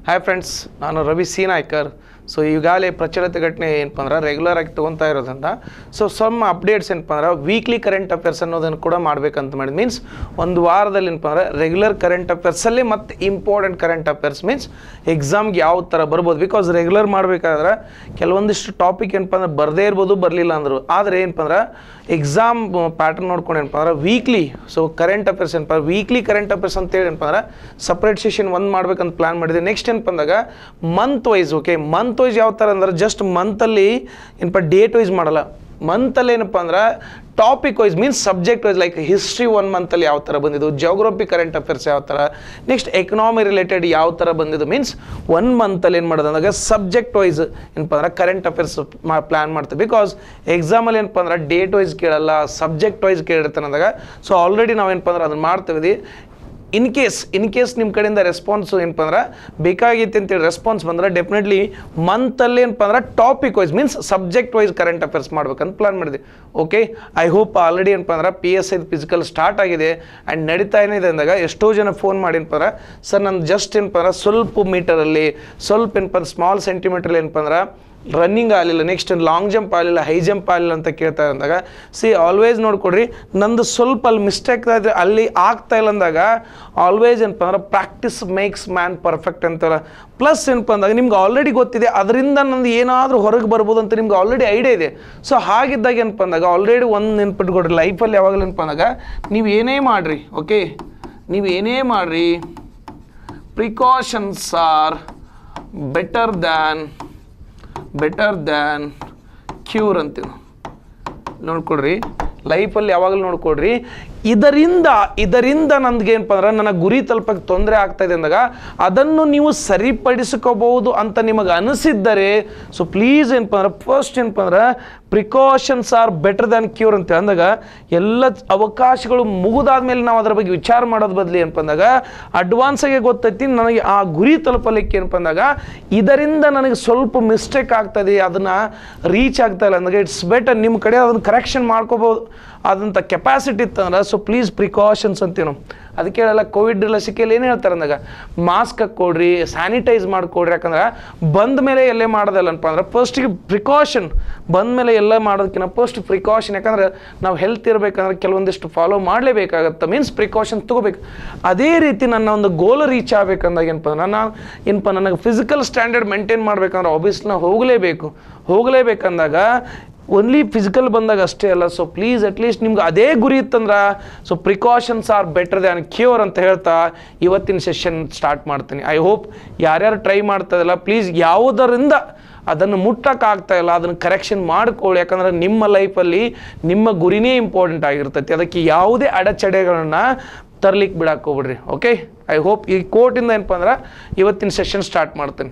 Hi friends ನಾನು Ravi C Naikar so ಈಗಾಗಲೇ ಪ್ರಚಲಿತ ಘಟನೆ ಏನಪ್ಪ ಅಂದ್ರೆ ರೆಗ್ಯುಲರ್ ಆಗಿ ತೊಗೊತಾ ಇರೋದ್ರಿಂದ ಸೊ ಸಮ್ ಅಪ್ಡೇಟ್ಸ್ ಏನಪ್ಪ ಅಂದ್ರೆ ವೀಕ್ಲಿ ಕರೆಂಟ್ ಅಫೇರ್ಸ್ ಅನ್ನೋದನ್ನು ಕೂಡ ಮಾಡ್ಬೇಕಂತ ಮಾಡಿದ್ ಮೀನ್ಸ್ ಒಂದು ವಾರದಲ್ಲಿ ಏನಪ್ಪ ಅಂದ್ರೆ ರೆಗ್ಯುಲರ್ ಕರೆಂಟ್ ಅಫೇರ್ಸಲ್ಲಿ ಮತ್ತು ಇಂಪಾರ್ಟೆಂಟ್ ಕರೆಂಟ್ ಅಫೇರ್ಸ್ ಮೀನ್ಸ್ ಎಕ್ಸಾಮ್ಗೆ ಯಾವ ಥರ ಬರ್ಬೋದು ಬಿಕಾಸ್ ರೆಗ್ಯುಲರ್ ಮಾಡಬೇಕಾದ್ರೆ ಕೆಲವೊಂದಿಷ್ಟು ಟಾಪಿಕ್ ಏನಪ್ಪ ಅಂದ್ರೆ ಬರದೇ ಇರ್ಬೋದು ಬರಲಿಲ್ಲ ಅಂದರು ಆದರೆ ಏನಪ್ಪ ಅಂದ್ರೆ ಎಕ್ಸಾಮ್ ಪ್ಯಾಟರ್ನ್ ನೋಡ್ಕೊಂಡು ಏನಪ್ಪ ಅಂದ್ರೆ ವೀಕ್ಲಿ ಸೊ ಕರೆಂಟ್ ಅಫೇರ್ಸ್ ಏನಪ್ಪ ವೀಕ್ಲಿ ಕರೆಂಟ್ ಅಫೇರ್ಸ್ ಅಂತೇಳಿ ಏನಪ್ಪ ಅಂದ್ರೆ ಸಪ್ರೇಟ್ ಸೆಷನ್ ಒಂದು ಮಾಡ್ಬೇಕಂತ ಪ್ಲಾನ್ ಮಾಡಿದೆ ನೆಕ್ಸ್ಟ್ ಏನಪ್ಪ ಅಂದಾಗ month wise okay month wise ಯಾವ ಥರ ಅಂದ್ರೆ ಜಸ್ಟ್ ಮಂತಲ್ಲಿ ಏನಪ್ಪ ಡೇಟ್ ವೈಸ್ ಮಾಡಲ್ಲ ಮಂತಲ್ಲಿ ಏನಪ್ಪ ಅಂದ್ರೆ topic wise means subject wise like history one ಮಂತಲ್ಲಿ ಯಾವ ಥರ ಬಂದಿದ್ದು ಜೋಗ್ರಫಿ ಕರೆಂಟ್ ಅಫೇರ್ಸ್ ಯಾವ ಥರ ನೆಕ್ಸ್ಟ್ ಎಕನಾಮಿ ರಿಲೇಟೆಡ್ ಯಾವ ಥರ ಬಂದಿದ್ದು ಮೀನ್ಸ್ ಒನ್ ಮಂತಲ್ಲಿ ಏನು ಮಾಡೋದು ಅಂದಾಗ ಸಬ್ಜೆಕ್ಟ್ ವೈಸ್ ಏನಪ್ಪ ಅಂದ್ರೆ ಕರೆಂಟ್ ಅಫೇರ್ಸ್ ಮಾ ಪ್ಲ್ಯಾನ್ ಮಾಡ್ತೀವಿ ಬಿಕಾಸ್ ಎಕ್ಸಾಮಲ್ಲಿ ಏನಪ್ಪ ಅಂದ್ರೆ ಡೇಟ್ ವೈಸ್ ಕೇಳಲ್ಲ ಸಬ್ಜೆಕ್ಟ್ ವೈಸ್ ಕೇಳಿರ್ತಾನೆ ಅಂದಾಗ ಸೊ ಆಲ್ರೆಡಿ ನಾವೇನಪ್ಪ ಅಂದ್ರೆ ಅದನ್ನು ಮಾಡ್ತೀವಿ ಇನ್ ಕೇಸ್ ಇನ್ ಕೇಸ್ ನಿಮ್ಮ ಕಡೆಯಿಂದ ರೆಸ್ಪಾನ್ಸ್ ಏನಪ್ಪ ಅಂದ್ರೆ ಬೇಕಾಗಿತ್ತು ಅಂತೇಳಿ ರೆಸ್ಪಾನ್ಸ್ ಬಂದ್ರೆ ಡೆಫಿನೆಟ್ಲಿ ಮಂತಲ್ಲಿ ಏನಪ್ಪ ಅಂದ್ರೆ topic wise means subject wise current affairs ಮಾಡ್ಬೇಕಂತ ಪ್ಲಾನ್ ಮಾಡಿದೆ ಓಕೆ ಐ ಹೋಪ್ ಆಲ್ರೆಡಿ ಏನಪ್ಪ ಅಂದ್ರೆ P S I physical start ಆಗಿದೆ ಆ್ಯಂಡ್ ನಡೀತಾ ಏನಿದೆ ಅಂದಾಗ ಎಷ್ಟೋ ಜನ ಫೋನ್ ಮಾಡಿ ಏನಪ್ಪ ಅಂದ್ರೆ ಸರ್ ನಾನು ಜಸ್ಟ್ ಏನಪ್ಪ ಅಂದ್ರೆ ಸ್ವಲ್ಪ ಮೀಟರಲ್ಲಿ ಸ್ವಲ್ಪ ಏನಪ್ಪ ಅಂದ್ರೆ ಸ್ಮಾಲ್ ಸೆಂಟಿಮೀಟ್ರಲ್ಲಿ ಏನಪ್ಪ ಅಂದ್ರೆ ರನ್ನಿಂಗ್ ಆಗಲಿಲ್ಲ ನೆಕ್ಸ್ಟ್ ಲಾಂಗ್ ಜಂಪ್ ಆಗಲಿಲ್ಲ ಹೈ ಜಂಪ್ ಆಗಲಿಲ್ಲ ಅಂತ ಕೇಳ್ತಾ ಅಂದಾಗ ಸಿ ಆಲ್ವೇಸ್ ನೋಡ್ಕೊಡ್ರಿ ನಂದು ಸ್ವಲ್ಪ ಅಲ್ಲಿ ಮಿಸ್ಟೇಕ್ ಇದ್ರೆ ಅಲ್ಲಿ ಆಗ್ತಾ ಇಲ್ಲ ಅಂದಾಗ ಆಲ್ವೇಸ್ ಏನಪ್ಪ ಅಂದ್ರೆ ಪ್ರಾಕ್ಟೀಸ್ ಮೇಕ್ಸ್ ಮ್ಯಾನ್ ಪರ್ಫೆಕ್ಟ್ ಅಂತಲ್ಲ ಪ್ಲಸ್ ಏನಪ್ಪ ಅಂದಾಗ ನಿಮ್ಗೆ ಆಲ್ರೆಡಿ ಗೊತ್ತಿದೆ ಅದರಿಂದ ನಂದು ಏನಾದರೂ ಹೊರಗೆ ಬರ್ಬೋದು ಅಂತ ನಿಮ್ಗೆ ಆಲ್ರೆಡಿ ಐಡಿಯಾ ಇದೆ ಸೊ ಹಾಗಿದ್ದಾಗ ಏನಪ್ಪ ಅಂದಾಗ ಆಲ್ರೆಡಿ ಒಂದು ನೆನ್ಪಿಟ್ಕೊಡ್ರಿ ಲೈಫಲ್ಲಿ ಯಾವಾಗಲೂ ಏನಪ್ಪ ಅಂದಾಗ ನೀವು ಏನೇ ಮಾಡಿರಿ ಓಕೆ ನೀವು ಏನೇ ಮಾಡಿರಿ precautions are better than better than cure ಅಂತೀವಿ ನೋಡ್ಕೊಡ್ರಿ ಲೈಫಲ್ಲಿ ಯಾವಾಗಲೂ ನೋಡ್ಕೊಡ್ರಿ ಇದರಿಂದ ಇದರಿಂದ ನನಗೆ ಏನಪ್ಪ ಅಂದ್ರೆ ನನ್ನ ಗುರಿ ತಲುಪಕ್ಕೆ ತೊಂದರೆ ಆಗ್ತಾ ಇದೆ ಅಂದಾಗ ಅದನ್ನು ನೀವು ಸರಿಪಡಿಸ್ಕೋಬಹುದು ಅಂತ ನಿಮಗೆ ಅನಿಸಿದ್ದರೆ ಸೊ ಪ್ಲೀಸ್ ಏನಪ್ಪ ಅಂದ್ರೆ ಫಸ್ಟ್ ಏನಪ್ಪ ಅಂದ್ರೆ precautions are better than cure ಅಂತ ಅಂದಾಗ ಎಲ್ಲ ಅವಕಾಶಗಳು ಮುಗಿದಾದ್ಮೇಲೆ ನಾವು ಅದರ ಬಗ್ಗೆ ವಿಚಾರ ಮಾಡೋದು ಬದಲಿ ಏನಪ್ಪ ಅಂದಾಗ ಅಡ್ವಾನ್ಸಾಗೆ ಗೊತ್ತೈತಿ ನನಗೆ ಆ ಗುರಿ ತಲುಪಲಿಕ್ಕೆ ಏನಪ್ಪ ಅಂದಾಗ ಇದರಿಂದ ನನಗೆ ಸ್ವಲ್ಪ ಮಿಸ್ಟೇಕ್ ಆಗ್ತದೆ ಅದನ್ನು ರೀಚ್ ಆಗ್ತಾ ಇಲ್ಲ ಅಂದಾಗ ಇಟ್ಸ್ ಬೆಟರ್ ನಿಮ್ಮ ಕಡೆ ಅದನ್ನು ಕರೆಕ್ಷನ್ ಮಾಡ್ಕೋಬೋದು ಆದಂಥ ಕೆಪಾಸಿಟಿ ಇತ್ತಂದ್ರೆ ಸೊ ಪ್ಲೀಸ್ ಪ್ರಿಕಾಷನ್ಸ್ ಅಂತೀವಿ ನಾವು ಅದಕ್ಕೆ ಹೇಳಲ್ಲ ಕೋವಿಡ್ ಲಸಿಕೆಯಲ್ಲಿ ಏನು ಹೇಳ್ತಾರೆ ಅಂದಾಗ ಮಾಸ್ಕ್ ಹಾಕ್ಕೊಡ್ರಿ ಸ್ಯಾನಿಟೈಸ್ ಮಾಡಿಕೊಡ್ರಿ ಯಾಕಂದ್ರೆ ಬಂದ ಮೇಲೆ ಎಲ್ಲೇ ಮಾಡೋದಲ್ಲಪ್ಪ ಅಂದ್ರೆ ಫಸ್ಟಿಗೆ ಪ್ರಿಕಾಷನ್ ಬಂದ ಮೇಲೆ ಎಲ್ಲ ಮಾಡೋದಕ್ಕಿಂತ ಫಸ್ಟ್ ಪ್ರಿಕಾಷನ್ ಯಾಕಂದ್ರೆ ನಾವು ಹೆಲ್ತ್ ಇರಬೇಕಂದ್ರೆ ಕೆಲವೊಂದಿಷ್ಟು ಫಾಲೋ ಮಾಡಲೇಬೇಕಾಗತ್ತೆ ಮೀನ್ಸ್ ಪ್ರಿಕಾಷನ್ ತಗೋಬೇಕು ಅದೇ ರೀತಿ ನನ್ನ ಒಂದು ಗೋಲ್ ರೀಚ್ ಆಗ್ಬೇಕಂದಾಗ ಏನಪ್ಪ ಅಂದ್ರೆ ನಾನು ಏನಪ್ಪ ನನಗೆ ಫಿಸಿಕಲ್ ಸ್ಟ್ಯಾಂಡರ್ಡ್ ಮೇಂಟೈನ್ ಮಾಡ್ಬೇಕಂದ್ರೆ ಆಬ್ವಿಯಸ್ಲಿ ಹೋಗಲೇಬೇಕು ಹೋಗಲೇಬೇಕಂದಾಗ ಓನ್ಲಿ ಫಿಸಿಕಲ್ ಬಂದಾಗ ಅಷ್ಟೇ ಅಲ್ಲ ಸೊ ಪ್ಲೀಸ್ ಅಟ್ಲೀಸ್ಟ್ ನಿಮ್ಗೆ ಅದೇ ಗುರಿ ಇತ್ತಂದ್ರೆ so precautions are better than cure ಅಂತ ಹೇಳ್ತಾ ಇವತ್ತಿನ ಸೆಷನ್ ಸ್ಟಾರ್ಟ್ ಮಾಡ್ತೀನಿ ಐ ಹೋಪ್ ಯಾರ್ಯಾರು ಟ್ರೈ ಮಾಡ್ತದಲ್ಲ ಪ್ಲೀಸ್ ಯಾವುದರಿಂದ ಅದನ್ನು ಮುಟ್ಟಕ್ಕಾಗ್ತಾ ಇಲ್ಲ ಅದನ್ನು ಕರೆಕ್ಷನ್ ಮಾಡ್ಕೊಳ್ಳಿ ಯಾಕಂದ್ರೆ ನಿಮ್ಮ ಲೈಫಲ್ಲಿ ನಿಮ್ಮ ಗುರಿನೇ ಇಂಪಾರ್ಟೆಂಟ್ ಆಗಿರ್ತೈತಿ ಅದಕ್ಕೆ ಯಾವುದೇ ಅಡೆಚಣೆಗಳನ್ನ ತರ್ಲಿಕ್ಕೆ ಬಿಡಕ್ಕೆ ಹೋಗ್ಬಿಡ್ರಿ ಓಕೆ ಐ ಹೋಪ್ ಈ ಕೋರ್ಟಿಂದ ಏನಪ್ಪ ಅಂದ್ರೆ ಇವತ್ತಿನ ಸೆಷನ್ ಸ್ಟಾರ್ಟ್ ಮಾಡ್ತೀನಿ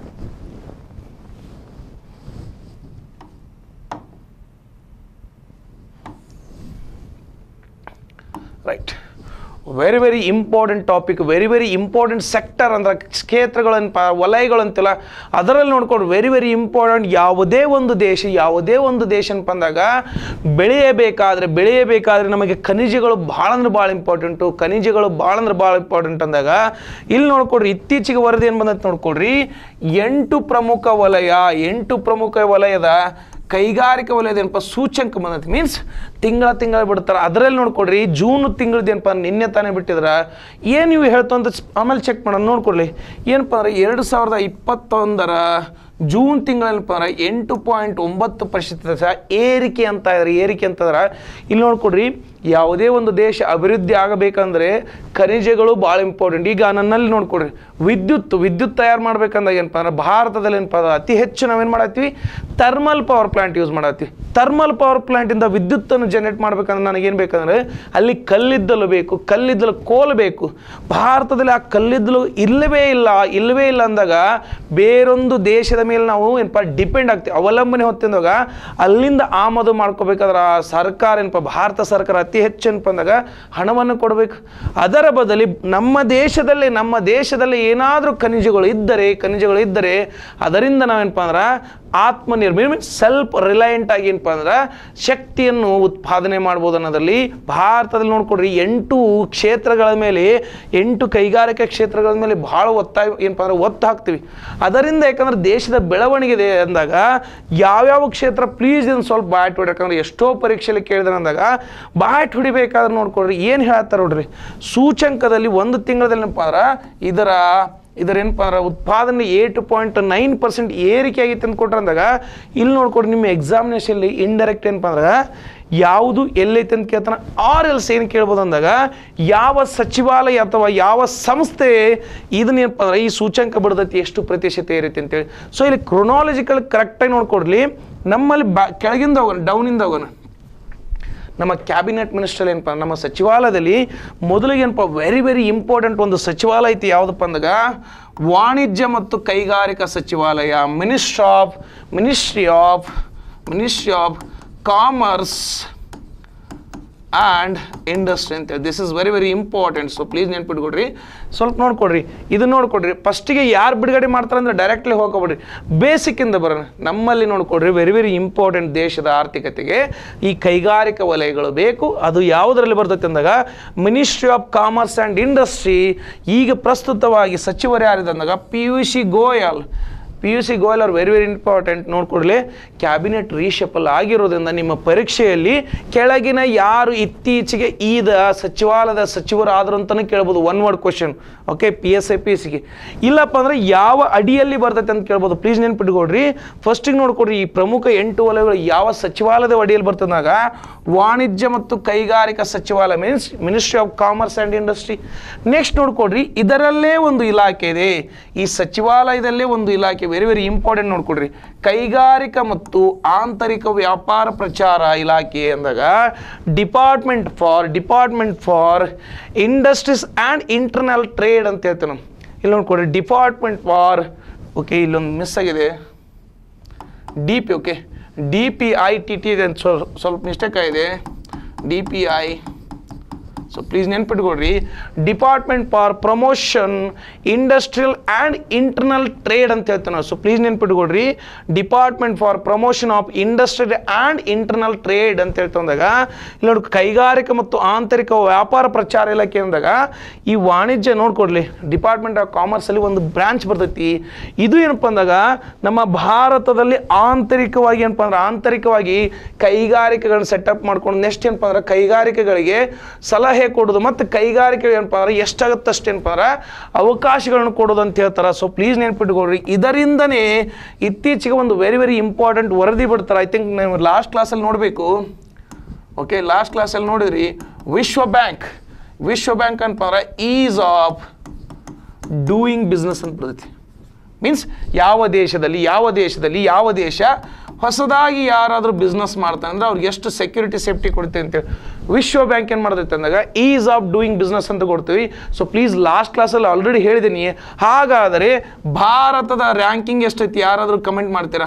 right very very important topic very very important sector ಅಂದ್ರೆ ಕ್ಷೇತ್ರಗಳನ್ನ ಪ ವಲಯಗಳಂತಿಲ್ಲ ಅದರಲ್ಲಿ ನೋಡ್ಕೊಂಡು ವೆರಿ ವೆರಿ ಇಂಪಾರ್ಟೆಂಟ್ ಯಾವುದೇ ಒಂದು ದೇಶ ಯಾವುದೇ ಒಂದು ದೇಶ ಅಂತ ಬಂದಾಗ ಬೆಳೆಯಬೇಕಾದ್ರೆ ಬೆಳೆಯಬೇಕಾದ್ರೆ ನಮಗೆ ಖನಿಜಗಳು ಭಾಳ ಅಂದ್ರೆ ಭಾಳ ಇಂಪಾರ್ಟೆಂಟು ಖನಿಜಗಳು ಭಾಳ ಅಂದ್ರೆ ಭಾಳ ಇಂಪಾರ್ಟೆಂಟ್ ಅಂದಾಗ ಇಲ್ಲಿ ನೋಡ್ಕೊಡ್ರಿ ಇತ್ತೀಚೆಗೆ ವರದಿ ಏನು ಬಂದೈತೆ ನೋಡ್ಕೊಡ್ರಿ ಎಂಟು ಪ್ರಮುಖ ವಲಯ ಎಂಟು ಪ್ರಮುಖ ವಲಯದ ಕೈಗಾರಿಕಾ ವಲಯದ ಏನಪ್ಪ ಸೂಚ್ಯಂಕ ಬಂದೈತಿ ಮೀನ್ಸ್ ತಿಂಗಳ ತಿಂಗಳ ಬಿಡ್ತಾರೆ ಅದರಲ್ಲಿ ನೋಡ್ಕೊಡ್ರಿ ಜೂನ್ ತಿಂಗಳದ ಏನಪ್ಪ ನಿನ್ನೆ ತಾನೇ ಬಿಟ್ಟಿದ್ರ ಏನು ನೀವು ಹೇಳ್ತು ಅಂತ ಆಮೇಲೆ ಚೆಕ್ ಮಾಡೋಣ ನೋಡ್ಕೊಡ್ಲಿ ಏನಪ್ಪ ಅಂದ್ರೆ ಎರಡು ಸಾವಿರದ ಇಪ್ಪತ್ತೊಂದರ ಜೂನ್ ತಿಂಗಳೇನಪ್ಪ ಅಂದ್ರೆ ಎಂಟು ಪಾಯಿಂಟ್ ಒಂಬತ್ತು ಪ್ರತಿಶತ ಏರಿಕೆ ಅಂತ ಇದ್ದಾರೆ ಏರಿಕೆ ಅಂತಂದ್ರೆ ಇಲ್ಲಿ ನೋಡ್ಕೊಡ್ರಿ ಯಾವುದೇ ಒಂದು ದೇಶ ಅಭಿವೃದ್ಧಿ ಆಗಬೇಕಂದ್ರೆ ಖನಿಜಗಳು ಭಾಳ ಇಂಪಾರ್ಟೆಂಟ್ ಈಗ ನನ್ನಲ್ಲಿ ನೋಡ್ಕೊಡ್ರಿ ವಿದ್ಯುತ್ ವಿದ್ಯುತ್ ತಯಾರು ಮಾಡ್ಬೇಕಂದಾಗ ಏನಪ್ಪ ಅಂದ್ರೆ ಭಾರತದಲ್ಲಿ ಏನಪ್ಪ ಅಂದ್ರೆ ಅತಿ ಹೆಚ್ಚು ನಾವೇನು ಮಾಡತ್ತೀವಿ ಥರ್ಮಲ್ ಪವರ್ ಪ್ಲಾಂಟ್ ಯೂಸ್ ಮಾಡತ್ತೀವಿ ಥರ್ಮಲ್ ಪವರ್ ಪ್ಲಾಂಟಿಂದ ವಿದ್ಯುತ್ತನ್ನು ಜನರೇಟ್ ಮಾಡ್ಬೇಕಂದ್ರೆ ನನಗೇನು ಬೇಕಂದ್ರೆ ಅಲ್ಲಿ ಕಲ್ಲಿದ್ದಲು ಬೇಕು ಕಲ್ಲಿದ್ದಲು ಕೋಲ್ ಬೇಕು ಭಾರತದಲ್ಲಿ ಆ ಕಲ್ಲಿದ್ದಲು ಇಲ್ಲವೇ ಇಲ್ಲ ಇಲ್ಲವೇ ಇಲ್ಲ ಅಂದಾಗ ಬೇರೊಂದು ದೇಶದ ಮೇಲೆ ನಾವು ಏನಪ್ಪ ಡಿಪೆಂಡ್ ಆಗ್ತೀವಿ ಅವಲಂಬನೆ ಹೊತ್ತಿಂದಾಗ ಅಲ್ಲಿಂದ ಆಮದು ಮಾಡ್ಕೋಬೇಕಾದ್ರೆ ಆ ಸರ್ಕಾರ ಏನಪ್ಪ ಭಾರತ ಸರ್ಕಾರ ಅತಿ ಹೆಚ್ಚು ಏನಪ್ಪ ಅಂದಾಗ ಹಣವನ್ನು ಕೊಡಬೇಕು ಅದರ ಬದಲಿ ನಮ್ಮ ದೇಶದಲ್ಲಿ ನಮ್ಮ ದೇಶದಲ್ಲಿ ಏನಾದರೂ ಖನಿಜಗಳು ಇದ್ದರೆ ಖನಿಜಗಳು ಇದ್ದರೆ ಅದರಿಂದ ನಾವೇನಪ್ಪ ಅಂದ್ರೆ ಆತ್ಮನಿರ್ಭರ ಮೀನ್ಸ್ ಸೆಲ್ಫ್ ರಿಲಯಂಟ್ ಆಗಿ ಏನಪ್ಪ ಅಂದ್ರೆ ಶಕ್ತಿಯನ್ನು ಉತ್ಪಾದನೆ ಮಾಡ್ಬೋದು ಅನ್ನೋದ್ರಲ್ಲಿ ಭಾರತದಲ್ಲಿ ನೋಡ್ಕೊಡ್ರಿ ಎಂಟು ಕ್ಷೇತ್ರಗಳ ಮೇಲೆ ಎಂಟು ಕೈಗಾರಿಕಾ ಕ್ಷೇತ್ರಗಳ ಮೇಲೆ ಭಾಳ ಒತ್ತಾಯ ಏನಪ್ಪ ಅಂದ್ರೆ ಒತ್ತು ಹಾಕ್ತೀವಿ ಅದರಿಂದ ಯಾಕಂದ್ರೆ ದೇಶದ ಬೆಳವಣಿಗೆ ಇದೆ ಅಂದಾಗ ಯಾವ್ಯಾವ ಕ್ಷೇತ್ರ ಪ್ಲೀಸ್ ಇದನ್ನು ಸ್ವಲ್ಪ ಬಾಯ್ಟ್ ಹೊಡಿ ಯಾಕಂದ್ರೆ ಎಷ್ಟೋ ಪರೀಕ್ಷೆಯಲ್ಲಿ ಕೇಳಿದ್ರೆ ಅಂದಾಗ ಬಾಯ್ಟ್ ಹೊಡಿಬೇಕಾದ್ರೆ ನೋಡ್ಕೊಡ್ರಿ ಏನು ಹೇಳ್ತಾರೆ ನೋಡ್ರಿ ಸೂಚಂಕದಲ್ಲಿ ಒಂದು ತಿಂಗಳಲ್ಲಿ ಏನಪ್ಪ ಅಂದ್ರೆ ಇದರ ಇದರ ಏನಪ್ಪ ಅಂದ್ರೆ ಉತ್ಪಾದನೆ ಏಟ್ ಪಾಯಿಂಟ್ ನೈನ್ ಪರ್ಸೆಂಟ್ ಏರಿಕೆ ಆಗೈತೆ ಅಂತ ಕೊಟ್ರೆ ಅಂದಾಗ ಇಲ್ಲಿ ನೋಡ್ಕೊಡ್ರಿ ನಿಮ್ಮ ಎಕ್ಸಾಮಿನೇಷನಲ್ಲಿ ಇಂಡೈರೆಕ್ಟ್ ಏನಪ್ಪ ಅಂದ್ರೆ ಯಾವುದು ಎಲ್ಲೈತೆ ಅಂತ ಕೇಳ್ತಾನೆ ಆರ್ ಎಲ್ಸ್ ಏನು ಕೇಳ್ಬೋದು ಅಂದಾಗ ಯಾವ ಸಚಿವಾಲಯ ಅಥವಾ ಯಾವ ಸಂಸ್ಥೆ ಇದನ್ನೇನಪ್ಪ ಅಂದ್ರೆ ಈ ಸೂಚ್ಯಂಕ ಬಡ್ದತಿ ಎಷ್ಟು ಪ್ರತಿಶತ ಏರಿತೆ ಅಂತೇಳಿ ಸೊ ಇಲ್ಲಿ ಕ್ರೊನಾಲಜಿಕಲ್ ಕರೆಕ್ಟಾಗಿ ನೋಡ್ಕೊಡ್ಲಿ ನಮ್ಮಲ್ಲಿ ಬಾ ಕೆಳಗಿಂದ ಹೋಗೋಣ ಡೌನಿಂದ ಹೋಗೋಣ ನಮ್ಮ ಕ್ಯಾಬಿನೆಟ್ ಮಿನಿಸ್ಟರ್ ಏನಪ್ಪ ನಮ್ಮ ಸಚಿವಾಲಯದಲ್ಲಿ ಮೊದಲಿಗೆ ಏನಪ್ಪ ವೆರಿ ವೆರಿ ಇಂಪಾರ್ಟೆಂಟ್ ಒಂದು ಸಚಿವಾಲಯ ಐತಿ ಯಾವುದಪ್ಪ ಅಂದಾಗ ವಾಣಿಜ್ಯ ಮತ್ತು ಕೈಗಾರಿಕಾ ಸಚಿವಾಲಯ ministry of ministry of ministry of commerce and industry ಅಂತೇಳಿ this is very very important so please ನೆನ್ಪಿಟ್ಕೊಡ್ರಿ ಸ್ವಲ್ಪ ನೋಡ್ಕೊಡ್ರಿ ಇದು ನೋಡ್ಕೊಡ್ರಿ ಫಸ್ಟಿಗೆ ಯಾರು ಬಿಡುಗಡೆ ಮಾಡ್ತಾರೆ ಅಂದ್ರೆ ಡೈರೆಕ್ಟ್ಲಿ ಹೋಗ್ಕೊಬಿಡ್ರಿ ಬೇಸಿಕ್ಕಿಂದ ಬರೋಣ ನಮ್ಮಲ್ಲಿ ನೋಡ್ಕೊಡ್ರಿ ವೆರಿ ವೆರಿ ಇಂಪಾರ್ಟೆಂಟ್ ದೇಶದ ಆರ್ಥಿಕತೆಗೆ ಈ ಕೈಗಾರಿಕಾ ವಲಯಗಳು ಬೇಕು ಅದು ಯಾವುದರಲ್ಲಿ ಬರ್ತೈತೆ ಅಂದಾಗ ministry of commerce and industry ಈಗ ಪ್ರಸ್ತುತವಾಗಿ ಸಚಿವರು ಯಾರಿದೆ ಅಂದಾಗ P U C Goyal P U C Goyal ಅವ್ರು ವೆರಿ ವೆರಿ ಇಂಪಾರ್ಟೆಂಟ್ ನೋಡ್ಕೊಡ್ಲಿ ಕ್ಯಾಬಿನೆಟ್ ರೀಶಫಲ್ ಆಗಿರೋದ್ರಿಂದ ನಿಮ್ಮ ಪರೀಕ್ಷೆಯಲ್ಲಿ ಕೆಳಗಿನ ಯಾರು ಇತ್ತೀಚೆಗೆ ಈದ ಸಚಿವಾಲಯದ ಸಚಿವರು ಆದರು ಅಂತಲೂ ಕೇಳ್ಬೋದು one word question okay P S I P S ಸಿಗೆ ಇಲ್ಲಪ್ಪ ಅಂದರೆ ಯಾವ ಅಡಿಯಲ್ಲಿ ಬರ್ತೈತೆ ಅಂತ ಕೇಳ್ಬೋದು ಪ್ಲೀಸ್ ನೆನ್ಪಿಟ್ಕೊಡ್ರಿ ಫಸ್ಟಿಗೆ ನೋಡ್ಕೊಡ್ರಿ ಈ ಪ್ರಮುಖ ಎಂಟು ವಲಯಗಳು ಯಾವ ಸಚಿವಾಲಯದ ಅಡಿಯಲ್ಲಿ ಬರ್ತದಾಗ ವಾಣಿಜ್ಯ ಮತ್ತು ಕೈಗಾರಿಕಾ ಸಚಿವಾಲಯ means ministry of commerce and industry next ನೋಡ್ಕೊಡ್ರಿ ಇದರಲ್ಲೇ ಒಂದು ಇಲಾಖೆ ಇದೆ ಈ ಸಚಿವಾಲಯದಲ್ಲೇ ಒಂದು ಇಲಾಖೆ ವೆರಿ ವೆರಿ ಇಂಪಾರ್ಟೆಂಟ್ ನೋಡ್ಕೊಡ್ರಿ ಕೈಗಾರಿಕಾ ಮತ್ತು ಆಂತರಿಕ ವ್ಯಾಪಾರ ಪ್ರಚಾರ ಇಲಾಖೆ ಅಂದಾಗ department for department for industries and internal trade ಅಂತ ಹೇಳ್ತೇವೆ ನಾವು ಇಲ್ಲಿ ನೋಡ್ಕೊಡ್ರಿ ಡಿಪಾರ್ಟ್ಮೆಂಟ್ ಫಾರ್ ಓಕೆ ಇಲ್ಲೊಂದು ಮಿಸ್ ಆಗಿದೆ D P okay D P I T T ಇದೆ ಅಂತ ಸ್ವ- ಸ್ವಲ್ಪ ಮಿಸ್ಟೇಕ್ ಆಗಿದೆ D P I so please ನೆನ್ಪಿಟ್ಕೊಡ್ರಿ department for promotion industrial and internal trade ಅಂತ ಹೇಳ್ತೇವೆ ನಾವು ಸೊ ಪ್ಲೀಸ್ ನೆನ್ಪಿಟ್ಕೊಡ್ರಿ department for promotion of industrial and internal trade ಅಂತ ಹೇಳ್ತಾ ಅಂದಾಗ ಇಲ್ಲಿ ನೋಡಿ ಕೈಗಾರಿಕಾ ಮತ್ತು ಆಂತರಿಕ ವ್ಯಾಪಾರ ಪ್ರಚಾರ ಇಲಾಖೆ ಅಂದಾಗ ಈ ವಾಣಿಜ್ಯ ನೋಡ್ಕೊಡ್ಲಿ ಡಿಪಾರ್ಟ್ಮೆಂಟ್ ಆಫ್ ಕಾಮರ್ಸಲ್ಲಿ ಒಂದು ಬ್ರಾಂಚ್ ಬರ್ತೈತಿ ಇದು ಏನಪ್ಪ ಅಂದಾಗ ನಮ್ಮ ಭಾರತದಲ್ಲಿ ಆಂತರಿಕವಾಗಿ ಏನಪ್ಪ ಅಂದ್ರೆ ಆಂತರಿಕವಾಗಿ ಕೈಗಾರಿಕೆಗಳನ್ನ ಸೆಟಪ್ ಮಾಡ್ಕೊಂಡು ನೆಕ್ಸ್ಟ್ ಏನಪ್ಪ ಅಂದ್ರೆ ಕೈಗಾರಿಕೆಗಳಿಗೆ ಸಲಹೆ ಕೊಡೋದು ಮತ್ತು ಕೈಗಾರಿಕೆ ಏನಪ್ಪ ಅಂದ್ರೆ ಎಷ್ಟಾಗುತ್ತೆ ಅಷ್ಟು ಏನಪ್ಪ ಅಂದ್ರೆ ಅವಕಾಶಗಳನ್ನು ಕೊಡೋದು ಅಂತ ಹೇಳ್ತಾರೆ ಸೊ ಪ್ಲೀಸ್ ನೆನ್ಪಿಟ್ಕೊಡ್ರಿ ಇದರಿಂದನೇ ಇತ್ತೀಚೆಗೆ ಒಂದು ವೆರಿ ವೆರಿ ಇಂಪಾರ್ಟೆಂಟ್ ವರದಿ ಬಿಡ್ತಾರೆ ಐ ಥಿಂಕ್ ನೀವು ಲಾಸ್ಟ್ ಕ್ಲಾಸಲ್ಲಿ ನೋಡಬೇಕು ಓಕೆ ಲಾಸ್ಟ್ ಕ್ಲಾಸಲ್ಲಿ ನೋಡಿದ್ರಿ ವಿಶ್ವ ಬ್ಯಾಂಕ್ ವಿಶ್ವ ಬ್ಯಾಂಕ್ ಅಂತ ಅಂದ್ರೆ ಈಸ್ ಆಫ್ ಡೂಯಿಂಗ್ ಬಿಸ್ನೆಸ್ ಅಂತ ಬರ್ತೈತಿ ಮೀನ್ಸ್ ಯಾವ ದೇಶದಲ್ಲಿ ಯಾವ ದೇಶದಲ್ಲಿ ಯಾವ ದೇಶ ಹೊಸದಾಗಿ ಯಾರಾದರೂ ಬಿಸ್ನೆಸ್ ಮಾಡ್ತಾರೆ ಅಂದ್ರೆ ಅವ್ರಿಗೆ ಎಷ್ಟು ಸೆಕ್ಯೂರಿಟಿ ಸೇಫ್ಟಿ ಕೊಡುತ್ತೆ ಅಂತೇಳಿ ವಿಶ್ವ ಬ್ಯಾಂಕ್ ಏನು ಮಾಡ್ತೈತೆ ಅಂದಾಗ ಈಸ್ ಆಫ್ ಡೂಯಿಂಗ್ ಬಿಸ್ನೆಸ್ ಅಂತ ಕೊಡ್ತೀವಿ ಸೊ ಪ್ಲೀಸ್ ಲಾಸ್ಟ್ ಕ್ಲಾಸಲ್ಲಿ ಆಲ್ರೆಡಿ ಹೇಳಿದ್ದೀನಿ ಹಾಗಾದರೆ ಭಾರತದ ರ್ಯಾಂಕಿಂಗ್ ಎಷ್ಟೈತಿ ಯಾರಾದರೂ ಕಮೆಂಟ್ ಮಾಡ್ತೀರಾ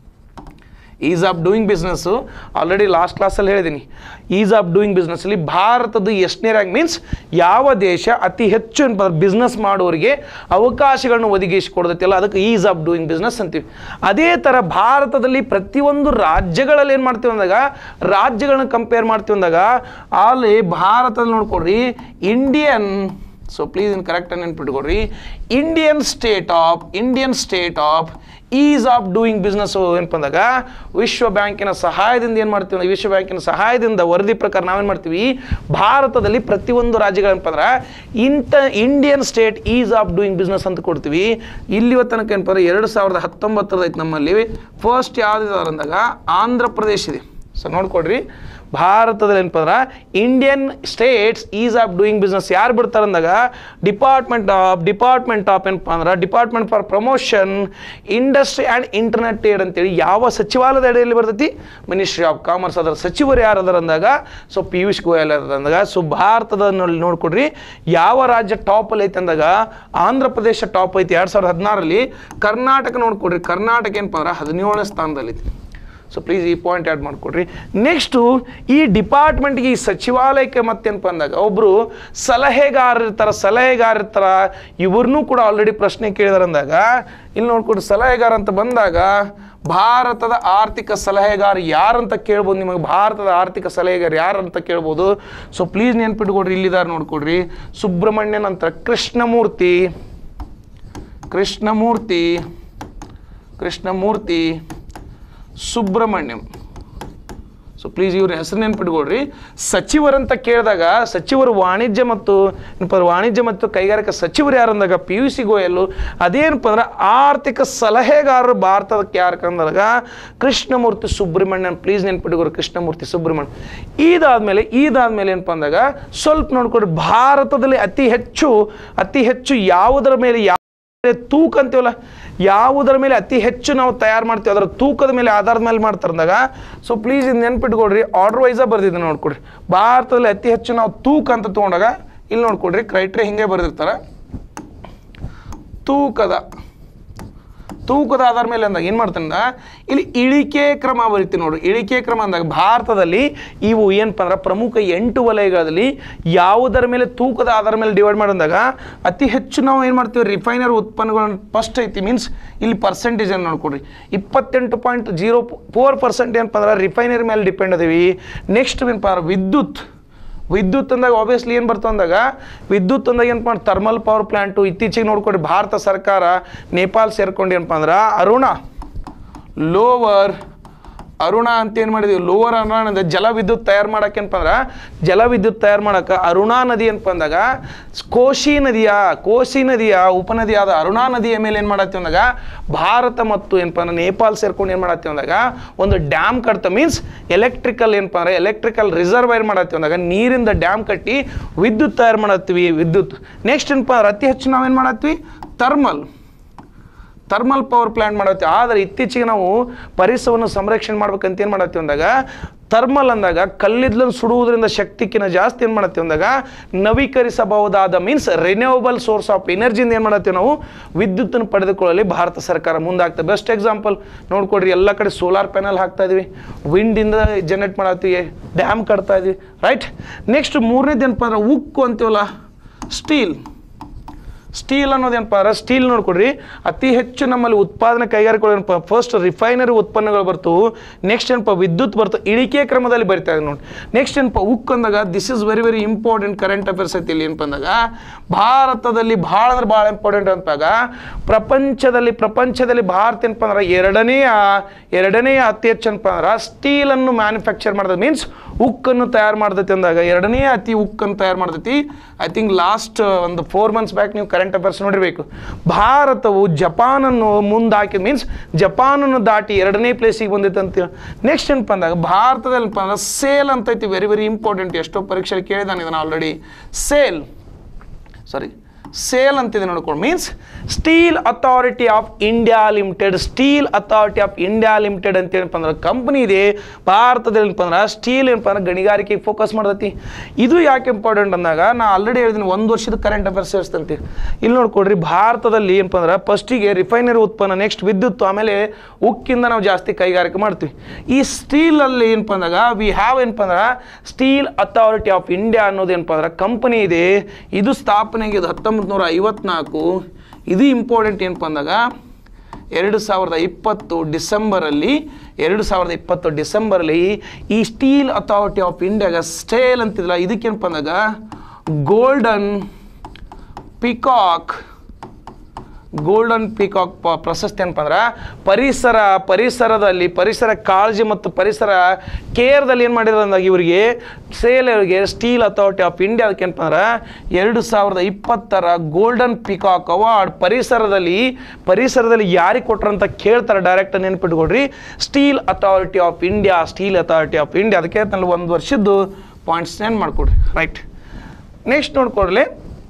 ease of doing business already last ಕ್ಲಾಸಲ್ಲಿ ಹೇಳಿದ್ದೀನಿ ಈಸ್ ಆಫ್ ಡೂಯಿಂಗ್ ಬಿಸ್ನೆಸ್ಸಲ್ಲಿ ಭಾರತದ ಎಷ್ಟನೇ ರ್ಯಾಂಕ್ ಮೀನ್ಸ್ ಯಾವ ದೇಶ ಅತಿ ಹೆಚ್ಚು ಏನಪ್ಪ ಬಿಸ್ನೆಸ್ ಮಾಡೋರಿಗೆ ಅವಕಾಶಗಳನ್ನು ಒದಗಿಸಿಕೊಡ್ತೈತಿಲ್ಲ ಅದಕ್ಕೆ ಈಸ್ ಆಫ್ ಡೂಯಿಂಗ್ ಬಿಸ್ನೆಸ್ ಅಂತೀವಿ ಅದೇ ಥರ ಭಾರತದಲ್ಲಿ ಪ್ರತಿಯೊಂದು ರಾಜ್ಯಗಳಲ್ಲಿ ಏನು ಮಾಡ್ತೀವಿ ಅಂದಾಗ ರಾಜ್ಯಗಳನ್ನ ಕಂಪೇರ್ ಮಾಡ್ತೀವಿ ಅಂದಾಗ ಅಲ್ಲಿ ಭಾರತದಲ್ಲಿ ನೋಡ್ಕೊಡ್ರಿ Indian so please in correct ನೆನ್ಪಿಟ್ಕೊಡ್ರಿ Indian state of Indian state of ease of doing business ಏನಪ್ಪ ಅಂದಾಗ ವಿಶ್ವ ಬ್ಯಾಂಕಿನ ಸಹಾಯದಿಂದ ಏನು ಮಾಡ್ತೀವಿ ಅಂದ್ರೆ ವಿಶ್ವ ಬ್ಯಾಂಕಿನ ಸಹಾಯದಿಂದ ವರದಿ ಪ್ರಕಾರ ನಾವೇನು ಮಾಡ್ತೀವಿ ಭಾರತದಲ್ಲಿ ಪ್ರತಿಯೊಂದು ರಾಜ್ಯಗಳೇನಪ್ಪ ಅಂದ್ರೆ ಇಂಟ Indian state ease of doing business ಅಂತ ಕೊಡ್ತೀವಿ ಇಲ್ಲಿ ತನಕ ಏನಪ್ಪ ಅಂದ್ರೆ ಎರಡು ಸಾವಿರದ ಹತ್ತೊಂಬತ್ತರದ ಐತೆ ನಮ್ಮಲ್ಲಿ ಫಸ್ಟ್ ಯಾವ್ದು ಅಂದಾಗ ಆಂಧ್ರ ಪ್ರದೇಶ ಇದೆ ಸೊ ನೋಡ್ಕೊಡ್ರಿ ಭಾರತದಲ್ಲಿ ಏನಪ್ಪ ಅಂದ್ರೆ Indian states ease of doing business ಯಾರು ಬಿಡ್ತಾರೆ ಅಂದಾಗ ಡಿಪಾರ್ಟ್ಮೆಂಟ್ ಆಫ್ ಡಿಪಾರ್ಟ್ಮೆಂಟ್ ಆಫ್ ಏನಪ್ಪ ಅಂದ್ರೆ department for promotion industry and internet trade ಅಂತೇಳಿ ಯಾವ ಸಚಿವಾಲಯದ ಅಡಿಯಲ್ಲಿ ಬರ್ತೈತಿ ಮಿನಿಸ್ಟ್ರಿ ಆಫ್ ಕಾಮರ್ಸ್ ಅದರ ಸಚಿವರು ಯಾರು ಅದರ ಅಂದಾಗ ಸೊ ಪಿಯೂಷ್ ಗೋಯಲ್ ಅದ ಅಂದಾಗ ಸೊ ಭಾರತದ ನೋಡಿ ನೋಡ್ಕೊಡ್ರಿ ಯಾವ ರಾಜ್ಯ ಟಾಪಲ್ಲಿ ಐತೆ ಅಂದಾಗ ಆಂಧ್ರ ಪ್ರದೇಶ ಟಾಪ್ ಐತಿ ಎರಡು ಸಾವಿರದ ಹದಿನಾರಲ್ಲಿ ಕರ್ನಾಟಕ ನೋಡ್ಕೊಡ್ರಿ ಕರ್ನಾಟಕ ಏನಪ್ಪ ಅಂದ್ರೆ ಹದಿನೇಳನೇ ಸ್ಥಾನದಲ್ಲಿದೆ ಸೊ ಪ್ಲೀಸ್ ಈ ಪಾಯಿಂಟ್ ಆ್ಯಡ್ ಮಾಡಿಕೊಡ್ರಿ ನೆಕ್ಸ್ಟು ಈ ಡಿಪಾರ್ಟ್ಮೆಂಟ್ಗೆ ಈ ಸಚಿವಾಲಯಕ್ಕೆ ಮತ್ತೇನಪ್ಪ ಅಂದಾಗ ಒಬ್ಬರು ಸಲಹೆಗಾರ ಇರ್ತಾರೆ ಸಲಹೆಗಾರ ಇರ್ತಾರ ಇವ್ರನ್ನೂ ಕೂಡ ಆಲ್ರೆಡಿ ಪ್ರಶ್ನೆ ಕೇಳಿದಾರೆ ಅಂದಾಗ ಇಲ್ಲಿ ನೋಡ್ಕೊಡ್ರಿ ಸಲಹೆಗಾರ ಅಂತ ಬಂದಾಗ ಭಾರತದ ಆರ್ಥಿಕ ಸಲಹೆಗಾರ ಯಾರಂತ ಕೇಳ್ಬೋದು ನಿಮಗೆ ಭಾರತದ ಆರ್ಥಿಕ ಸಲಹೆಗಾರ ಯಾರಂತ ಕೇಳ್ಬೋದು ಸೊ ಪ್ಲೀಸ್ ನೆನ್ಪಿಟ್ಕೊಡ್ರಿ ಇಲ್ಲಿದ್ದಾರೆ ನೋಡ್ಕೊಡ್ರಿ ಸುಬ್ರಹ್ಮಣ್ಯನ್ ಅಂತ ಕೃಷ್ಣಮೂರ್ತಿ ಕೃಷ್ಣಮೂರ್ತಿ ಕೃಷ್ಣಮೂರ್ತಿ ಸುಬ್ರಹ್ಮಣ್ಯಂ ಸೊ ಪ್ಲೀಸ್ ಇವ್ರ ಹೆಸರು ನೆನ್ಪಿಟ್ಕೊಳ್ರಿ ಸಚಿವರಂತ ಕೇಳಿದಾಗ ಸಚಿವರು ವಾಣಿಜ್ಯ ಮತ್ತು ಏನಪ್ಪ ಅಂದ್ರೆ ವಾಣಿಜ್ಯ ಮತ್ತು ಕೈಗಾರಿಕಾ ಸಚಿವರು ಯಾರಂದಾಗ ಪಿ ಯು ಸಿ ಗೋಯಲ್ಲು ಅದೇನಪ್ಪ ಅಂದ್ರೆ ಆರ್ಥಿಕ ಸಲಹೆಗಾರರು ಭಾರತಕ್ಕೆ ಯಾರು ಅಂದಾಗ ಕೃಷ್ಣಮೂರ್ತಿ ಸುಬ್ರಹ್ಮಣ್ಯನ್ ಪ್ಲೀಸ್ ನೆನ್ಪಿಟ್ಕೊಳ್ರಿ ಕೃಷ್ಣಮೂರ್ತಿ ಸುಬ್ರಹ್ಮಣ್ಯನ್ ಇದಾದ್ಮೇಲೆ ಇದಾದ್ಮೇಲೆ ಏನಪ್ಪ ಅಂದಾಗ ಸ್ವಲ್ಪ ನೋಡ್ಕೊಡ್ರಿ ಭಾರತದಲ್ಲಿ ಅತಿ ಹೆಚ್ಚು ಅತಿ ಹೆಚ್ಚು ಯಾವುದರ ಮೇಲೆ ಯಾವ ತೂಕ ಅಂತೀವಲ್ಲ ಯಾವುದರ ಮೇಲೆ ಅತಿ ಹೆಚ್ಚು ನಾವು ತಯಾರು ಮಾಡ್ತೀವಿ ಅದರ ತೂಕದ ಮೇಲೆ ಆಧಾರದ ಮೇಲೆ ಮಾಡ್ತಾರಂದಾಗ ಸೊ ಪ್ಲೀಸ್ ಇದು ನೆನ್ಪಿಟ್ಕೊಡ್ರಿ ಆರ್ಡರ್ ವೈಸಾಗಿ ಬರ್ದಿದ್ದೆ ನೋಡ್ಕೊಡ್ರಿ ಭಾರತದಲ್ಲಿ ಅತಿ ಹೆಚ್ಚು ನಾವು ತೂಕ ಅಂತ ತೊಗೊಂಡಾಗ ಇಲ್ಲಿ ನೋಡ್ಕೊಡ್ರಿ ಕ್ರೈಟ್ರಿಯಾ ಹಿಂಗೆ ಬರೆದಿರ್ತಾರೆ ತೂಕದ ತೂಕದ ಆಧಾರ ಮೇಲೆ ಅಂದಾಗ ಏನು ಮಾಡ್ತಾನೆ ಇಲ್ಲಿ ಇಳಿಕೆ ಕ್ರಮ ಬರೀತೀವಿ ನೋಡ್ರಿ ಇಳಿಕೆ ಕ್ರಮ ಅಂದಾಗ ಭಾರತದಲ್ಲಿ ಇವು ಏನಪ್ಪ ಅಂದ್ರೆ ಪ್ರಮುಖ ಎಂಟು ವಲಯಗಳಲ್ಲಿ ಯಾವುದರ ಮೇಲೆ ತೂಕದ ಆಧಾರ ಮೇಲೆ ಡಿವೈಡ್ ಮಾಡಿದಾಗ ಅತಿ ಹೆಚ್ಚು ನಾವು ಏನು ಮಾಡ್ತೀವಿ ರಿಫೈನರ್ ಉತ್ಪನ್ನಗಳನ್ನ ಫಸ್ಟ್ ಐತಿ ಮೀನ್ಸ್ ಇಲ್ಲಿ ಪರ್ಸೆಂಟೇಜ್ ಅನ್ನು ನೋಡ್ಕೊಡ್ರಿ ಇಪ್ಪತ್ತೆಂಟು ಪಾಯಿಂಟ್ ಜೀರೋ ಫೋರ್ ಪರ್ಸೆಂಟ್ ಏನಪ್ಪ ಅಂದ್ರೆ ರಿಫೈನರಿ ಮೇಲೆ ಡಿಪೆಂಡ್ ಅದೀವಿ ನೆಕ್ಸ್ಟ್ ಏನಪ್ಪ ಅಂದ್ರೆ ವಿದ್ಯುತ್ ವಿದ್ಯುತ್ ಅಂದಾಗ ಆಬ್ವಿಯಸ್ಲಿ ಏನು ಬರ್ತಾವ ಅಂದಾಗ ವಿದ್ಯುತ್ ಅಂದಾಗ ಏನಪ್ಪ ಮಾಡಿ ಥರ್ಮಲ್ ಪವರ್ ಪ್ಲ್ಯಾಂಟು ಇತ್ತೀಚೆಗೆ ನೋಡ್ಕೊಡಿ ಭಾರತ ಸರ್ಕಾರ ನೇಪಾಲ್ ಸೇರ್ಕೊಂಡು ಏನಪ್ಪ ಅಂದ್ರೆ ಅರುಣ ಲೋವರ್ ಅರುಣ ಅಂತ ಏನು ಮಾಡಿದ್ವಿ ಲೋವರ್ ಅರುಣ ಅಂದ್ರೆ ಜಲ ವಿದ್ಯುತ್ ತಯಾರು ಮಾಡಕ್ಕೆ ಏನಪ್ಪ ಅಂದ್ರೆ ಜಲ ವಿದ್ಯುತ್ ತಯಾರು ಮಾಡಕ್ಕೆ ಅರುಣಾ ನದಿ ಏನಪ್ಪ ಅಂದಾಗ ಕೋಶಿ ನದಿಯ ಕೋಶಿ ನದಿಯ ಉಪನದಿಯಾದ ಅರುಣಾ ನದಿಯ ಮೇಲೆ ಏನು ಮಾಡತ್ತೀವಿ ಅಂದಾಗ ಭಾರತ ಮತ್ತು ಏನಪ್ಪ ಅಂದ್ರೆ ನೇಪಾಲ್ ಸೇರ್ಕೊಂಡು ಏನು ಮಾಡತ್ತೀವಿ ಅಂದಾಗ ಒಂದು ಡ್ಯಾಮ್ ಕಟ್ತ ಮೀನ್ಸ್ ಎಲೆಕ್ಟ್ರಿಕಲ್ ಏನಪ್ಪ ಅಂದ್ರೆ ಎಲೆಕ್ಟ್ರಿಕಲ್ ರಿಸರ್ವೈರ್ ಮಾಡತ್ತೀವಿ ಅಂದಾಗ ನೀರಿಂದ ಡ್ಯಾಮ್ ಕಟ್ಟಿ ವಿದ್ಯುತ್ ತಯಾರು ಮಾಡತ್ತೀವಿ ವಿದ್ಯುತ್ ನೆಕ್ಸ್ಟ್ ಏನಪ್ಪ ಅಂದ್ರೆ ಅತಿ ಹೆಚ್ಚು ನಾವೇನು ಮಾಡತ್ತೀವಿ ಥರ್ಮಲ್ ಥರ್ಮಲ್ ಪವರ್ ಪ್ಲ್ಯಾಂಟ್ ಮಾಡತ್ತೀವಿ ಆದರೆ ಇತ್ತೀಚೆಗೆ ನಾವು ಪರಿಸರವನ್ನು ಸಂರಕ್ಷಣೆ ಮಾಡ್ಬೇಕಂತ ಏನು ಮಾಡತ್ತೀವಿ ಅಂದಾಗ ಥರ್ಮಲ್ ಅಂದಾಗ ಕಲ್ಲಿದ್ದಲನ್ನು ಸುಡುವುದರಿಂದ ಶಕ್ತಿಕ್ಕಿಂತ ಜಾಸ್ತಿ ಏನು ಮಾಡತ್ತೀವಿ ಅಂದಾಗ ನವೀಕರಿಸಬಹುದಾದ ಮೀನ್ಸ್ ರಿನ್ಯೂವಬಲ್ ಸೋರ್ಸ್ ಆಫ್ ಎನರ್ಜಿಯಿಂದ ಏನು ಮಾಡತ್ತೀವಿ ನಾವು ವಿದ್ಯುತ್ತನ್ನು ಪಡೆದುಕೊಳ್ಳಲಿ ಭಾರತ ಸರ್ಕಾರ ಮುಂದಾಗ್ತದೆ ಬೆಸ್ಟ್ ಎಕ್ಸಾಂಪಲ್ ನೋಡ್ಕೊಡ್ರಿ ಎಲ್ಲ ಕಡೆ ಸೋಲಾರ್ ಪ್ಯಾನಲ್ ಹಾಕ್ತಾ ಇದೀವಿ ವಿಂಡಿಂದ ಜನರೇಟ್ ಮಾಡತ್ತೀವಿ ಡ್ಯಾಮ್ ಕಟ್ತಾ ಇದೀವಿ ರೈಟ್ ನೆಕ್ಸ್ಟ್ ಮೂರನೇದು ಏನಪ್ಪ ಅಂದ್ರೆ ಉಕ್ಕು ಅಂತೀವಲ್ಲ ಸ್ಟೀಲ್ ಸ್ಟೀಲ್ ಅನ್ನೋದೇನಪ್ಪ ಅಂದ್ರೆ ಸ್ಟೀಲ್ ನೋಡ್ಕೊಡ್ರಿ ಅತಿ ಹೆಚ್ಚು ನಮ್ಮಲ್ಲಿ ಉತ್ಪಾದನೆ ಕೈಗಾರಿಕೆಗಳು ಏನಪ್ಪ ಫಸ್ಟ್ ರಿಫೈನರಿ ಉತ್ಪನ್ನಗಳು ಬರ್ತವು ನೆಕ್ಸ್ಟ್ ಏನಪ್ಪ ವಿದ್ಯುತ್ ಬರ್ತವೆ ಇಳಿಕೆ ಕ್ರಮದಲ್ಲಿ ಬರಿತಾ ಇದೆ ನೋಡಿ ನೆಕ್ಸ್ಟ್ ಏನಪ್ಪ ಉಕ್ಕು ಅಂದಾಗ this is very very important current affairs ಐತಿ ಇಲ್ಲಿ ಏನಪ್ಪ ಅಂದಾಗ ಭಾರತದಲ್ಲಿ ಭಾಳ ಅಂದ್ರೆ ಭಾಳ ಇಂಪಾರ್ಟೆಂಟ್ ಅಂತಾಗ ಪ್ರಪಂಚದಲ್ಲಿ ಪ್ರಪಂಚದಲ್ಲಿ ಭಾರತ ಏನಪ್ಪ ಅಂದ್ರೆ ಎರಡನೆಯ ಎರಡನೆಯ ಅತಿ ಹೆಚ್ಚು ಏನಪ್ಪ ಅಂದ್ರೆ ಸ್ಟೀಲನ್ನು ಮ್ಯಾನುಫ್ಯಾಕ್ಚರ್ ಮಾಡ್ತದೆ ಮೀನ್ಸ್ ಉಕ್ಕನ್ನು ತಯಾರು ಮಾಡ್ತೈತಿ ಅಂದಾಗ ಎರಡನೇ ಅತಿ ಉಕ್ಕನ್ನು ತಯಾರು ಮಾಡ್ತೈತಿ ಐ ಥಿಂಕ್ ಲಾಸ್ಟ್ ಒಂದು ಫೋರ್ ಮಂತ್ಸ್ ಬ್ಯಾಕ್ ನೀವು ಕರೆಂಟ್ ಅಫೇರ್ಸ್ ನೋಡಿರಬೇಕು ಭಾರತವು ಜಪಾನನ್ನು ಮುಂದೆ ಹಾಕಿದ ಮೀನ್ಸ್ ಜಪಾನನ್ನು ದಾಟಿ ಎರಡನೇ ಪ್ಲೇಸಿಗೆ ಬಂದೈತೆ ಅಂತ ನೆಕ್ಸ್ಟ್ ಏನಪ್ಪ ಅಂದಾಗ ಭಾರತದಲ್ಲಿ ಏನಪ್ಪ ಅಂದ್ರೆ ಸೇಲ್ ಅಂತ ಐತಿ ವೆರಿ ವೆರಿ ಇಂಪಾರ್ಟೆಂಟ್ ಎಷ್ಟೋ ಪರೀಕ್ಷೆಯಲ್ಲಿ ಕೇಳಿದಾನೆ ಇದನ್ನು ಆಲ್ರೆಡಿ ಸೇಲ್ ಸಾರಿ ಸೇಲ್ ಅಂತಿದೆ ನೋಡ್ಕೊಂಡು means steel authority of India limited steel authority of India limited ಅಂತ ಏನಪ್ಪ ಅಂದ್ರೆ ಕಂಪ್ನಿ ಇದೆ ಭಾರತದಲ್ಲಿ ಏನಪ್ಪ ಅಂದ್ರೆ ಸ್ಟೀಲ್ ಏನಪ್ಪ ಅಂದ್ರೆ ಗಣಿಗಾರಿಕೆಗೆ ಫೋಕಸ್ ಮಾಡ್ತೈತಿ ಇದು ಯಾಕೆ ಇಂಪಾರ್ಟೆಂಟ್ ಅಂದಾಗ ನಾ ಆಲ್ರೆಡಿ ಹೇಳಿದ್ದೀನಿ ಒಂದು ವರ್ಷದ ಕರೆಂಟ್ ಅಫೇರ್ಸ್ ಇರ್ತಂತೆ ಇಲ್ಲಿ ನೋಡ್ಕೊಡ್ರಿ ಭಾರತದಲ್ಲಿ ಏನಪ್ಪ ಅಂದ್ರೆ ಫಸ್ಟಿಗೆ ರಿಫೈನರಿ ಉತ್ಪನ್ನ ನೆಕ್ಸ್ಟ್ ವಿದ್ಯುತ್ ಆಮೇಲೆ ಉಕ್ಕಿಂದ ನಾವು ಜಾಸ್ತಿ ಕೈಗಾರಿಕೆ ಮಾಡ್ತೀವಿ ಈ ಸ್ಟೀಲಲ್ಲಿ ಏನಪ್ಪ ಅಂದಾಗ ವಿ ಹ್ಯಾವ್ ಏನಪ್ಪ ಅಂದ್ರೆ ಸ್ಟೀಲ್ ಅಥಾರಿಟಿ ಆಫ್ ಇಂಡಿಯಾ ಅನ್ನೋದು ಏನಪ್ಪ ಅಂದ್ರೆ ಕಂಪನಿ ಇದೆ ಇದು ಸ್ಥಾಪನೆಗೆ ಇದು ಹತ್ತೊಂಬತ್ತು ನೂರ ಐವತ್ನಾಲ್ಕು ಇದು ಇಂಪಾರ್ಟೆಂಟ್ ಏನಪ್ಪ ಅಂದಾಗ ಎರಡು ಸಾವಿರದ ಇಪ್ಪತ್ತು ಡಿಸೆಂಬರಲ್ಲಿ ಎರಡು ಸಾವಿರದ ಇಪ್ಪತ್ತು ಡಿಸೆಂಬರಲ್ಲಿ ಈ ಸ್ಟೀಲ್ ಅಥಾರಿಟಿ ಆಫ್ ಇಂಡಿಯಾಗ ಸ್ಟೇಲ್ ಅಂತಿದ್ರಲ್ಲ ಇದಕ್ಕೇನಪ್ಪ ಅಂದಾಗ ಗೋಲ್ಡನ್ ಪಿಕಾಕ್ ಗೋಲ್ಡನ್ ಪೀಕಾಕ್ ಪ ಪ್ರಶಸ್ತಿ ಏನಪ್ಪ ಅಂದ್ರೆ ಪರಿಸರ ಪರಿಸರದಲ್ಲಿ ಪರಿಸರ ಕಾಳಜಿ ಮತ್ತು ಪರಿಸರ ಕೇರ್ದಲ್ಲಿ ಏನು ಮಾಡಿದ್ರು ಅಂದಾಗ ಇವರಿಗೆ ಸೇಲ್ ಅವರಿಗೆ ಸ್ಟೀಲ್ ಅಥಾರಿಟಿ ಆಫ್ ಇಂಡಿಯಾ ಅದಕ್ಕೆ ಏನಪ್ಪ ಅಂದ್ರೆ ಎರಡು ಸಾವಿರದ ಇಪ್ಪತ್ತರ ಗೋಲ್ಡನ್ ಪಿಕಾಕ್ ಅವಾರ್ಡ್ ಪರಿಸರದಲ್ಲಿ ಪರಿಸರದಲ್ಲಿ ಯಾರಿಗೆ ಕೊಟ್ರು ಅಂತ ಕೇಳ್ತಾರೆ ಡೈರೆಕ್ಟ್ ನೆನ್ಪಿಟ್ಕೊಡ್ರಿ steel authority of India steel authority of India ಅದಕ್ಕೆ ನಲ್ಲಿ ಒಂದು ವರ್ಷದ್ದು ಪಾಯಿಂಟ್ಸ್ ಏನು ಮಾಡಿಕೊಡ್ರಿ ರೈಟ್ ನೆಕ್ಸ್ಟ್ ನೋಡ್ಕೊಡ್ಲಿ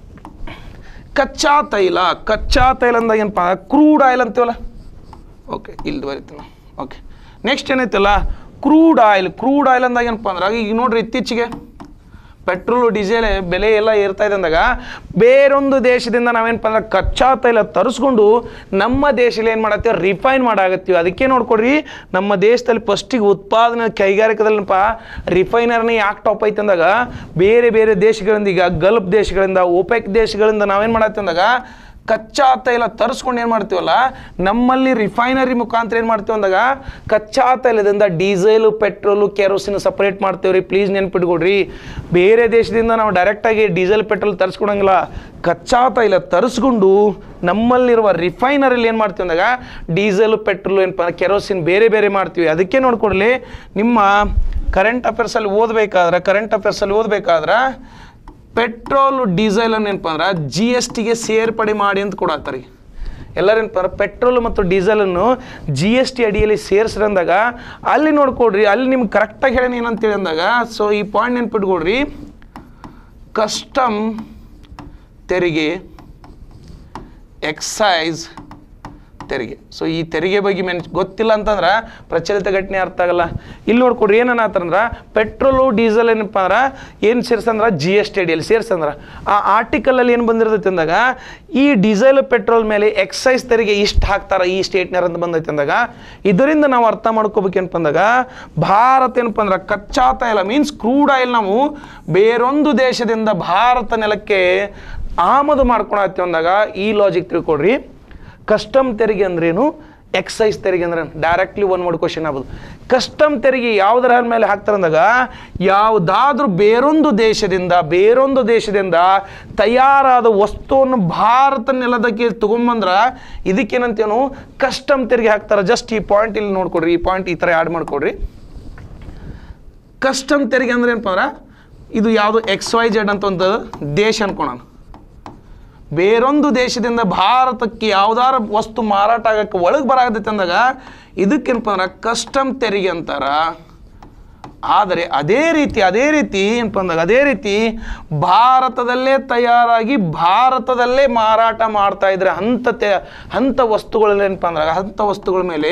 ಕಚ್ಚಾ ತೈಲ ಕಚ್ಚಾ ತೈಲ ಅಂದಾಗ ಏನಪ್ಪ ಕ್ರೂಡ್ ಆಯಿಲ್ ಅಂತೀವಲ್ಲ ಓಕೆ ಇಲ್ಲಿ ಬರೀತೀನಿ ಓಕೆ ನೆಕ್ಸ್ಟ್ ಏನೈತಲ್ಲ ಕ್ರೂಡ್ ಆಯಿಲ್ ಕ್ರೂಡ್ ಆಯಿಲ್ ಅಂದಾಗ ಏನಪ್ಪ ಅಂದ್ರೆ ಈಗ ನೋಡ್ರಿ ಇತ್ತೀಚೆಗೆ ಪೆಟ್ರೋಲು ಡೀಸೆಲ್ ಬೆಲೆ ಎಲ್ಲ ಏರ್ತಾ ಇದೆ ಅಂದಾಗ ಬೇರೊಂದು ದೇಶದಿಂದ ನಾವೇನಪ್ಪ ಅಂದ್ರೆ ಕಚ್ಚಾ ತೈಲ ತರಿಸ್ಕೊಂಡು ನಮ್ಮ ದೇಶದಲ್ಲಿ ಏನು ಮಾಡತ್ತೀವಿ ರಿಫೈನ್ ಮಾಡಾಗತ್ತೀವಿ ಅದಕ್ಕೆ ನೋಡ್ಕೊಡ್ರಿ ನಮ್ಮ ದೇಶದಲ್ಲಿ ಫಸ್ಟಿಗೆ ಉತ್ಪಾದನೆ ಕೈಗಾರಿಕೆದಲ್ಲಪ್ಪ ರಿಫೈನರ್ನೇ ಯಾಕೆ ಟಾಪ್ ಐತೆ ಅಂದಾಗ ಬೇರೆ ಬೇರೆ ದೇಶಗಳಿಂದ ಈಗ ಗಲ್ಫ್ ದೇಶಗಳಿಂದ ಓಪೆಕ್ ದೇಶಗಳಿಂದ ನಾವೇನು ಮಾಡತ್ತೀವಿ ಅಂದಾಗ ಕಚ್ಚಾ ತೈಲ ತರಿಸ್ಕೊಂಡು ಏನು ಮಾಡ್ತೀವಲ್ಲ ನಮ್ಮಲ್ಲಿ ರಿಫೈನರಿ ಮುಖಾಂತರ ಏನು ಮಾಡ್ತೀವಿ ಅಂದಾಗ ಕಚ್ಚಾ ತೈಲದಿಂದ ಡೀಸೆಲು ಪೆಟ್ರೋಲು ಕೆರೋಸಿನ್ ಸಪ್ರೇಟ್ ಮಾಡ್ತೇವೆ ರೀ ಪ್ಲೀಸ್ ನೆನ್ಪಿಟ್ಕೊಡ್ರಿ ಬೇರೆ ದೇಶದಿಂದ ನಾವು ಡೈರೆಕ್ಟಾಗಿ ಡೀಸೆಲ್ ಪೆಟ್ರೋಲ್ ತರಿಸ್ಕೊಳಂಗಿಲ್ಲ ಕಚ್ಚಾ ತೈಲ ತರಿಸ್ಕೊಂಡು ನಮ್ಮಲ್ಲಿರುವ ರಿಫೈನರಲ್ಲಿ ಏನು ಮಾಡ್ತೀವಿ ಅಂದಾಗ ಡೀಸೆಲ್ ಪೆಟ್ರೋಲ್ ಏನಪ್ಪ ಕೆರೋಸಿನ್ ಬೇರೆ ಬೇರೆ ಮಾಡ್ತೀವಿ ಅದಕ್ಕೆ ನೋಡ್ಕೊಡ್ಲಿ ನಿಮ್ಮ ಕರೆಂಟ್ ಅಫೇರ್ಸಲ್ಲಿ ಓದಬೇಕಾದ್ರೆ ಕರೆಂಟ್ ಅಫೇರ್ಸಲ್ಲಿ ಓದಬೇಕಾದ್ರೆ ಪೆಟ್ರೋಲ್ ಡೀಸೆಲ್ ಏನಪ್ಪ ಅಂದ್ರೆ ಜಿ ಎಸ್ ಟಿಗೆ ಸೇರ್ಪಡೆ ಮಾಡಿ ಅಂತ ಕೊಡತ್ತಾರೆ ಎಲ್ಲರೇನಪ್ಪ ಅಂದ್ರೆ ಪೆಟ್ರೋಲ್ ಮತ್ತು ಡೀಸೆಲನ್ನು ಜಿ ಎಸ್ ಟಿ ಅಡಿಯಲ್ಲಿ ಸೇರಿಸ್ರಿ ಅಂದಾಗ ಅಲ್ಲಿ ನೋಡ್ಕೊಡ್ರಿ ಅಲ್ಲಿ ನಿಮ್ಗೆ ಕರೆಕ್ಟಾಗಿ ಹೇಳೋಣ ಏನಂತೇಳಿ ಅಂದಾಗ ಸೊ ಈ ಪಾಯಿಂಟ್ ನೆನ್ಪಿಟ್ಕೊಡ್ರಿ ಕಸ್ಟಮ್ ತೆರಿಗೆ ಎಕ್ಸೈಸ್ ತೆರಿಗೆ ಸೊ ಈ ತೆರಿಗೆ ಬಗ್ಗೆ ಮೆನ್ ಗೊತ್ತಿಲ್ಲ ಅಂತಂದ್ರೆ ಪ್ರಚಲಿತ ಘಟನೆ ಅರ್ಥ ಆಗಲ್ಲ ಇಲ್ಲಿ ನೋಡ್ಕೊಡ್ರಿ ಏನನ್ನತ್ತಂದ್ರೆ ಪೆಟ್ರೋಲು ಡೀಸೆಲ್ ಏನಪ್ಪ ಅಂದ್ರೆ ಏನು ಸೇರ್ಸಂದ್ರೆ ಜಿ ಎಸ್ ಟಿ ಅಡಿಯಲ್ಲಿ ಸೇರ್ಸಂದ್ರೆ ಆ ಆರ್ಟಿಕಲಲ್ಲಿ ಏನು ಬಂದಿರ್ತೈತೆ ಅಂದಾಗ ಈ ಡೀಸೆಲ್ ಪೆಟ್ರೋಲ್ ಮೇಲೆ ಎಕ್ಸೈಸ್ ತೆರಿಗೆ ಇಷ್ಟು ಹಾಕ್ತಾರೆ ಈ ಸ್ಟೇಟ್ನರ್ ಅಂತ ಬಂದೈತೆ ಅಂದಾಗ ಇದರಿಂದ ನಾವು ಅರ್ಥ ಮಾಡ್ಕೋಬೇಕೇನಪ್ಪ ಅಂದಾಗ ಭಾರತ ಏನಪ್ಪ ಅಂದ್ರೆ ಕಚ್ಚಾ ತೈಲ ಮೀನ್ಸ್ ಕ್ರೂಡ್ ಆಯಿಲ್ ನಾವು ಬೇರೊಂದು ದೇಶದಿಂದ ಭಾರತ ನೆಲಕ್ಕೆ ಆಮದು ಮಾಡ್ಕೊಳತ್ತೀವಿ ಅಂದಾಗ ಈ ಲಾಜಿಕ್ ತಿಳ್ಕೊಡ್ರಿ ಕಸ್ಟಮ್ ತೆರಿಗೆ ಅಂದ್ರೇನು ಎಕ್ಸೈಸ್ ತೆರಿಗೆ ಅಂದ್ರೆ ಡೈರೆಕ್ಟ್ಲಿ ಒನ್ ವರ್ಡ್ ಕ್ವಶನ್ ಆಗ್ಬೋದು ಕಸ್ಟಮ್ ತೆರಿಗೆ ಯಾವುದರ ಮೇಲೆ ಹಾಕ್ತಾರೆ ಅಂದಾಗ ಯಾವುದಾದ್ರೂ ಬೇರೊಂದು ದೇಶದಿಂದ ಬೇರೊಂದು ದೇಶದಿಂದ ತಯಾರಾದ ವಸ್ತುವನ್ನು ಭಾರತ ನೆಲದಕ್ಕೆ ತೊಗೊಂಬಂದ್ರೆ ಇದಕ್ಕೇನಂತೇನು ಕಸ್ಟಮ್ ತೆರಿಗೆ ಹಾಕ್ತಾರೆ ಜಸ್ಟ್ ಈ ಪಾಯಿಂಟ್ ಇಲ್ಲಿ ನೋಡ್ಕೊಡ್ರಿ ಈ ಪಾಯಿಂಟ್ ಈ ಥರ ಆ್ಯಡ್ ಮಾಡ್ಕೊಡ್ರಿ ಕಸ್ಟಮ್ ತೆರಿಗೆ ಅಂದ್ರೆ ಏನಪ್ಪ ಅಂದ್ರೆ ಇದು ಯಾವುದು ಎಕ್ಸ್ ವೈ ಜೆಡ್ ಅಂತ ಒಂದು ದೇಶ ಅನ್ಕೊಳೋಣ ಬೇರೊಂದು ದೇಶದಿಂದ ಭಾರತಕ್ಕೆ ಯಾವ್ದಾರ ವಸ್ತು ಮಾರಾಟ ಆಗಕ್ಕೆ ಒಳಗೆ ಬರಾಗತ್ತೆ ಅಂದಾಗ ಇದಕ್ಕೇನಪ್ಪ ಅಂದ್ರೆ ಕಸ್ಟಮ್ ತೆರಿಗೆ ಅಂತಾರ ಆದರೆ ಅದೇ ರೀತಿ ಅದೇ ರೀತಿ ಏನಪ್ಪ ಅಂದಾಗ ಅದೇ ರೀತಿ ಭಾರತದಲ್ಲೇ ತಯಾರಾಗಿ ಭಾರತದಲ್ಲೇ ಮಾರಾಟ ಮಾಡ್ತಾ ಇದ್ರೆ ಅಂಥ ತೆ ಅಂಥ ವಸ್ತುಗಳಲ್ಲಿ ಏನಪ್ಪ ಅಂದಾಗ ಅಂಥ ವಸ್ತುಗಳ ಮೇಲೆ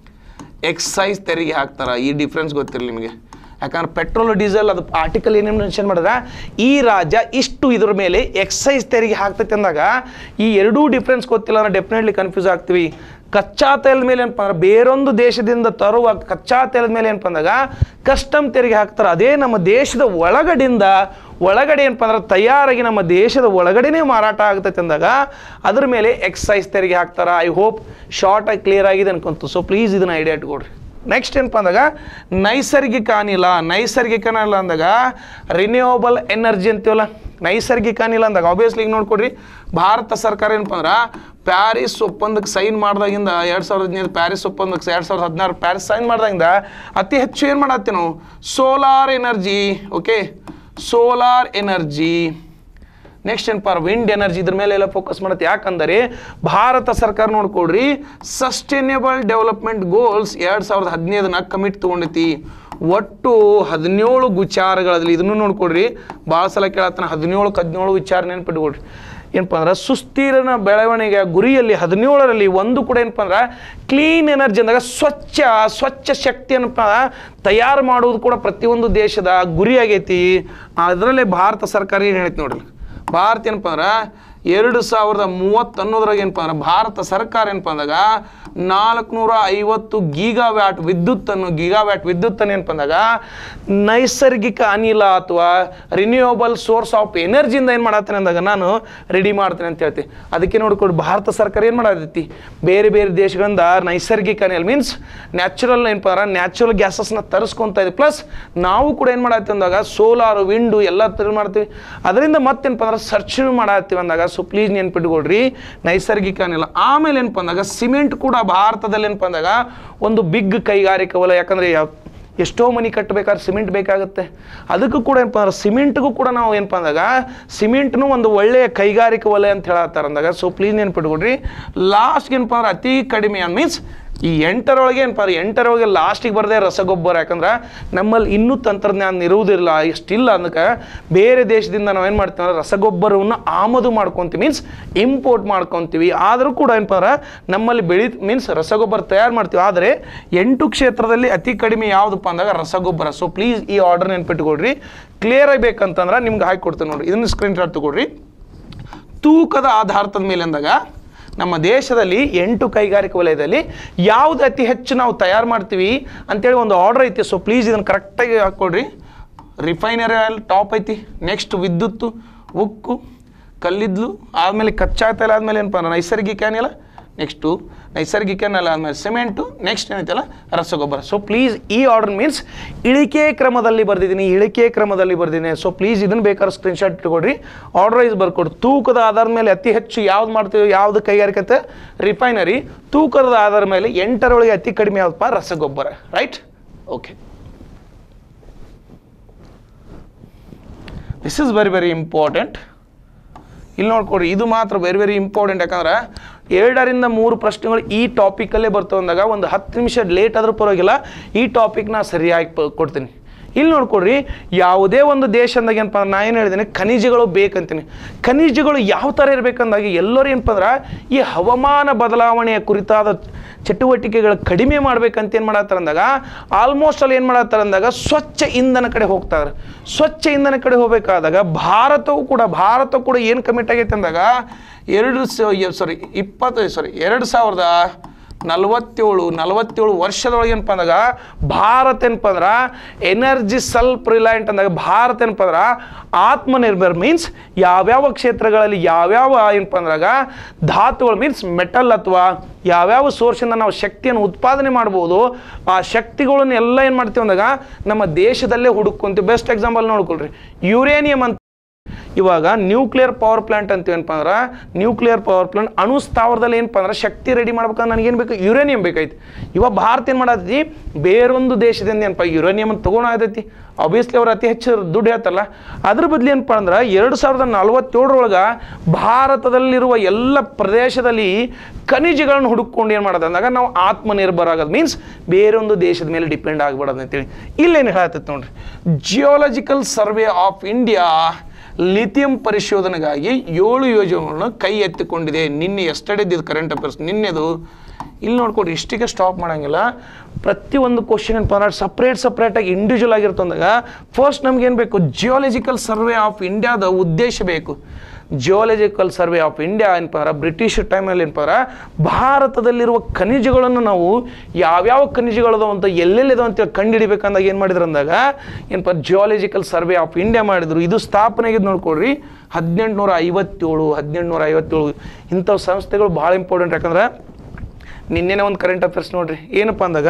ಎಕ್ಸೈಸ್ ತೆರಿಗೆ ಹಾಕ್ತಾರೆ ಈ ಡಿಫ್ರೆನ್ಸ್ ಗೊತ್ತಿರಲಿ ನಿಮಗೆ ಯಾಕಂದ್ರೆ ಪೆಟ್ರೋಲ್ ಡೀಸೆಲ್ ಅದು ಆರ್ಟಿಕಲ್ ಏನೇನು ಮೆನ್ಷನ್ ಮಾಡಿದ್ರೆ ಈ ರಾಜ್ಯ ಇಷ್ಟು ಇದ್ರ ಮೇಲೆ ಎಕ್ಸೈಸ್ ತೆರಿಗೆ ಹಾಕ್ತೈತೆ ಅಂದಾಗ ಈ ಎರಡೂ ಡಿಫ್ರೆನ್ಸ್ ಗೊತ್ತಿಲ್ಲ ಅಂದ್ರೆ ಡೆಫಿನೆಟ್ಲಿ ಕನ್ಫ್ಯೂಸ್ ಆಗ್ತೀವಿ ಕಚ್ಚಾ ತೈಲದ ಮೇಲೆ ಏನಪ್ಪ ಅಂದ್ರೆ ಬೇರೊಂದು ದೇಶದಿಂದ ತರುವ ಕಚ್ಚಾ ತೈಲದ ಮೇಲೆ ಏನಪ್ಪ ಅಂದಾಗ ಕಸ್ಟಮ್ ತೆರಿಗೆ ಹಾಕ್ತಾರೆ ಅದೇ ನಮ್ಮ ದೇಶದ ಒಳಗಡೆಯಿಂದ ಒಳಗಡೆ ಏನಪ್ಪ ಅಂದ್ರೆ ತಯಾರಾಗಿ ನಮ್ಮ ದೇಶದ ಒಳಗಡೆನೇ ಮಾರಾಟ ಆಗ್ತೈತೆ ಅಂದಾಗ ಅದ್ರ ಮೇಲೆ ಎಕ್ಸೈಸ್ ತೆರಿಗೆ ಹಾಕ್ತಾರೆ ಐ ಹೋಪ್ ಶಾರ್ಟ್ ಆಗಿ ಕ್ಲಿಯರ್ ಆಗಿದೆ ಅನ್ಕೊಂತು ಸೊ ಪ್ಲೀಸ್ ಇದನ್ನ ಐಡಿಯಾ ಇಟ್ಕೊಡ್ರಿ ನೆಕ್ಸ್ಟ್ ಏನಪ್ಪ ಅಂದಾಗ ನೈಸರ್ಗಿಕ ಅನಿಲ ನೈಸರ್ಗಿಕ ಅನಿಲ ಅಂದಾಗ ರಿನ್ಯೂವಬಲ್ ಎನರ್ಜಿ ಅಂತೀವಲ್ಲ ನೈಸರ್ಗಿಕ ಅನಿಲ ಅಂದಾಗ ಆಬ್ವಿಯಸ್ಲಿ ಈಗ ನೋಡ್ಕೊಡ್ರಿ ಭಾರತ ಸರ್ಕಾರ ಏನಪ್ಪ ಅಂದ್ರೆ ಪ್ಯಾರಿಸ್ ಒಪ್ಪಂದಕ್ಕೆ ಸೈನ್ ಮಾಡ್ದಾಗಿಂದ ಎರಡು ಸಾವಿರದ ಹದಿನೈದು ಪ್ಯಾರಿಸ್ ಒಪ್ಪಂದಕ್ಕೆ ಎರಡು ಸಾವಿರದ ಹದಿನಾರು ಪ್ಯಾರಿಸ್ ಸೈನ್ ಮಾಡ್ದಾಗಿಂದ ಅತಿ ಹೆಚ್ಚು ಏನು ಮಾಡತ್ತೀವಿ ನಾವು solar energy okay solar energy next ಏನಪ್ಪ ವಿಂಡ್ ಎನರ್ಜಿ ಇದ್ರ ಮೇಲೆ ಎಲ್ಲ ಫೋಕಸ್ ಮಾಡುತ್ತೆ ಯಾಕಂದರೆ ಭಾರತ ಸರ್ಕಾರ ನೋಡ್ಕೊಡ್ರಿ ಸಸ್ಟೈನೇಬಲ್ ಡೆವಲಪ್ಮೆಂಟ್ ಗೋಲ್ಸ್ ಎರಡು ಸಾವಿರದ ಹದಿನೈದನ್ನ ಕಮಿಟ್ ತೊಗೊಂಡೈತಿ ಒಟ್ಟು ಹದಿನೇಳು ವಿಚಾರಗಳಲ್ಲಿ ಇದನ್ನು ನೋಡ್ಕೊಡ್ರಿ ಭಾಳ ಸಲ ಕೇಳತ್ತಾನ ಹದಿನೇಳು ಹದಿನೇಳು ವಿಚಾರ ನೆನ್ಪಿಟ್ಕೊಡ್ರಿ ಏನಪ್ಪ ಅಂದ್ರೆ ಸುಸ್ಥಿರನ ಬೆಳವಣಿಗೆ ಗುರಿಯಲ್ಲಿ ಹದಿನೇಳರಲ್ಲಿ ಒಂದು ಕೂಡ ಏನಪ್ಪ ಅಂದ್ರೆ ಕ್ಲೀನ್ ಎನರ್ಜಿ ಅಂದಾಗ ಸ್ವಚ್ಛ ಸ್ವಚ್ಛ ಶಕ್ತಿ ಏನಪ್ಪ ತಯಾರು ಮಾಡುವುದು ಕೂಡ ಪ್ರತಿಯೊಂದು ದೇಶದ ಗುರಿ ಆಗೈತಿ ಅದರಲ್ಲೇ ಭಾರತ ಸರ್ಕಾರ ಏನು ಹೇಳ್ತಿ ನೋಡ್ರಿ ಭಾರತ ಏನಪ್ಪ ಅಂದ್ರೆ ಎರಡು ಸಾವಿರದ ಮೂವತ್ತು ಅನ್ನೋದ್ರಾಗ ಏನಪ್ಪ ಅಂದ್ರೆ ಭಾರತ ಸರ್ಕಾರ ಏನಪ್ಪ ಅಂದಾಗ ನಾಲ್ಕುನೂರ ಐವತ್ತು ಗೀಗಾವ್ಯಾಟ್ ವಿದ್ಯುತ್ತನ್ನು ಗೀಗಾವ್ಯಾಟ್ ವಿದ್ಯುತ್ತನ್ನು ಏನಪ್ಪ ಅಂದಾಗ ನೈಸರ್ಗಿಕ ಅನಿಲ ಅಥವಾ ರಿನ್ಯೂವಬಲ್ ಸೋರ್ಸ್ ಆಫ್ ಎನರ್ಜಿಯಿಂದ ಏನು ಮಾಡತ್ತೇನೆ ಅಂದಾಗ ನಾನು ರೆಡಿ ಮಾಡ್ತೇನೆ ಅಂತ ಹೇಳ್ತಿ ಅದಕ್ಕೆ ನೋಡ್ಕೊಂಡು ಭಾರತ ಸರ್ಕಾರ ಏನು ಮಾಡತೈತಿ ಬೇರೆ ಬೇರೆ ದೇಶಗಳಿಂದ ನೈಸರ್ಗಿಕ ಅನಿಲ ಮೀನ್ಸ್ ನ್ಯಾಚುರಲ್ ಏನಪ್ಪ ಅಂದ್ರೆ ನ್ಯಾಚುರಲ್ ಗ್ಯಾಸಸ್ನ ತರಿಸ್ಕೊಂತ ಇದೆ ಪ್ಲಸ್ ನಾವು ಕೂಡ ಏನು ಮಾಡತ್ತೀವಿ ಅಂದಾಗ ಸೋಲಾರ್ ವಿಂಡು ಎಲ್ಲ ತರ ಮಾಡ್ತೀವಿ ಅದರಿಂದ ಮತ್ತೇನಪ್ಪ ಅಂದ್ರೆ ಸರ್ಚ್ ಮಾಡತ್ತೀವಿ ಅಂದಾಗ ಸೊ ಪ್ಲೀಸ್ ನೆನ್ಪಿಟ್ಕೊಳ್ರಿ ನೈಸರ್ಗಿಕ ಅನಿಲ ಆಮೇಲೆ ಏನಪ್ಪ ಅಂದಾಗ ಸಿಮೆಂಟ್ ಕೂಡ ಭಾರತದಲ್ಲಿ ಏನಪ್ಪ ಅಂದಾಗ ಒಂದು ಬಿಗ್ ಕೈಗಾರಿಕಾ ವಲಯ ಯಾಕಂದ್ರೆ ಯಾವ- ಎಷ್ಟೋ ಮನಿ ಕಟ್ಟಬೇಕಾದ್ರೆ ಸಿಮೆಂಟ್ ಬೇಕಾಗುತ್ತೆ ಅದಕ್ಕೂ ಕೂಡ ಏನಪ್ಪ ಅಂದ್ರೆ ಸಿಮೆಂಟ್ಗೂ ಕೂಡ ನಾವು ಏನಪ್ಪ ಅಂದಾಗ ಸಿಮೆಂಟ್ನು ಒಂದು ಒಳ್ಳೆಯ ಕೈಗಾರಿಕಾ ವಲಯ ಅಂತ ಹೇಳತ್ತಾರ ಅಂದಾಗ ಸೊ ಪ್ಲೀಸ್ ನೆನ್ಪಿಟ್ಕೊಡ್ರಿ ಲಾಸ್ಟ್ಗೆ ಏನಪ್ಪ ಅಂದ್ರೆ ಅತಿ ಕಡಿಮೆ ಮೀನ್ಸ್ ಈ ಎಂಟರೊಳಗೆ ಏನಪ್ಪ ಅಂದ್ರೆ ಎಂಟರೊಳಗೆ ಲಾಸ್ಟಿಗೆ ಬರದೆ ರಸಗೊಬ್ಬರ ಯಾಕಂದ್ರೆ ನಮ್ಮಲ್ಲಿ ಇನ್ನೂ ತಂತ್ರಜ್ಞಾನ ಇರುವುದಿಲ್ಲ ಇಷ್ಟಿಲ್ಲ ಅದಕ್ಕೆ ಬೇರೆ ದೇಶದಿಂದ ನಾವು ಏನು ಮಾಡ್ತೀವಿ ಅಂದ್ರೆ ರಸಗೊಬ್ಬರವನ್ನು ಆಮದು ಮಾಡ್ಕೊತೀವಿ ಮೀನ್ಸ್ ಇಂಪೋರ್ಟ್ ಮಾಡ್ಕೊತೀವಿ ಆದರೂ ಕೂಡ ಏನಪ್ಪ ಅಂದ್ರೆ ನಮ್ಮಲ್ಲಿ ಬೆಳಿ ಮೀನ್ಸ್ ರಸಗೊಬ್ಬರ ತಯಾರು ಮಾಡ್ತೀವಿ ಆದರೆ ಎಂಟು ಕ್ಷೇತ್ರದಲ್ಲಿ ಅತಿ ಕಡಿಮೆ ಯಾವುದಪ್ಪ ಅಂದಾಗ ರಸಗೊಬ್ಬರ ಸೊ ಪ್ಲೀಸ್ ಈ ಆರ್ಡರ್ ನೆನ್ಪಿಟ್ಕೊಡ್ರಿ ಕ್ಲಿಯರ್ ಆಗಬೇಕಂತಂದ್ರೆ ನಿಮ್ಗೆ ಹಾಕಿ ಕೊಡ್ತೀನಿ ನೋಡ್ರಿ ಇದನ್ನು ಸ್ಕ್ರೀನ್ ಶಾಟ್ ತಗೊಳ್ರಿ ತೂಕದ ಆಧಾರದ ಮೇಲೆ ಅಂದಾಗ ನಮ್ಮ ದೇಶದಲ್ಲಿ ಎಂಟು ಕೈಗಾರಿಕಾ ವಲಯದಲ್ಲಿ ಯಾವ್ದು ಅತಿ ಹೆಚ್ಚು ನಾವು ತಯಾರು ಮಾಡ್ತೀವಿ ಅಂತೇಳಿ ಒಂದು ಆರ್ಡರ್ ಐತಿ ಸೊ ಪ್ಲೀಸ್ ಇದನ್ನು ಕರೆಕ್ಟಾಗಿ ಹಾಕ್ಕೊಡ್ರಿ ರಿಫೈನರಿ ಆಯಿಲ್ ಟಾಪ್ ಐತಿ ನೆಕ್ಸ್ಟ್ ವಿದ್ಯುತ್ತು ಉಕ್ಕು ಕಲ್ಲಿದ್ಲು ಆದಮೇಲೆ ಕಚ್ಚಾ ತೈಲ ಆದಮೇಲೆ ಏನಪ್ಪ ಅಂದ್ರೆ ನೈಸರ್ಗಿಕ ಏನಿಲ್ಲ ನೆಕ್ಸ್ಟು ನೈಸರ್ಗಿಕ ನೆಲ ಆದಮೇಲೆ ಸಿಮೆಂಟು ನೆಕ್ಸ್ಟ್ ಏನೈತಲ್ಲ ರಸಗೊಬ್ಬರ ಸೊ ಪ್ಲೀಸ್ ಈ ಆರ್ಡರ್ ಮೀನ್ಸ್ ಇಳಿಕೆ ಕ್ರಮದಲ್ಲಿ ಬರ್ದಿದ್ದೀನಿ ಇಳಿಕೆ ಕ್ರಮದಲ್ಲಿ ಬರ್ದಿದ್ದೀನಿ ಸೊ ಪ್ಲೀಸ್ ಇದನ್ನು ಬೇಕಾದ್ರೆ ಸ್ಕ್ರೀನ್ಶಾಟ್ ಇಟ್ಕೊಡ್ರಿ ಆರ್ಡರ್ ವೈಸ್ ಬರ್ಕೊಡ್ರಿ ತೂಕದ ಆಧಾರದ ಮೇಲೆ ಅತಿ ಹೆಚ್ಚು ಯಾವ್ದು ಮಾಡ್ತೀವಿ ಯಾವ್ದು ಕೈಗಾರಿಕೆ ಅಂತ ರಿಫೈನರಿ ತೂಕದ ಆಧಾರದ ಮೇಲೆ ಎಂಟರೊಳಗೆ ಅತಿ ಕಡಿಮೆ ಯಾವ್ದಪ್ಪ ರಸಗೊಬ್ಬರ right okay this is very very important ಇಲ್ಲಿ ನೋಡ್ಕೊಡ್ರಿ ಇದು ಮಾತ್ರ ವೆರಿ ವೆರಿ ಇಂಪಾರ್ಟೆಂಟ್ ಯಾಕಂದ್ರೆ ಎರಡರಿಂದ ಮೂರು ಪ್ರಶ್ನೆಗಳು ಈ ಟಾಪಿಕಲ್ಲೇ ಬರ್ತವೆ ಅಂದಾಗ ಒಂದು ಹತ್ತು ನಿಮಿಷ ಲೇಟ್ ಆದ್ರೂ ಪರವಾಗಿಲ್ಲ ಈ ಟಾಪಿಕ್ನ ಸರಿಯಾಗಿ ಪ- ಕೊಡ್ತೀನಿ ಇಲ್ಲಿ ನೋಡ್ಕೊಡ್ರಿ ಯಾವುದೇ ಒಂದು ದೇಶ ಅಂದಾಗ ಏನಪ್ಪ ಅಂದ್ರೆ ನಾ ಏನು ಹೇಳಿದ್ದೀನಿ ಖನಿಜಗಳು ಬೇಕಂತೀನಿ ಖನಿಜಗಳು ಯಾವ ಥರ ಇರಬೇಕಂದಾಗ ಎಲ್ಲರೂ ಏನಪ್ಪ ಅಂದ್ರೆ ಈ ಹವಾಮಾನ ಬದಲಾವಣೆಯ ಕುರಿತಾದ ಚಟುವಟಿಕೆಗಳು ಕಡಿಮೆ ಮಾಡ್ಬೇಕಂತ ಏನು ಮಾಡತ್ತಾರ ಅಂದಾಗ ಆಲ್ಮೋಸ್ಟ್ ಅಲ್ಲಿ ಏನು ಮಾಡತ್ತಾರ ಅಂದಾಗ ಸ್ವಚ್ಛ ಇಂಧನ ಕಡೆ ಹೋಗ್ತಾರೆ ಸ್ವಚ್ಛ ಇಂಧನ ಕಡೆ ಹೋಗಬೇಕಾದಾಗ ಭಾರತವು ಕೂಡ ಭಾರತ ಕೂಡ ಏನು ಕಮಿಟ್ ಆಗೈತೆ ಅಂದಾಗ ಎರಡು ಸಾರಿ ಇಪ್ಪತ್ತು ಸಾರಿ ಎರಡು ಸಾವಿರದ ನಲವತ್ತೇಳು ನಲವತ್ತೇಳು ವರ್ಷದೊಳಗೆ ಏನಪ್ಪ ಅಂದಾಗ ಭಾರತ ಏನಪ್ಪ ಅಂದ್ರೆ ಎನರ್ಜಿ ಸೆಲ್ಫ್ ರಿಲಯಂಟ್ ಅಂದಾಗ ಭಾರತ ಏನಪ್ಪ ಅಂದ್ರೆ ಆತ್ಮನಿರ್ಭರ್ ಮೀನ್ಸ್ ಯಾವ್ಯಾವ ಕ್ಷೇತ್ರಗಳಲ್ಲಿ ಯಾವ್ಯಾವ ಏನಪ್ಪ ಅಂದಾಗ ಧಾತುಗಳು ಮೀನ್ಸ್ ಮೆಟಲ್ ಅಥವಾ ಯಾವ್ಯಾವ ಸೋರ್ಸಿಂದ ನಾವು ಶಕ್ತಿಯನ್ನು ಉತ್ಪಾದನೆ ಮಾಡ್ಬೋದು ಆ ಶಕ್ತಿಗಳನ್ನ ಎಲ್ಲ ಏನು ಮಾಡ್ತೀವಿ ಅಂದಾಗ ನಮ್ಮ ದೇಶದಲ್ಲೇ ಹುಡುಕೊಂತೀವಿ ಬೆಸ್ಟ್ ಎಕ್ಸಾಂಪಲ್ ನೋಡ್ಕೊಳ್ರಿ ಯುರೇನಿಯಂ ಅಂತ ಇವಾಗ ನ್ಯೂಕ್ಲಿಯರ್ ಪವರ್ ಪ್ಲಾಂಟ್ ಅಂತ ಏನಪ್ಪ ಅಂದ್ರೆ ನ್ಯೂಕ್ಲಿಯರ್ ಪವರ್ ಪ್ಲಾಂಟ್ ಅಣು ಸ್ಥಾವರದಲ್ಲಿ ಏನಪ್ಪ ಅಂದ್ರೆ ಶಕ್ತಿ ರೆಡಿ ಮಾಡ್ಬೇಕಂದ್ರೆ ನನಗೇನು ಬೇಕು ಯುರೇನಿಯಂ ಬೇಕಾಯ್ತು ಇವಾಗ ಭಾರತ ಏನು ಮಾಡತ್ತೈತಿ ಬೇರೊಂದು ದೇಶದಿಂದ ಏನಪ್ಪ ಯುರೇನಿಯಂ ತೊಗೊಳತೈತಿ ಆಬ್ವಿಯಸ್ಲಿ ಅವ್ರು ಅತಿ ಹೆಚ್ಚು ದುಡ್ಡು ಹೇಳ್ತಾರಲ್ಲ ಅದ್ರ ಬದಲು ಏನಪ್ಪ ಅಂದ್ರೆ ಎರಡು ಸಾವಿರದ ನಲವತ್ತೇಳರೊಳಗೆ ಭಾರತದಲ್ಲಿರುವ ಎಲ್ಲ ಪ್ರದೇಶದಲ್ಲಿ ಖನಿಜಗಳನ್ನು ಹುಡುಕೊಂಡು ಏನು ಮಾಡೋದು ಅಂದಾಗ ನಾವು ಆತ್ಮನಿರ್ಭರ ಆಗೋದು ಮೀನ್ಸ್ ಬೇರೊಂದು ದೇಶದ ಮೇಲೆ ಡಿಪೆಂಡ್ ಆಗ್ಬಿಡೋದು ಅಂತೇಳಿ ಇಲ್ಲೇನು ಹೇಳತ್ತೈತೆ ನೋಡ್ರಿ geological survey of India lithium ಪರಿಶೋಧನೆಗಾಗಿ ಏಳು ಯೋಜನೆಗಳನ್ನು ಕೈ ಎತ್ತಿಕೊಂಡಿದೆ ನಿನ್ನೆ ಎಸ್ಟರ್ಡೇದು ಕರೆಂಟ್ ಅಫೇರ್ಸ್ ನಿನ್ನೆದು ಇಲ್ಲಿ ನೋಡ್ಕೊಡ್ರಿ ಇಷ್ಟಿಗೆ ಸ್ಟಾಪ್ ಮಾಡಂಗಿಲ್ಲ ಪ್ರತಿಯೊಂದು ಕ್ವಶನ್ ಏನಪ್ಪ ಅಂದ್ರೆ ಸಪ್ರೇಟ್ ಸಪ್ರೇಟಾಗಿ ಇಂಡಿವಿಜುವಲ್ ಆಗಿರ್ತಂದಾಗ ಫಸ್ಟ್ ನಮ್ಗೆ ಏನು ಬೇಕು ಜಿಯೋಲಜಿಕಲ್ ಸರ್ವೆ ಆಫ್ ಇಂಡಿಯಾದ ಉದ್ದೇಶ ಬೇಕು ಜಿಯೋಲಜಿಕಲ್ ಸರ್ವೆ ಆಫ್ ಇಂಡಿಯಾ ಏನಪ್ಪ ಅಂದ್ರೆ ಬ್ರಿಟಿಷ್ ಟೈಮಲ್ಲಿ ಏನಪ್ಪ ಅಂದ್ರೆ ಭಾರತದಲ್ಲಿರುವ ಖನಿಜಗಳನ್ನು ನಾವು ಯಾವ್ಯಾವ ಖನಿಜಗಳದಾವ ಅಂತ ಎಲ್ಲೆಲ್ಲಿದಾವ ಅಂತ ಕಂಡುಹಿಡಿಬೇಕಂದಾಗ ಏನು ಮಾಡಿದ್ರು ಅಂದಾಗ ಏನಪ್ಪ ಜಿಯೋಲಜಿಕಲ್ ಸರ್ವೆ ಆಫ್ ಇಂಡಿಯಾ ಮಾಡಿದ್ರು ಇದು ಸ್ಥಾಪನೆ ಆಗಿದ್ದು ನೋಡ್ಕೊಡ್ರಿ ಹದಿನೆಂಟುನೂರ ಐವತ್ತೇಳು ಹದಿನೆಂಟುನೂರ ಐವತ್ತೇಳು ಇಂಥವು ಸಂಸ್ಥೆಗಳು ಭಾಳ ಇಂಪಾರ್ಟೆಂಟ್ ಯಾಕಂದ್ರೆ ನಿನ್ನೆನೇ ಒಂದು ಕರೆಂಟ್ ಅಫೇರ್ಸ್ ನೋಡ್ರಿ ಏನಪ್ಪ ಅಂದಾಗ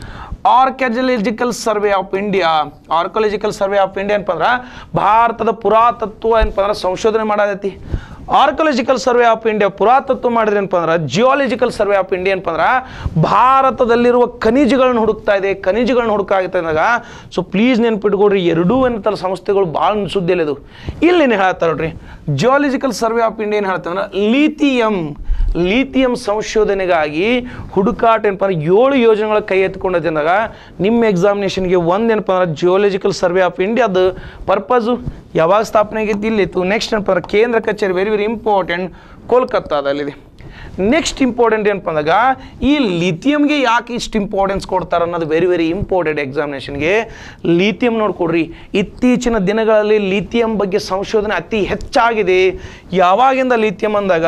archaeological survey of India archaeological survey of India ಏನಪ್ಪ ಅಂದ್ರೆ ಭಾರತದ ಪುರಾತತ್ವ ಏನಪ್ಪ ಅಂದ್ರೆ ಸಂಶೋಧನೆ ಮಾಡತೈತಿ ಆರ್ಕೊಲಜಿಕಲ್ ಸರ್ವೆ ಆಫ್ ಇಂಡಿಯಾ ಪುರಾತತ್ವ ಮಾಡಿದ್ರೆ ಏನಪ್ಪ ಅಂದ್ರೆ ಜಿಯಾಲಜಿಕಲ್ ಸರ್ವೆ ಆಫ್ ಇಂಡಿಯಾ ಏನಪ್ಪ ಅಂದ್ರೆ ಭಾರತದಲ್ಲಿರುವ ಖನಿಜಗಳನ್ನ ಹುಡುಕ್ತಾ ಇದೆ ಖನಿಜಗಳನ್ನ ಹುಡುಕಾಗುತ್ತೆ ಅಂದಾಗ ಸೊ ಪ್ಲೀಸ್ ನೆನ್ಪಿಟ್ಕೊಡ್ರಿ ಎರಡೂ ಏನಂತಾರೆ ಸಂಸ್ಥೆಗಳು ಭಾಳ ಸುದ್ದಿಯಲ್ಲಿ ಅದು ಇಲ್ಲಿ ಏನು ಹೇಳ್ತಾರೆ ನೋಡ್ರಿ ಜಿಯಾಲಜಿಕಲ್ ಸರ್ವೆ ಆಫ್ ಇಂಡಿಯಾ ಏನು ಹೇಳ್ತಾರೆ ಅಂದ್ರೆ ಲೀಥಿಯಂ ಲೀಥಿಯಂ ಸಂಶೋಧನೆಗಾಗಿ ಹುಡುಕಾಟ ಏನಪ್ಪ ಅಂದ್ರೆ ಏಳು ಯೋಜನೆಗಳ ಕೈ ಎತ್ಕೊಂಡೈತೆ ಅಂದಾಗ ನಿಮ್ಮ ಎಕ್ಸಾಮಿನೇಷನ್ಗೆ ಒಂದು ಏನಪ್ಪ ಅಂದ್ರೆ ಜಿಯೋಲಜಿಕಲ್ ಸರ್ವೆ ಆಫ್ ಇಂಡಿಯಾದ ಪರ್ಪಸು ಯಾವಾಗ ಸ್ಥಾಪನೆ ಆಗೈತಿ ಇಲ್ಲಿತ್ತು ನೆಕ್ಸ್ಟ್ ಏನಪ್ಪ ಅಂದ್ರೆ ಕೇಂದ್ರ ಕಚೇರಿ ವೆರಿ ವೆರಿ ಇಂಪಾರ್ಟೆಂಟ್ ಕೋಲ್ಕತ್ತಾದಲ್ಲಿದೆ ನೆಕ್ಸ್ಟ್ ಇಂಪಾರ್ಟೆಂಟ್ ಏನಪ್ಪ ಅಂದಾಗ ಈ ಲಿಥಿಯಂಗೆ ಯಾಕೆ ಇಷ್ಟು ಇಂಪಾರ್ಟೆನ್ಸ್ ಕೊಡ್ತಾರೆ ಅನ್ನೋದು ವೆರಿ ವೆರಿ ಇಂಪಾರ್ಟೆಂಟ್ ಎಕ್ಸಾಮಿನೇಷನ್ಗೆ ಲಿಥಿಯಂ ನೋಡ್ಕೊಡ್ರಿ ಇತ್ತೀಚಿನ ದಿನಗಳಲ್ಲಿ ಲಿಥಿಯಂ ಬಗ್ಗೆ ಸಂಶೋಧನೆ ಅತಿ ಹೆಚ್ಚಾಗಿದೆ ಯಾವಾಗಿಂದ ಲಿಥಿಯಂ ಅಂದಾಗ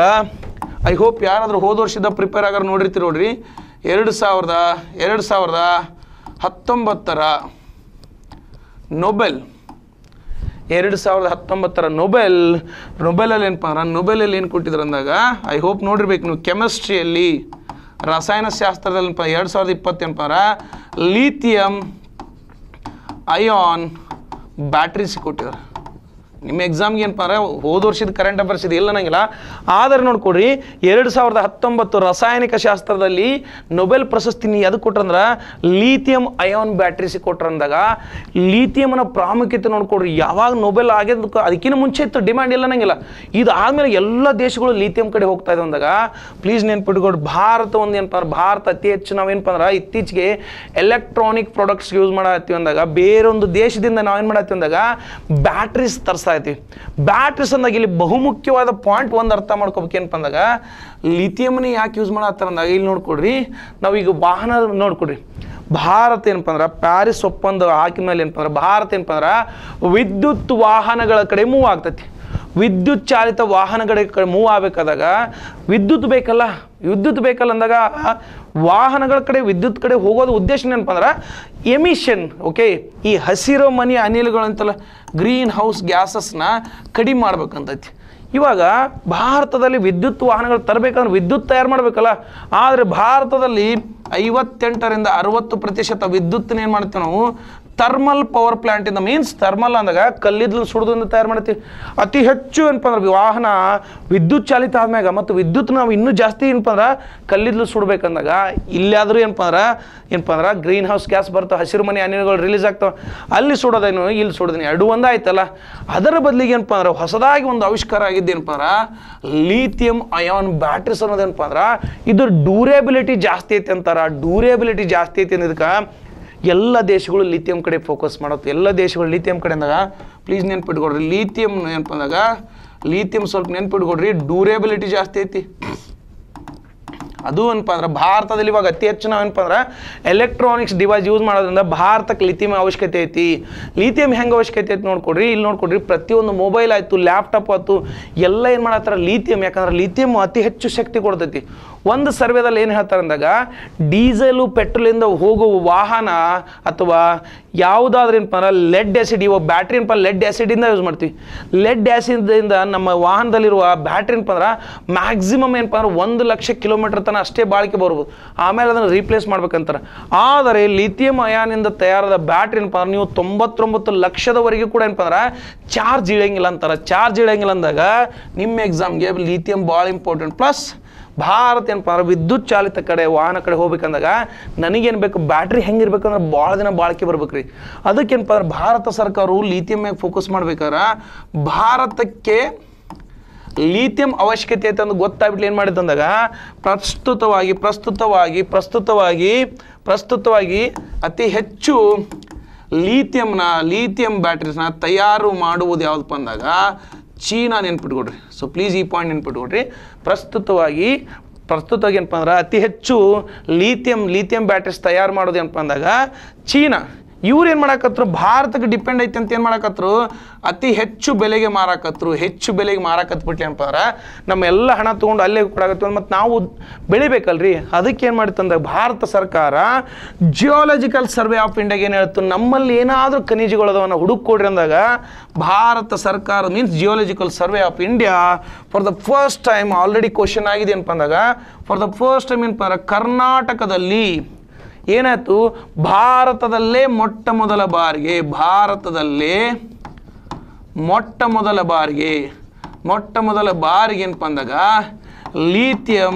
ಐ ಹೋಪ್ ಯಾರಾದರೂ ಹೋದ ವರ್ಷದ ಪ್ರಿಪೇರ್ ಆಗಾರ ನೋಡಿರ್ತೀರಿ ನೋಡ್ರಿ ಎರಡು ಸಾವಿರದ ಎರಡು ಸಾವಿರದ ಹತ್ತೊಂಬತ್ತರ ನೊಬೆಲ್ ಎರಡು ಸಾವಿರದ ಹತ್ತೊಂಬತ್ತರ ನೊಬೆಲ್ ನೊಬೆಲಲ್ಲಿ ಏನಪ್ಪ ಅಂದ್ರೆ ನೊಬೆಲಲ್ಲಿ ಏನು ಕೊಟ್ಟಿದ್ರು ಅಂದಾಗ ಐ ಹೋಪ್ ನೋಡಿರ್ಬೇಕು ನೀವು ಕೆಮಿಸ್ಟ್ರಿಯಲ್ಲಿ ರಸಾಯನಶಾಸ್ತ್ರದಲ್ಲಿ ಏನಪ್ಪ ಎರಡು ಸಾವಿರದ ಇಪ್ಪತ್ತೇನಪ್ಪ ಅಂದ್ರೆ ಲೀಥಿಯಂ ಅಯಾನ್ ಬ್ಯಾಟ್ರೀಸ್ ಕೊಟ್ಟಿದ್ದಾರೆ ನಿಮ್ಮ ಎಕ್ಸಾಮ್ಗೆ ಏನಪ್ಪ ಅಂದ್ರೆ ಹೋದ ವರ್ಷದ ಕರೆಂಟ್ ಅಫೇರ್ಸ್ ಇದೆ ಇಲ್ಲ ನಂಗಿಲ್ಲ ಆದರೆ ನೋಡ್ಕೊಡ್ರಿ ಎರಡು ಸಾವಿರದ ಹತ್ತೊಂಬತ್ತು ರಾಸಾಯನಿಕ ಶಾಸ್ತ್ರದಲ್ಲಿ ನೊಬೆಲ್ ಪ್ರಶಸ್ತಿ ನೀ ಅದಕ್ಕೆ ಕೊಟ್ರಂದ್ರೆ ಲೀಥಿಯಂ ಅಯಾನ್ ಬ್ಯಾಟ್ರೀಸ್ ಕೊಟ್ರಂದಾಗ ಲೀಥಿಯಂನ ಪ್ರಾಮುಖ್ಯತೆ ನೋಡ್ಕೊಡ್ರಿ ಯಾವಾಗ ನೊಬೆಲ್ ಆಗಿದ್ದಕ್ಕೆ ಅದಕ್ಕಿಂತ ಮುಂಚೆ ಇತ್ತು ಡಿಮ್ಯಾಂಡ್ ಇಲ್ಲ ನಂಗಿಲ್ಲ ಇದು ಆದಮೇಲೆ ಎಲ್ಲ ದೇಶಗಳು ಲೀಥಿಯಂ ಕಡೆ ಹೋಗ್ತಾ ಇದೆ ಅಂದಾಗ ಪ್ಲೀಸ್ ನೆನ್ಪಿಟ್ಕೊಡ್ರಿ ಭಾರತ ಒಂದು ಏನಪ್ಪ ಅಂದ್ರೆ ಭಾರತ ಅತಿ ಹೆಚ್ಚು ನಾವೇನಪ್ಪ ಅಂದ್ರೆ ಇತ್ತೀಚೆಗೆ ಎಲೆಕ್ಟ್ರಾನಿಕ್ ಪ್ರಾಡಕ್ಟ್ಸ್ ಯೂಸ್ ಮಾಡತ್ತೀವಿ ಅಂದಾಗ ಬೇರೊಂದು ದೇಶದಿಂದ ನಾವೇನು ಮಾಡತ್ತೀವಿ ಅಂದಾಗ ಬ್ಯಾಟ್ರೀಸ್ ತರಿಸ್ತಾ ಇರ್ತೀವಿ ಬ್ಯಾಟ್ರೀಸ್ ಅಂದಾಗ ಇಲ್ಲಿ ಬಹುಮುಖ್ಯವಾದ ಪಾಯಿಂಟ್ ಒಂದು ಅರ್ಥ ಮಾಡ್ಕೋಬೇಕು ಏನಪ್ಪ ಅಂದಾಗ ಲಿಥಿಯಮ್ನ ಯಾಕೆ ಯೂಸ್ ಮಾಡತ್ತಾರ ಅಂದಾಗ ಇಲ್ಲಿ ನೋಡ್ಕೊಡ್ರಿ ನಾವೀಗ ವಾಹನ ನೋಡ್ಕೊಡ್ರಿ ಭಾರತ ಏನಪ್ಪ ಅಂದ್ರೆ ಪ್ಯಾರಿಸ್ ಒಪ್ಪಂದ ಹಾಕಿದ ಮೇಲೆ ಏನಪ್ಪ ಅಂದ್ರೆ ಭಾರತ ಏನಪ್ಪ ಅಂದ್ರೆ ವಿದ್ಯುತ್ ವಾಹನಗಳ ಕಡೆ ಮೂವ್ ಆಗ್ತೈತಿ ವಿದ್ಯುತ್ ಚಾಲಿತ ವಾಹನಗಳ ಕಡೆ ಮೂವ್ ಆಗಬೇಕಾದಾಗ ವಿದ್ಯುತ್ ಬೇಕಲ್ಲ ವಿದ್ಯುತ್ ಬೇಕಲ್ಲ ಅಂದಾಗ ವಾಹನಗಳ ಕಡೆ ವಿದ್ಯುತ್ ಕಡೆ ಹೋಗೋದು ಉದ್ದೇಶ ಏನಪ್ಪ ಅಂದ್ರೆ ಎಮಿಷನ್ ಓಕೆ ಈ ಹಸಿರು ಮನೆ ಅನಿಲಗಳಂತಲ್ಲ ಗ್ರೀನ್ ಹೌಸ್ ಗ್ಯಾಸಸ್ನ ಕಡಿಮೆ ಮಾಡ್ಬೇಕಂತೈತಿ ಇವಾಗ ಭಾರತದಲ್ಲಿ ವಿದ್ಯುತ್ ವಾಹನಗಳು ತರಬೇಕಂದ್ರೆ ವಿದ್ಯುತ್ ತಯಾರು ಮಾಡಬೇಕಲ್ಲ ಆದರೆ ಭಾರತದಲ್ಲಿ ಐವತ್ತೆಂಟರಿಂದ ಅರವತ್ತು ಪ್ರತಿಶತ ವಿದ್ಯುತ್ತನ್ನ ಏನು ಮಾಡ್ತೀವಿ ನಾವು ಥರ್ಮಲ್ ಪವರ್ ಪ್ಲಾಂಟಿಂದ ಮೀನ್ಸ್ ಥರ್ಮಲ್ ಅಂದಾಗ ಕಲ್ಲಿದ್ದಲು ಸುಡೋದ್ರಿಂದ ತಯಾರು ಮಾಡ್ತೀವಿ ಅತಿ ಹೆಚ್ಚು ಏನಪ್ಪ ಅಂದ್ರೆ ವಾಹನ ವಿದ್ಯುತ್ ಚಾಲಿತ ಆದ್ಮ್ಯಾಗ ಮತ್ತು ವಿದ್ಯುತ್ ನಾವು ಇನ್ನೂ ಜಾಸ್ತಿ ಏನಪ್ಪ ಅಂದ್ರೆ ಕಲ್ಲಿದ್ದಲು ಸುಡ್ಬೇಕಂದಾಗ ಇಲ್ಲಾದರೂ ಏನಪ್ಪ ಅಂದ್ರೆ ಏನಪ್ಪ ಅಂದ್ರೆ ಗ್ರೀನ್ ಹೌಸ್ ಗ್ಯಾಸ್ ಬರ್ತಾವೆ ಹಸಿರು ಮನೆ ಅನಿಲಗಳು ರಿಲೀಸ್ ಆಗ್ತಾವೆ ಅಲ್ಲಿ ಸುಡೋದೇನು ಇಲ್ಲಿ ಸುಡೋದೇನು ಎರಡು ಒಂದೇ ಆಯ್ತಲ್ಲ ಅದರ ಬದಲಿಗೆ ಏನಪ್ಪ ಅಂದ್ರೆ ಹೊಸದಾಗಿ ಒಂದು ಆವಿಷ್ಕಾರ ಆಗಿದ್ದೇನಪ್ಪ ಅಂದ್ರೆ ಲೀಥಿಯಂ ಅಯಾನ್ ಬ್ಯಾಟ್ರೀಸ್ ಅನ್ನೋದೇನಪ್ಪ ಅಂದ್ರೆ ಇದು ಡ್ಯೂರೇಬಿಲಿಟಿ ಜಾಸ್ತಿ ಐತಿ ಅಂತಾರ ಡ್ಯೂರೇಬಿಲಿಟಿ ಜಾಸ್ತಿ ಐತಿ ಅನ್ನೋದಕ್ಕೆ ಎಲ್ಲ ದೇಶಗಳು ಲಿಥಿಯಂ ಕಡೆ ಫೋಕಸ್ ಮಾಡುತ್ತೆ ಎಲ್ಲ ದೇಶಗಳು ಲಿಥಿಯಂ ಕಡೆ ಅಂದಾಗ ಪ್ಲೀಸ್ ನೆನ್ಪಿಟ್ಕೊಡ್ರಿ ಲಿಥಿಯಂ ಏನಪ್ಪ ಅಂದಾಗ ಲಿಥಿಯಂ ಸ್ವಲ್ಪ ನೆನ್ಪಿಟ್ಕೊಡ್ರಿ ಡ್ಯೂರೇಬಿಲಿಟಿ ಜಾಸ್ತಿ ಐತಿ ಅದು ಏನಪ್ಪ ಅಂದ್ರೆ ಭಾರತದಲ್ಲಿ ಇವಾಗ ಅತಿ ಹೆಚ್ಚು ನಾವು ಏನಪ್ಪ ಅಂದ್ರೆ ಎಲೆಕ್ಟ್ರಾನಿಕ್ಸ್ ಡಿವೈಸ್ ಯೂಸ್ ಮಾಡೋದ್ರಿಂದ ಭಾರತಕ್ಕೆ ಲಿಥಿಯಂ ಅವಶ್ಯಕತೆ ಐತಿ ಲಿಥಿಯಂ ಹೆಂಗೆ ಅವಶ್ಯಕತೆ ಐತಿ ನೋಡ್ಕೊಡ್ರಿ ಇಲ್ಲಿ ನೋಡ್ಕೊಡ್ರಿ ಪ್ರತಿಯೊಂದು ಮೊಬೈಲ್ ಆಯಿತು ಲ್ಯಾಪ್ಟಾಪ್ ಆಯ್ತು ಎಲ್ಲ ಏನು ಮಾಡತ್ತಾರ ಲಿಥಿಯಂ ಯಾಕಂದ್ರೆ ಲಿಥಿಯಂ ಅತಿ ಹೆಚ್ಚು ಶಕ್ತಿ ಕೊಡ್ತೈತಿ ಒಂದು ಸರ್ವೆದಲ್ಲಿ ಏನು ಹೇಳ್ತಾರೆ ಅಂದಾಗ ಡೀಸೆಲು ಪೆಟ್ರೋಲಿಂದ ಹೋಗುವ ವಾಹನ ಅಥವಾ ಯಾವುದಾದ್ರೂ ಏನಪ್ಪ ಅಂದ್ರೆ ಲೆಡ್ ಆ್ಯಸಿಡ್ ಇವಾಗ ಬ್ಯಾಟ್ರಿ ಏನಪ್ಪ ಲೆಡ್ ಆ್ಯಸಿಡಿಂದ ಯೂಸ್ ಮಾಡ್ತೀವಿ ಲೆಡ್ ಆ್ಯಸಿಡಿಂದ ನಮ್ಮ ವಾಹನದಲ್ಲಿರುವ ಬ್ಯಾಟ್ರಿ ಏನಪ್ಪ ಅಂದ್ರೆ ಮ್ಯಾಕ್ಸಿಮಮ್ ಏನಪ್ಪ ಅಂದ್ರೆ ಒಂದು ಲಕ್ಷ ಕಿಲೋಮೀಟರ್ ತನಕ ಅಷ್ಟೇ ಬಾಳಿಕೆ ಬರ್ಬೋದು ಆಮೇಲೆ ಅದನ್ನು ರೀಪ್ಲೇಸ್ ಮಾಡ್ಬೇಕಂತಾರೆ ಆದರೆ ಲಿಥಿಯಂ ಅಯಾನಿಂದ ತಯಾರಾದ ಬ್ಯಾಟ್ರಿ ಏನಪ್ಪ ಅಂದ್ರೆ ನೀವು ತೊಂಬತ್ತೊಂಬತ್ತು ಲಕ್ಷದವರೆಗೂ ಕೂಡ ಏನಪ್ಪ ಅಂದ್ರೆ ಚಾರ್ಜ್ ಇಳಂಗಿಲ್ಲ ಅಂತಾರೆ ಚಾರ್ಜ್ ಇಳಂಗಿಲ್ಲ ಅಂದಾಗ ನಿಮ್ಮ ಎಕ್ಸಾಮ್ಗೆ ಲಿಥಿಯಂ ಭಾಳ ಇಂಪಾರ್ಟೆಂಟ್ ಪ್ಲಸ್ ಭಾರತ ಏನಪ್ಪ ಅಂದ್ರೆ ವಿದ್ಯುತ್ ಚಾಲಿತ ಕಡೆ ವಾಹನ ಕಡೆ ಹೋಗ್ಬೇಕಂದಾಗ ನನಗೇನು ಬೇಕು ಬ್ಯಾಟ್ರಿ ಹೆಂಗಿರ್ಬೇಕಂದ್ರೆ ಭಾಳ ದಿನ ಬಾಳಿಕೆ ಬರ್ಬೇಕು ರೀ ಅದಕ್ಕೇನಪ್ಪ ಅಂದ್ರೆ ಭಾರತ ಸರ್ಕಾರವು ಲಿಥಿಯಂ ಮ್ಯಾಗ ಫೋಕಸ್ ಮಾಡ್ಬೇಕಾದ್ರೆ ಭಾರತಕ್ಕೆ ಲೀಥಿಯಂ ಅವಶ್ಯಕತೆ ಐತೆ ಅಂತ ಗೊತ್ತಾಗ್ಬಿಟ್ಟು ಏನು ಮಾಡಿದ್ದು ಅಂದಾಗ ಪ್ರಸ್ತುತವಾಗಿ ಪ್ರಸ್ತುತವಾಗಿ ಪ್ರಸ್ತುತವಾಗಿ ಪ್ರಸ್ತುತವಾಗಿ ಅತಿ ಹೆಚ್ಚು ಲೀಥಿಯಂನ ಲೀಥಿಯಂ ಬ್ಯಾಟ್ರೀಸ್ನ ತಯಾರು ಮಾಡುವುದು ಯಾವುದಪ್ಪ ಅಂದಾಗ ಚೀನಾ ನೆನ್ಪಿಟ್ಕೊಡ್ರಿ ಸೊ ಪ್ಲೀಸ್ ಈ ಪಾಯಿಂಟ್ ನೆನ್ಪಿಟ್ಕೊಡ್ರಿ ಪ್ರಸ್ತುತವಾಗಿ ಪ್ರಸ್ತುತವಾಗಿ ಏನಪ್ಪ ಅಂದ್ರೆ ಅತಿ ಹೆಚ್ಚು ಲೀಥಿಯಂ ಲೀಥಿಯಂ ಬ್ಯಾಟ್ರೀಸ್ ತಯಾರು ಮಾಡೋದು ಏನಪ್ಪ ಅಂದಾಗ ಚೀನಾ ಇವ್ರು ಏನು ಮಾಡಾಕತ್ರು ಭಾರತಕ್ಕೆ ಡಿಪೆಂಡ್ ಐತೆ ಅಂತ ಏನು ಮಾಡಾಕತ್ರು ಅತಿ ಹೆಚ್ಚು ಬೆಲೆಗೆ ಮಾರಾಕತ್ರು ಹೆಚ್ಚು ಬೆಲೆಗೆ ಮಾರಾಕತ್ಬಿಟ್ಲಿ ಏನಪ್ಪ ಅಂದ್ರೆ ನಮ್ಮ ಎಲ್ಲ ಹಣ ತೊಗೊಂಡು ಅಲ್ಲೇ ಕೊಡಾಕತ್ತೀವಿ ಮತ್ತು ನಾವು ಬೆಳಿಬೇಕಲ್ರಿ ಅದಕ್ಕೆ ಏನು ಮಾಡಿತ್ತಂದ್ರೆ ಭಾರತ ಸರ್ಕಾರ ಜಿಯೋಲಜಿಕಲ್ ಸರ್ವೆ ಆಫ್ ಇಂಡಿಯಾಗೆ ಏನು ಹೇಳ್ತು ನಮ್ಮಲ್ಲಿ ಏನಾದರೂ ಖನಿಜಗಳದವನ್ನ ಹುಡುಕೊಡ್ರಿ ಅಂದಾಗ ಭಾರತ ಸರ್ಕಾರ means geological survey of India for the first time already question ಆಗಿದೆ ಏನಪ್ಪ ಅಂದಾಗ ಫಾರ್ ದ ಫಸ್ಟ್ ಟೈಮ್ ಏನಪ್ಪ ಅಂದ್ರೆ ಕರ್ನಾಟಕದಲ್ಲಿ ಏನಾಯ್ತು ಭಾರತದಲ್ಲೇ ಮೊಟ್ಟ ಮೊದಲ ಬಾರಿಗೆ ಭಾರತದಲ್ಲೇ ಮೊಟ್ಟ ಮೊದಲ ಬಾರಿಗೆ ಮೊಟ್ಟ ಮೊದಲ ಬಾರಿಗೆ ಏನಪ್ಪ ಅಂದಾಗ lithium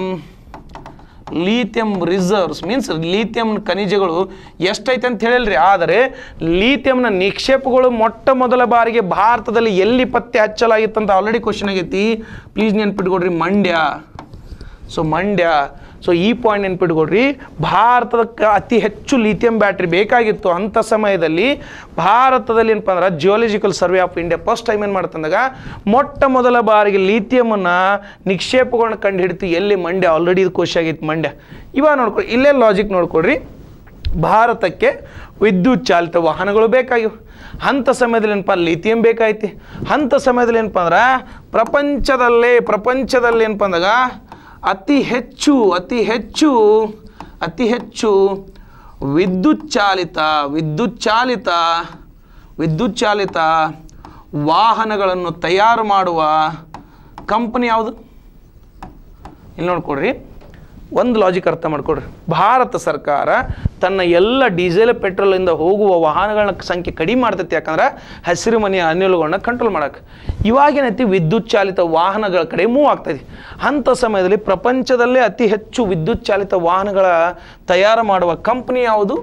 lithium reserves means lithium ಖನಿಜಗಳು ಎಷ್ಟೈತೆ ಅಂತ ಹೇಳಿಲ್ರಿ ಆದರೆ ಲೀಥಿಯಂನ ನಿಕ್ಷೇಪಗಳು ಮೊಟ್ಟ ಮೊದಲ ಬಾರಿಗೆ ಭಾರತದಲ್ಲಿ ಎಲ್ಲಿ ಪತ್ತೆ ಹಚ್ಚಲಾಗಿತ್ತು ಅಂತ ಆಲ್ರೆಡಿ ಕ್ವಶನ್ ಆಗೈತಿ ಪ್ಲೀಸ್ ನೆನ್ಪಿಟ್ಕೊಡ್ರಿ ಮಂಡ್ಯ ಸೊ ಮಂಡ್ಯ ಸೊ ಈ ಪಾಯಿಂಟ್ ನೆನ್ಪಿಟ್ಕೊಡ್ರಿ ಭಾರತಕ್ಕೆ ಅತಿ ಹೆಚ್ಚು ಲಿಥಿಯಂ ಬ್ಯಾಟ್ರಿ ಬೇಕಾಗಿತ್ತು ಅಂಥ ಸಮಯದಲ್ಲಿ ಭಾರತದಲ್ಲಿ ಏನಪ್ಪ ಅಂದ್ರೆ geological survey of India first time ಏನು ಮಾಡ್ತಂದಾಗ ಮೊಟ್ಟ ಮೊದಲ ಬಾರಿಗೆ ಲಿಥಿಯಮನ್ನು ನಿಕ್ಷೇಪಗಳನ್ನ ಕಂಡು ಹಿಡಿತು ಎಲ್ಲಿ ಮಂಡ್ಯ ಆಲ್ರೆಡಿ ಇದು ಖುಷಿ ಆಗೈತೆ ಮಂಡ್ಯ ಇವಾಗ ನೋಡ್ಕೊಡಿ ಇಲ್ಲೇ ಲಾಜಿಕ್ ನೋಡ್ಕೊಡ್ರಿ ಭಾರತಕ್ಕೆ ವಿದ್ಯುತ್ ಚಾಲಿತ ವಾಹನಗಳು ಬೇಕಾಗಿವೆ ಅಂಥ ಸಮಯದಲ್ಲಿ ಏನಪ್ಪ ಲಿಥಿಯಂ ಬೇಕಾಯ್ತಿ ಅಂಥ ಸಮಯದಲ್ಲಿ ಏನಪ್ಪ ಅಂದ್ರೆ ಪ್ರಪಂಚದಲ್ಲೇ ಪ್ರಪಂಚದಲ್ಲಿ ಏನಪ್ಪ ಅಂದಾಗ ಅತಿ ಹೆಚ್ಚು ಅತಿ ಹೆಚ್ಚು ಅತಿ ಹೆಚ್ಚು ವಿದ್ಯುತ್ ಚಾಲಿತ ವಿದ್ಯುತ್ ಚಾಲಿತ ವಿದ್ಯುತ್ ಚಾಲಿತ ವಾಹನಗಳನ್ನು ತಯಾರು ಮಾಡುವ ಕಂಪನಿ ಯಾವುದು ಇಲ್ಲಿ ನೋಡ್ಕೊಡ್ರಿ ಒಂದು ಲಾಜಿಕ್ ಅರ್ಥ ಮಾಡ್ಕೊಡ್ರಿ ಭಾರತ ಸರ್ಕಾರ ತನ್ನ ಎಲ್ಲ ಡೀಸೆಲ್ ಪೆಟ್ರೋಲಿಂದ ಹೋಗುವ ವಾಹನಗಳ ಸಂಖ್ಯೆ ಕಡಿಮೆ ಮಾಡ್ತೈತಿ ಯಾಕಂದ್ರೆ ಹಸಿರು ಮನೆಯ ಅನಿಲಗಳನ್ನ ಕಂಟ್ರೋಲ್ ಮಾಡಕ್ಕೆ ಇವಾಗೇನೈತಿ ವಿದ್ಯುತ್ ಚಾಲಿತ ವಾಹನಗಳ ಕಡೆ ಮೂವ್ ಆಗ್ತೈತಿ ಅಂಥ ಸಮಯದಲ್ಲಿ ಪ್ರಪಂಚದಲ್ಲೇ ಅತಿ ಹೆಚ್ಚು ವಿದ್ಯುತ್ ಚಾಲಿತ ವಾಹನಗಳ ತಯಾರು ಮಾಡುವ ಕಂಪನಿ ಯಾವುದು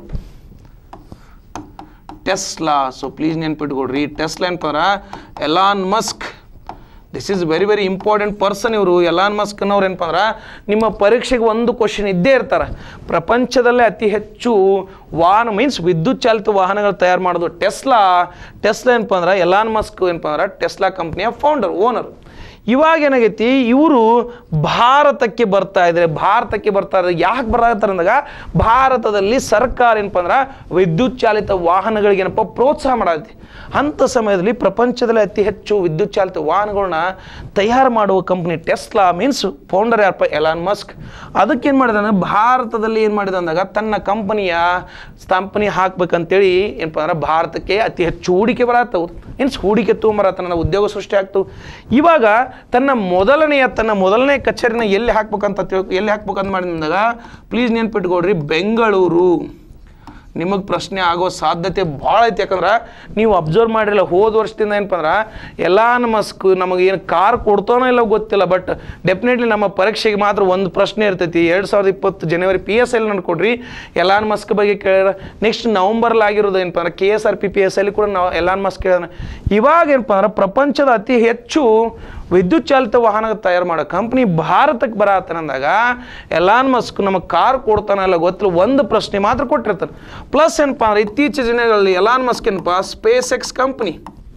ಟೆಸ್ಲಾ ಸೊ ಪ್ಲೀಸ್ ನೆನ್ಪಿಟ್ಕೊಡ್ರಿ ಟೆಸ್ಲಾ ಏನಪ್ಪ Elon Musk this is very very important person ಇವರು ಎಲಾನ್ ಮಸ್ಕ್ನವ್ರು ಏನಪ್ಪ ಅಂದ್ರೆ ನಿಮ್ಮ ಪರೀಕ್ಷೆಗೆ ಒಂದು ಕ್ವಶನ್ ಇದ್ದೇ ಇರ್ತಾರೆ ಪ್ರಪಂಚದಲ್ಲೇ ಅತಿ ಹೆಚ್ಚು ವಾಹನ ಮೀನ್ಸ್ ವಿದ್ಯುತ್ ಚಾಲಿತ ವಾಹನಗಳು ತಯಾರು ಮಾಡೋದು ಟೆಸ್ಲಾ ಟೆಸ್ಲಾ ಏನಪ್ಪ ಅಂದ್ರೆ ಎಲಾನ್ ಮಸ್ಕ್ ಏನಪ್ಪ ಅಂದ್ರೆ ಟೆಸ್ಲಾ ಕಂಪ್ನಿಯ ಫೌಂಡರ್ ಓನರ್ ಇವಾಗ ಏನಾಗೈತಿ ಇವರು ಭಾರತಕ್ಕೆ ಬರ್ತಾ ಇದ್ದಾರೆ ಭಾರತಕ್ಕೆ ಬರ್ತಾ ಇದ್ದಾರೆ ಯಾಕೆ ಬರತ್ತಾರೆ ಅಂದಾಗ ಭಾರತದಲ್ಲಿ ಸರ್ಕಾರ ಏನಪ್ಪ ಅಂದ್ರೆ ವಿದ್ಯುತ್ ಚಾಲಿತ ವಾಹನಗಳಿಗೆ ಏನಪ್ಪ ಪ್ರೋತ್ಸಾಹ ಮಾಡೈತಿ ಅಂಥ ಸಮಯದಲ್ಲಿ ಪ್ರಪಂಚದಲ್ಲಿ ಅತಿ ಹೆಚ್ಚು ವಿದ್ಯುತ್ ಚಾಲಿತ ವಾಹನಗಳನ್ನ ತಯಾರು ಮಾಡುವ ಕಂಪ್ನಿ ಟೆಸ್ಲಾ ಮೀನ್ಸ್ ಫೌಂಡರ್ ಯಾರಪ್ಪ ಎಲಾನ್ ಮಸ್ಕ್ ಅದಕ್ಕೆ ಏನು ಮಾಡಿದ ಅಂದ್ರೆ ಭಾರತದಲ್ಲಿ ಏನು ಮಾಡಿದ ಅಂದಾಗ ತನ್ನ ಕಂಪನಿಯ ಸ್ಥಾಪನೆ ಹಾಕ್ಬೇಕಂತೇಳಿ ಏನಪ್ಪ ಅಂದ್ರೆ ಭಾರತಕ್ಕೆ ಅತಿ ಹೆಚ್ಚು ಹೂಡಿಕೆ ಬರತ್ತವು ಮೀನ್ಸ್ ಹೂಡಿಕೆ ತೊಗೊಂಬರತ್ತ ನನ್ನ ಉದ್ಯೋಗ ಸೃಷ್ಟಿ ಆಗ್ತವು ಇವಾಗ ತನ್ನ ಮೊದಲನೆಯ ತನ್ನ ಮೊದಲನೇ ಕಚೇರಿನ ಎಲ್ಲಿ ಹಾಕ್ಬೇಕಂತ ತಿಳ್ಕೊ ಎಲ್ಲಿ ಹಾಕ್ಬೇಕಂತ ಮಾಡಿದಾಗ ಪ್ಲೀಸ್ ನೆನ್ಪಿಟ್ಕೊಡ್ರಿ ಬೆಂಗಳೂರು ನಿಮಗೆ ಪ್ರಶ್ನೆ ಆಗೋ ಸಾಧ್ಯತೆ ಭಾಳ ಐತಿ ಯಾಕಂದ್ರೆ ನೀವು ಅಬ್ಸರ್ವ್ ಮಾಡಿರಲ್ಲ ಹೋದ ವರ್ಷದಿಂದ ಏನಪ್ಪ ಅಂದ್ರೆ ಎಲ್ಲ ನಮ್ಮ ಸ್ಕೂ ನಮಗೆ ಏನು ಕಾರ್ ಕೊಡ್ತಾನೋ ಇಲ್ಲ ಗೊತ್ತಿಲ್ಲ ಬಟ್ ಡೆಫಿನೆಟ್ಲಿ ನಮ್ಮ ಪರೀಕ್ಷೆಗೆ ಮಾತ್ರ ಒಂದು ಪ್ರಶ್ನೆ ಇರ್ತೈತಿ ಎರಡು ಸಾವಿರದ ಇಪ್ಪತ್ತು ಜನವರಿ ಪಿ ಎಸ್ ಎಲ್ ನೋಡ್ಕೊಡ್ರಿ ಎಲಾನ್ ಮಸ್ಕ್ ಬಗ್ಗೆ ಕೇಳ್ಯಾರ ನೆಕ್ಸ್ಟ್ ನವಂಬರ್ಲಿ ಆಗಿರೋದು ಏನಪ್ಪ ಅಂದ್ರೆ K S R P P S ಅಲ್ಲಿ ಕೂಡ ನಾವು ಎಲಾನ್ ಮಸ್ಕ್ ಕೇಳಿದ ಇವಾಗ ಏನಪ್ಪ ಅಂದ್ರೆ ಪ್ರಪಂಚದ ಅತಿ ಹೆಚ್ಚು ವಿದ್ಯುತ್ ಚಾಲಿತ ವಾಹನ ತಯಾರು ಮಾಡೋ ಕಂಪ್ನಿ ಭಾರತಕ್ಕೆ ಬರತ್ತನಂದಾಗ ಎಲಾನ್ ಮಸ್ಕ್ ನಮಗೆ ಕಾರ್ ಕೊಡ್ತಾನಲ್ಲ ಗೊತ್ತಿಲ್ಲ ಒಂದು ಪ್ರಶ್ನೆ ಮಾತ್ರ ಕೊಟ್ಟಿರ್ತಾನೆ ಪ್ಲಸ್ ಏನಪ್ಪ ಅಂದ್ರೆ ಇತ್ತೀಚಿನ ದಿನಗಳಲ್ಲಿ ಎಲಾನ್ ಮಸ್ಕ್ ಏನಪ್ಪ ಸ್ಪೇಸ್ ಎಕ್ಸ್ ಕಂಪ್ನಿ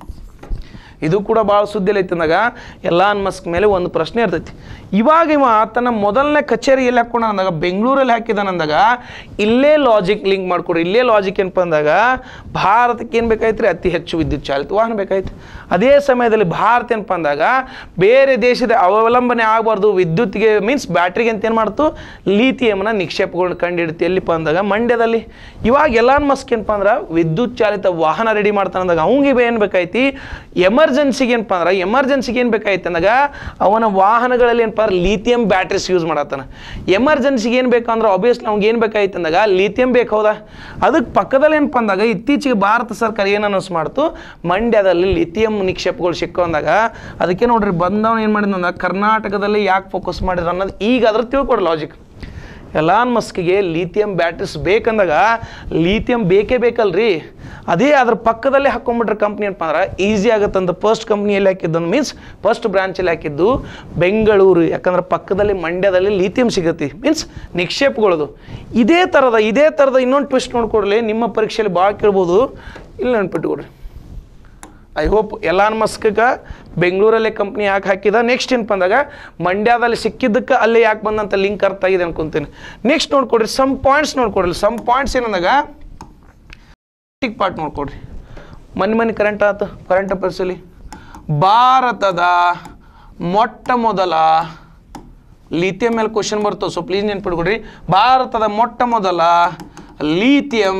ಇದು ಕೂಡ ಭಾಳ ಸುದ್ದಿಯಲ್ಲಿ ಐತಂದಾಗ ಎಲಾನ್ ಮಸ್ಕ್ ಮೇಲೆ ಒಂದು ಪ್ರಶ್ನೆ ಇರ್ತೈತಿ ಇವಾಗ ಇವ ತನ್ನ ಮೊದಲನೇ ಕಚೇರಿ ಎಲ್ಲಿ ಹಾಕ್ಕೊಂಡ ಅಂದಾಗ ಬೆಂಗಳೂರಲ್ಲಿ ಹಾಕಿದಾನ ಅಂದಾಗ ಇಲ್ಲೇ ಲಾಜಿಕ್ ಲಿಂಕ್ ಮಾಡ್ಕೊಡ್ರಿ ಇಲ್ಲೇ ಲಾಜಿಕ್ ಏನಪ್ಪ ಅಂದಾಗ ಭಾರತಕ್ಕೆ ಏನು ಬೇಕಾಯ್ತು ರೀ ಅತಿ ಹೆಚ್ಚು ವಿದ್ಯುತ್ ಚಾಲಿತ ವಾಹನ ಬೇಕಾಯ್ತು ಅದೇ ಸಮಯದಲ್ಲಿ ಭಾರತ ಏನಪ್ಪ ಅಂದಾಗ ಬೇರೆ ದೇಶದ ಅವಲಂಬನೆ ಆಗಬಾರ್ದು ವಿದ್ಯುತ್ಗೆ ಮೀನ್ಸ್ ಬ್ಯಾಟ್ರಿಗೆ ಅಂತ ಏನು ಮಾಡ್ತು ಲೀಥಿಯಮ್ನ ನಿಕ್ಷೇಪಗಳನ್ನ ಕಂಡಿಡ್ತು ಎಲ್ಲಿಪ್ಪ ಅಂದಾಗ ಮಂಡ್ಯದಲ್ಲಿ ಇವಾಗ ಎಲಾನ್ ಮಸ್ಕ್ ಏನಪ್ಪ ಅಂದ್ರೆ ವಿದ್ಯುತ್ ಚಾಲಿತ ವಾಹನ ರೆಡಿ ಮಾಡ್ತಾನೆ ಅಂದಾಗ ಅವಂಗೆ ಏನು ಬೇಕಾಯ್ತಿ ಎಮರ್ಜೆನ್ಸಿಗೆ ಏನಪ್ಪ ಅಂದ್ರೆ ಎಮರ್ಜೆನ್ಸಿಗೆ ಏನು ಬೇಕಾಯ್ತು ಅಂದಾಗ ಅವನ ವಾಹನಗಳಲ್ಲಿ ಏನಪ್ಪ ಅಂದ್ರೆ ಲೀಥಿಯಂ ಬ್ಯಾಟ್ರೀಸ್ ಯೂಸ್ ಮಾಡತ್ತಾನ ಎಮರ್ಜೆನ್ಸಿಗೆ ಏನು ಬೇಕಂದ್ರೆ ಆಬ್ವಿಯಸ್ಲಿ ಅವ್ನಿಗೆ ಏನು ಬೇಕಾಯ್ತು ಅಂದಾಗ ಲೀಥಿಯಂ ಬೇಕು ಹೌದಾ ಅದಕ್ಕೆ ಪಕ್ಕದಲ್ಲಿ ಏನಪ್ಪ ಅಂದಾಗ ಇತ್ತೀಚೆಗೆ ಭಾರತ ಸರ್ಕಾರ ಏನು ಅನೌನ್ಸ್ ಮಾಡ್ತು ಮಂಡ್ಯದಲ್ಲಿ ಲಿಥಿಯಂ ನಿಕ್ಷೇಪಗಳು ಸಿಕ್ಕೋ ಅಂದಾಗ ಅದಕ್ಕೆ ನೋಡ್ರಿ ಬಂದವನು ಏನು ಮಾಡಿದ ಅಂದಾಗ ಕರ್ನಾಟಕದಲ್ಲಿ ಯಾಕೆ ಫೋಕಸ್ ಮಾಡಿದ್ರು ಅನ್ನೋದು ಈಗ ಅದ್ರ ತಿಳ್ಕೊಡ್ರಿ ಲಾಜಿಕ್ ಎಲಾನ್ ಮಸ್ಕ್ಗೆ ಲೀಥಿಯಂ ಬ್ಯಾಟ್ರೀಸ್ ಬೇಕಂದಾಗ ಲೀಥಿಯಂ ಬೇಕೇ ಬೇಕಲ್ರಿ ಅದೇ ಅದ್ರ ಪಕ್ಕದಲ್ಲೇ ಹಾಕೊಂಡ್ಬಿಟ್ರೆ ಕಂಪ್ನಿ ಏನಪ್ಪ ಅಂದ್ರೆ ಈಸಿ ಆಗುತ್ತಂತ ಫಸ್ಟ್ ಕಂಪ್ನಿ ಎಲ್ಲಿ ಹಾಕಿದ್ದು ಮೀನ್ಸ್ ಫಸ್ಟ್ ಬ್ರಾಂಚಲ್ಲಿ ಹಾಕಿದ್ದು ಬೆಂಗಳೂರು ಯಾಕಂದ್ರೆ ಪಕ್ಕದಲ್ಲಿ ಮಂಡ್ಯದಲ್ಲಿ ಲೀಥಿಯಂ ಸಿಗುತ್ತೆ ಮೀನ್ಸ್ ನಿಕ್ಷೇಪಗಳದು ಇದೇ ಥರದ ಇದೇ ಥರದ ಇನ್ನೊಂದು ಟ್ವಿಸ್ಟ್ ನೋಡ್ಕೊಡ್ಲಿ ನಿಮ್ಮ ಪರೀಕ್ಷೆಯಲ್ಲಿ ಭಾಳ ಕೇಳ್ಬೋದು ಇಲ್ಲಿ ನೆನ್ಪಿಟ್ಕೊಡ್ರಿ ಐ ಹೋಪ್ ಎಲಾನ್ ಮಸ್ಕ್ಗೆ ಬೆಂಗಳೂರಲ್ಲೇ ಕಂಪ್ನಿ ಯಾಕೆ ಹಾಕಿದ ನೆಕ್ಸ್ಟ್ ಏನಪ್ಪ ಅಂದಾಗ ಮಂಡ್ಯದಲ್ಲಿ ಸಿಕ್ಕಿದ್ದಕ್ಕೆ ಅಲ್ಲೇ ಯಾಕೆ ಬಂದಂತ ಲಿಂಕ್ ಅರ್ಥ ಆಗಿದೆ ಅನ್ಕೊಂತೀನಿ ನೆಕ್ಸ್ಟ್ ನೋಡ್ಕೊಡ್ರಿ ಸಮ್ ಪಾಯಿಂಟ್ಸ್ ನೋಡ್ಕೊಡ್ರಿ ಸಮ್ ಪಾಯಿಂಟ್ಸ್ ಏನಂದಾಗ ಟಿಕ್ ಪಾರ್ಟ್ ನೋಡ್ಕೊಡ್ರಿ ಮನೆ ಮನೆ ಕರೆಂಟ್ ಆಯ್ತು ಕರೆಂಟ್ ಅಫೇರ್ಸಲ್ಲಿ ಭಾರತದ ಮೊಟ್ಟ ಮೊದಲ ಲಿಥಿಯಂ ಮೇಲೆ ಕ್ವಶನ್ ಬರ್ತವೆ ಸೊ ಪ್ಲೀಸ್ ನೆನ್ಪಿಟ್ಕೊಡ್ರಿ ಭಾರತದ ಮೊಟ್ಟ ಮೊದಲ ಲೀಥಿಯಂ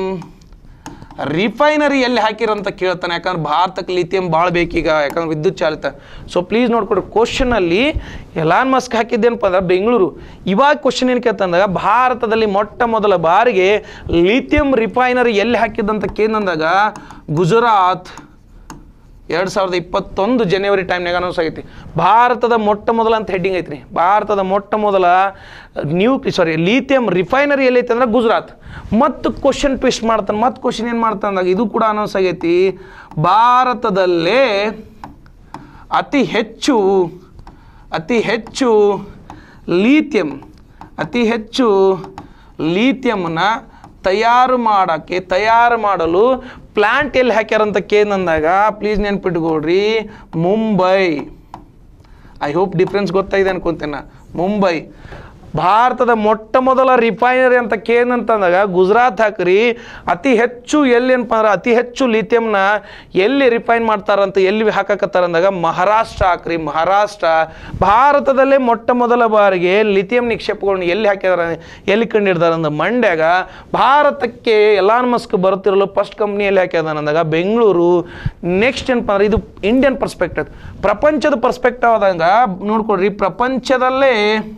ರಿಫೈನರಿ ಎಲ್ಲಿ ಹಾಕಿರಂತ ಕೇಳ್ತಾನೆ ಯಾಕಂದ್ರೆ ಭಾರತಕ್ಕೆ ಲಿಥಿಯಂ ಭಾಳ ಬೇಕೀಗ ಯಾಕಂದ್ರೆ ವಿದ್ಯುತ್ ಚಾಲಿತ ಸೊ ಪ್ಲೀಸ್ ನೋಡ್ಕೊಡ್ರಿ ಕ್ವಶನಲ್ಲಿ ಎಲಾನ್ ಮಸ್ಕ್ ಹಾಕಿದ್ದೇನಪ್ಪ ಅಂದ್ರೆ ಬೆಂಗಳೂರು ಇವಾಗ ಕ್ವಶನ್ ಏನು ಕೇಳ್ತಂದಾಗ ಭಾರತದಲ್ಲಿ ಮೊಟ್ಟ ಮೊದಲ ಬಾರಿಗೆ ಲಿಥಿಯಂ ರಿಫೈನರಿ ಎಲ್ಲಿ ಹಾಕಿದ್ದಂತ ಕೇಂದಂದಾಗ ಗುಜರಾತ್ ಎರಡು ಸಾವಿರದ ಇಪ್ಪತ್ತೊಂದು ಜನವರಿ ಟೈಮ್ನಾಗ ಅನೌನ್ಸ್ ಆಗೈತಿ ಭಾರತದ ಮೊಟ್ಟ ಮೊದಲ ಅಂತ ಹೆಡ್ಡಿಂಗ್ ಐತ್ರಿ ಭಾರತದ ಮೊಟ್ಟ ಮೊದಲ ನ್ಯೂ ಸಾರಿ ಲೀಥಿಯಂ ರಿಫೈನರಿ ಎಲ್ಲೈತೆ ಅಂದ್ರೆ ಗುಜರಾತ್ ಮತ್ತು ಕ್ವಶನ್ ಟ್ವಿಸ್ಟ್ ಮಾಡ್ತಾನೆ ಮತ್ತು ಕ್ವಶನ್ ಏನು ಮಾಡ್ತಾನೆ ಅಂದಾಗ ಇದು ಕೂಡ ಅನೌನ್ಸ್ ಆಗೈತಿ ಭಾರತದಲ್ಲೇ ಅತಿ ಹೆಚ್ಚು ಅತಿ ಹೆಚ್ಚು ಲೀಥಿಯಂ ಅತಿ ಹೆಚ್ಚು ಲೀಥಿಯಂನ ತಯಾರು ಮಾಡೋಕ್ಕೆ ತಯಾರು ಮಾಡಲು ಪ್ಲ್ಯಾಂಟ್ ಎಲ್ಲಿ ಹಾಕ್ಯಾರಂತ ಕೇಂದಂದಾಗ ಪ್ಲೀಸ್ ನೆನ್ಪಿಟ್ಕೊಡ್ರಿ ಮುಂಬೈ ಐ ಹೋಪ್ ಡಿಫ್ರೆನ್ಸ್ ಗೊತ್ತಾಗಿದೆ ಅನ್ಕೊಂತೇನೆ ಮುಂಬೈ ಭಾರತದ ಮೊಟ್ಟ ಮೊದಲ ರಿಫೈನರಿ ಅಂತ ಕೇನಂತಂದಾಗ ಗುಜರಾತ್ ಹಾಕ್ರಿ ಅತಿ ಹೆಚ್ಚು ಎಲ್ಲಿ ಏನಪ್ಪ ಅಂದ್ರೆ ಅತಿ ಹೆಚ್ಚು ಲಿಥಿಯಂನ ಎಲ್ಲಿ ರಿಫೈನ್ ಮಾಡ್ತಾರಂತ ಎಲ್ಲಿ ಹಾಕಕತ್ತಾರ ಅಂದಾಗ ಮಹಾರಾಷ್ಟ್ರ ಹಾಕ್ರಿ ಮಹಾರಾಷ್ಟ್ರ ಭಾರತದಲ್ಲೇ ಮೊಟ್ಟ ಮೊದಲ ಬಾರಿಗೆ ಲಿಥಿಯಂ ನಿಕ್ಷೇಪಗಳನ್ನ ಎಲ್ಲಿ ಹಾಕಿದಾರ ಎಲ್ಲಿ ಕಂಡಿಡ್ದಾರ ಅಂದ್ರೆ ಮಂಡ್ಯಾಗ ಭಾರತಕ್ಕೆ ಎಲಾನ್ ಮಸ್ಕ್ ಬರುತ್ತಿರಲು ಫಸ್ಟ್ ಕಂಪ್ನಿ ಎಲ್ಲಿ ಹಾಕ್ಯದಾನ ಅಂದಾಗ ಬೆಂಗಳೂರು ನೆಕ್ಸ್ಟ್ ಏನಪ್ಪ ಅಂದ್ರೆ ಇದು ಇಂಡಿಯನ್ ಪರ್ಸ್ಪೆಕ್ಟಿವ್ ಪ್ರಪಂಚದ ಪರ್ಸ್ಪೆಕ್ಟಿವ್ ಆದಾಗ ನೋಡ್ಕೊಡ್ರಿ ಪ್ರಪಂಚದಲ್ಲೇ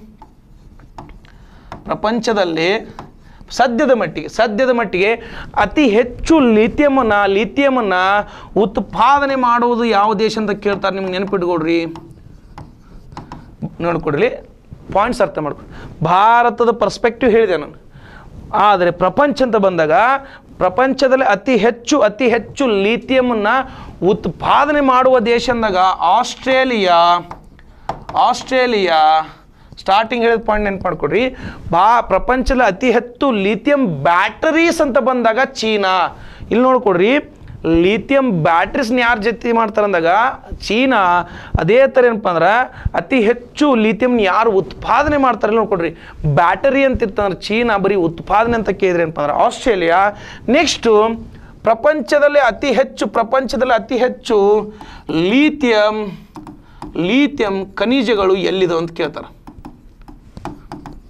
ಪ್ರಪಂಚದಲ್ಲಿ ಸದ್ಯದ ಮಟ್ಟಿಗೆ ಸದ್ಯದ ಮಟ್ಟಿಗೆ ಅತಿ ಹೆಚ್ಚು ಲಿಥಿಯಮನ್ನು ಲಿಥಿಯಮನ್ನು ಉತ್ಪಾದನೆ ಮಾಡುವುದು ಯಾವ ದೇಶ ಅಂತ ಕೇಳ್ತಾರೆ ನಿಮ್ಗೆ ನೆನಪಿಟ್ಕೊಡ್ರಿ ನೋಡ್ಕೊಡ್ರಿ ಪಾಯಿಂಟ್ಸ್ ಅರ್ಥ ಮಾಡ್ಕೊ ಭಾರತದ ಪರ್ಸ್ಪೆಕ್ಟಿವ್ ಹೇಳಿದೆ ನಾನು ಆದರೆ ಪ್ರಪಂಚ ಅಂತ ಬಂದಾಗ ಪ್ರಪಂಚದಲ್ಲಿ ಅತಿ ಹೆಚ್ಚು ಅತಿ ಹೆಚ್ಚು ಲಿಥಿಯಮನ್ನು ಉತ್ಪಾದನೆ ಮಾಡುವ ದೇಶ ಅಂದಾಗ ಆಸ್ಟ್ರೇಲಿಯಾ ಆಸ್ಟ್ರೇಲಿಯಾ ಸ್ಟಾರ್ಟಿಂಗ್ ಹೇಳಿದ ಪಾಯಿಂಟ್ ನೆನ್ಪು ಮಾಡ್ಕೊಡ್ರಿ ಬಾ ಪ್ರಪಂಚದಲ್ಲಿ ಅತಿ ಹೆಚ್ಚು ಲಿಥಿಯಂ ಬ್ಯಾಟರೀಸ್ ಅಂತ ಬಂದಾಗ ಚೀನಾ ಇಲ್ಲಿ ನೋಡ್ಕೊಡ್ರಿ ಲಿಥಿಯಂ ಬ್ಯಾಟ್ರೀಸ್ನ ಯಾರು ಜೊತೆ ಮಾಡ್ತಾರೆ ಅಂದಾಗ ಚೀನಾ ಅದೇ ಥರ ಏನಪ್ಪ ಅಂದ್ರೆ ಅತಿ ಹೆಚ್ಚು ಲಿಥಿಯಂನ ಯಾರು ಉತ್ಪಾದನೆ ಮಾಡ್ತಾರೆ ಇಲ್ಲಿ ನೋಡ್ಕೊಡ್ರಿ ಬ್ಯಾಟರಿ ಅಂತ ಇರ್ತಂದ್ರೆ ಚೀನಾ ಬರೀ ಉತ್ಪಾದನೆ ಅಂತ ಕೇಳಿದ್ರೆ ಏನಪ್ಪ ಅಂದ್ರೆ ಆಸ್ಟ್ರೇಲಿಯಾ ನೆಕ್ಸ್ಟು ಪ್ರಪಂಚದಲ್ಲಿ ಅತಿ ಹೆಚ್ಚು ಪ್ರಪಂಚದಲ್ಲಿ ಅತಿ ಹೆಚ್ಚು ಲೀಥಿಯಂ ಲೀಥಿಯಂ ಖನಿಜಗಳು ಎಲ್ಲಿದೆ ಅಂತ ಕೇಳ್ತಾರೆ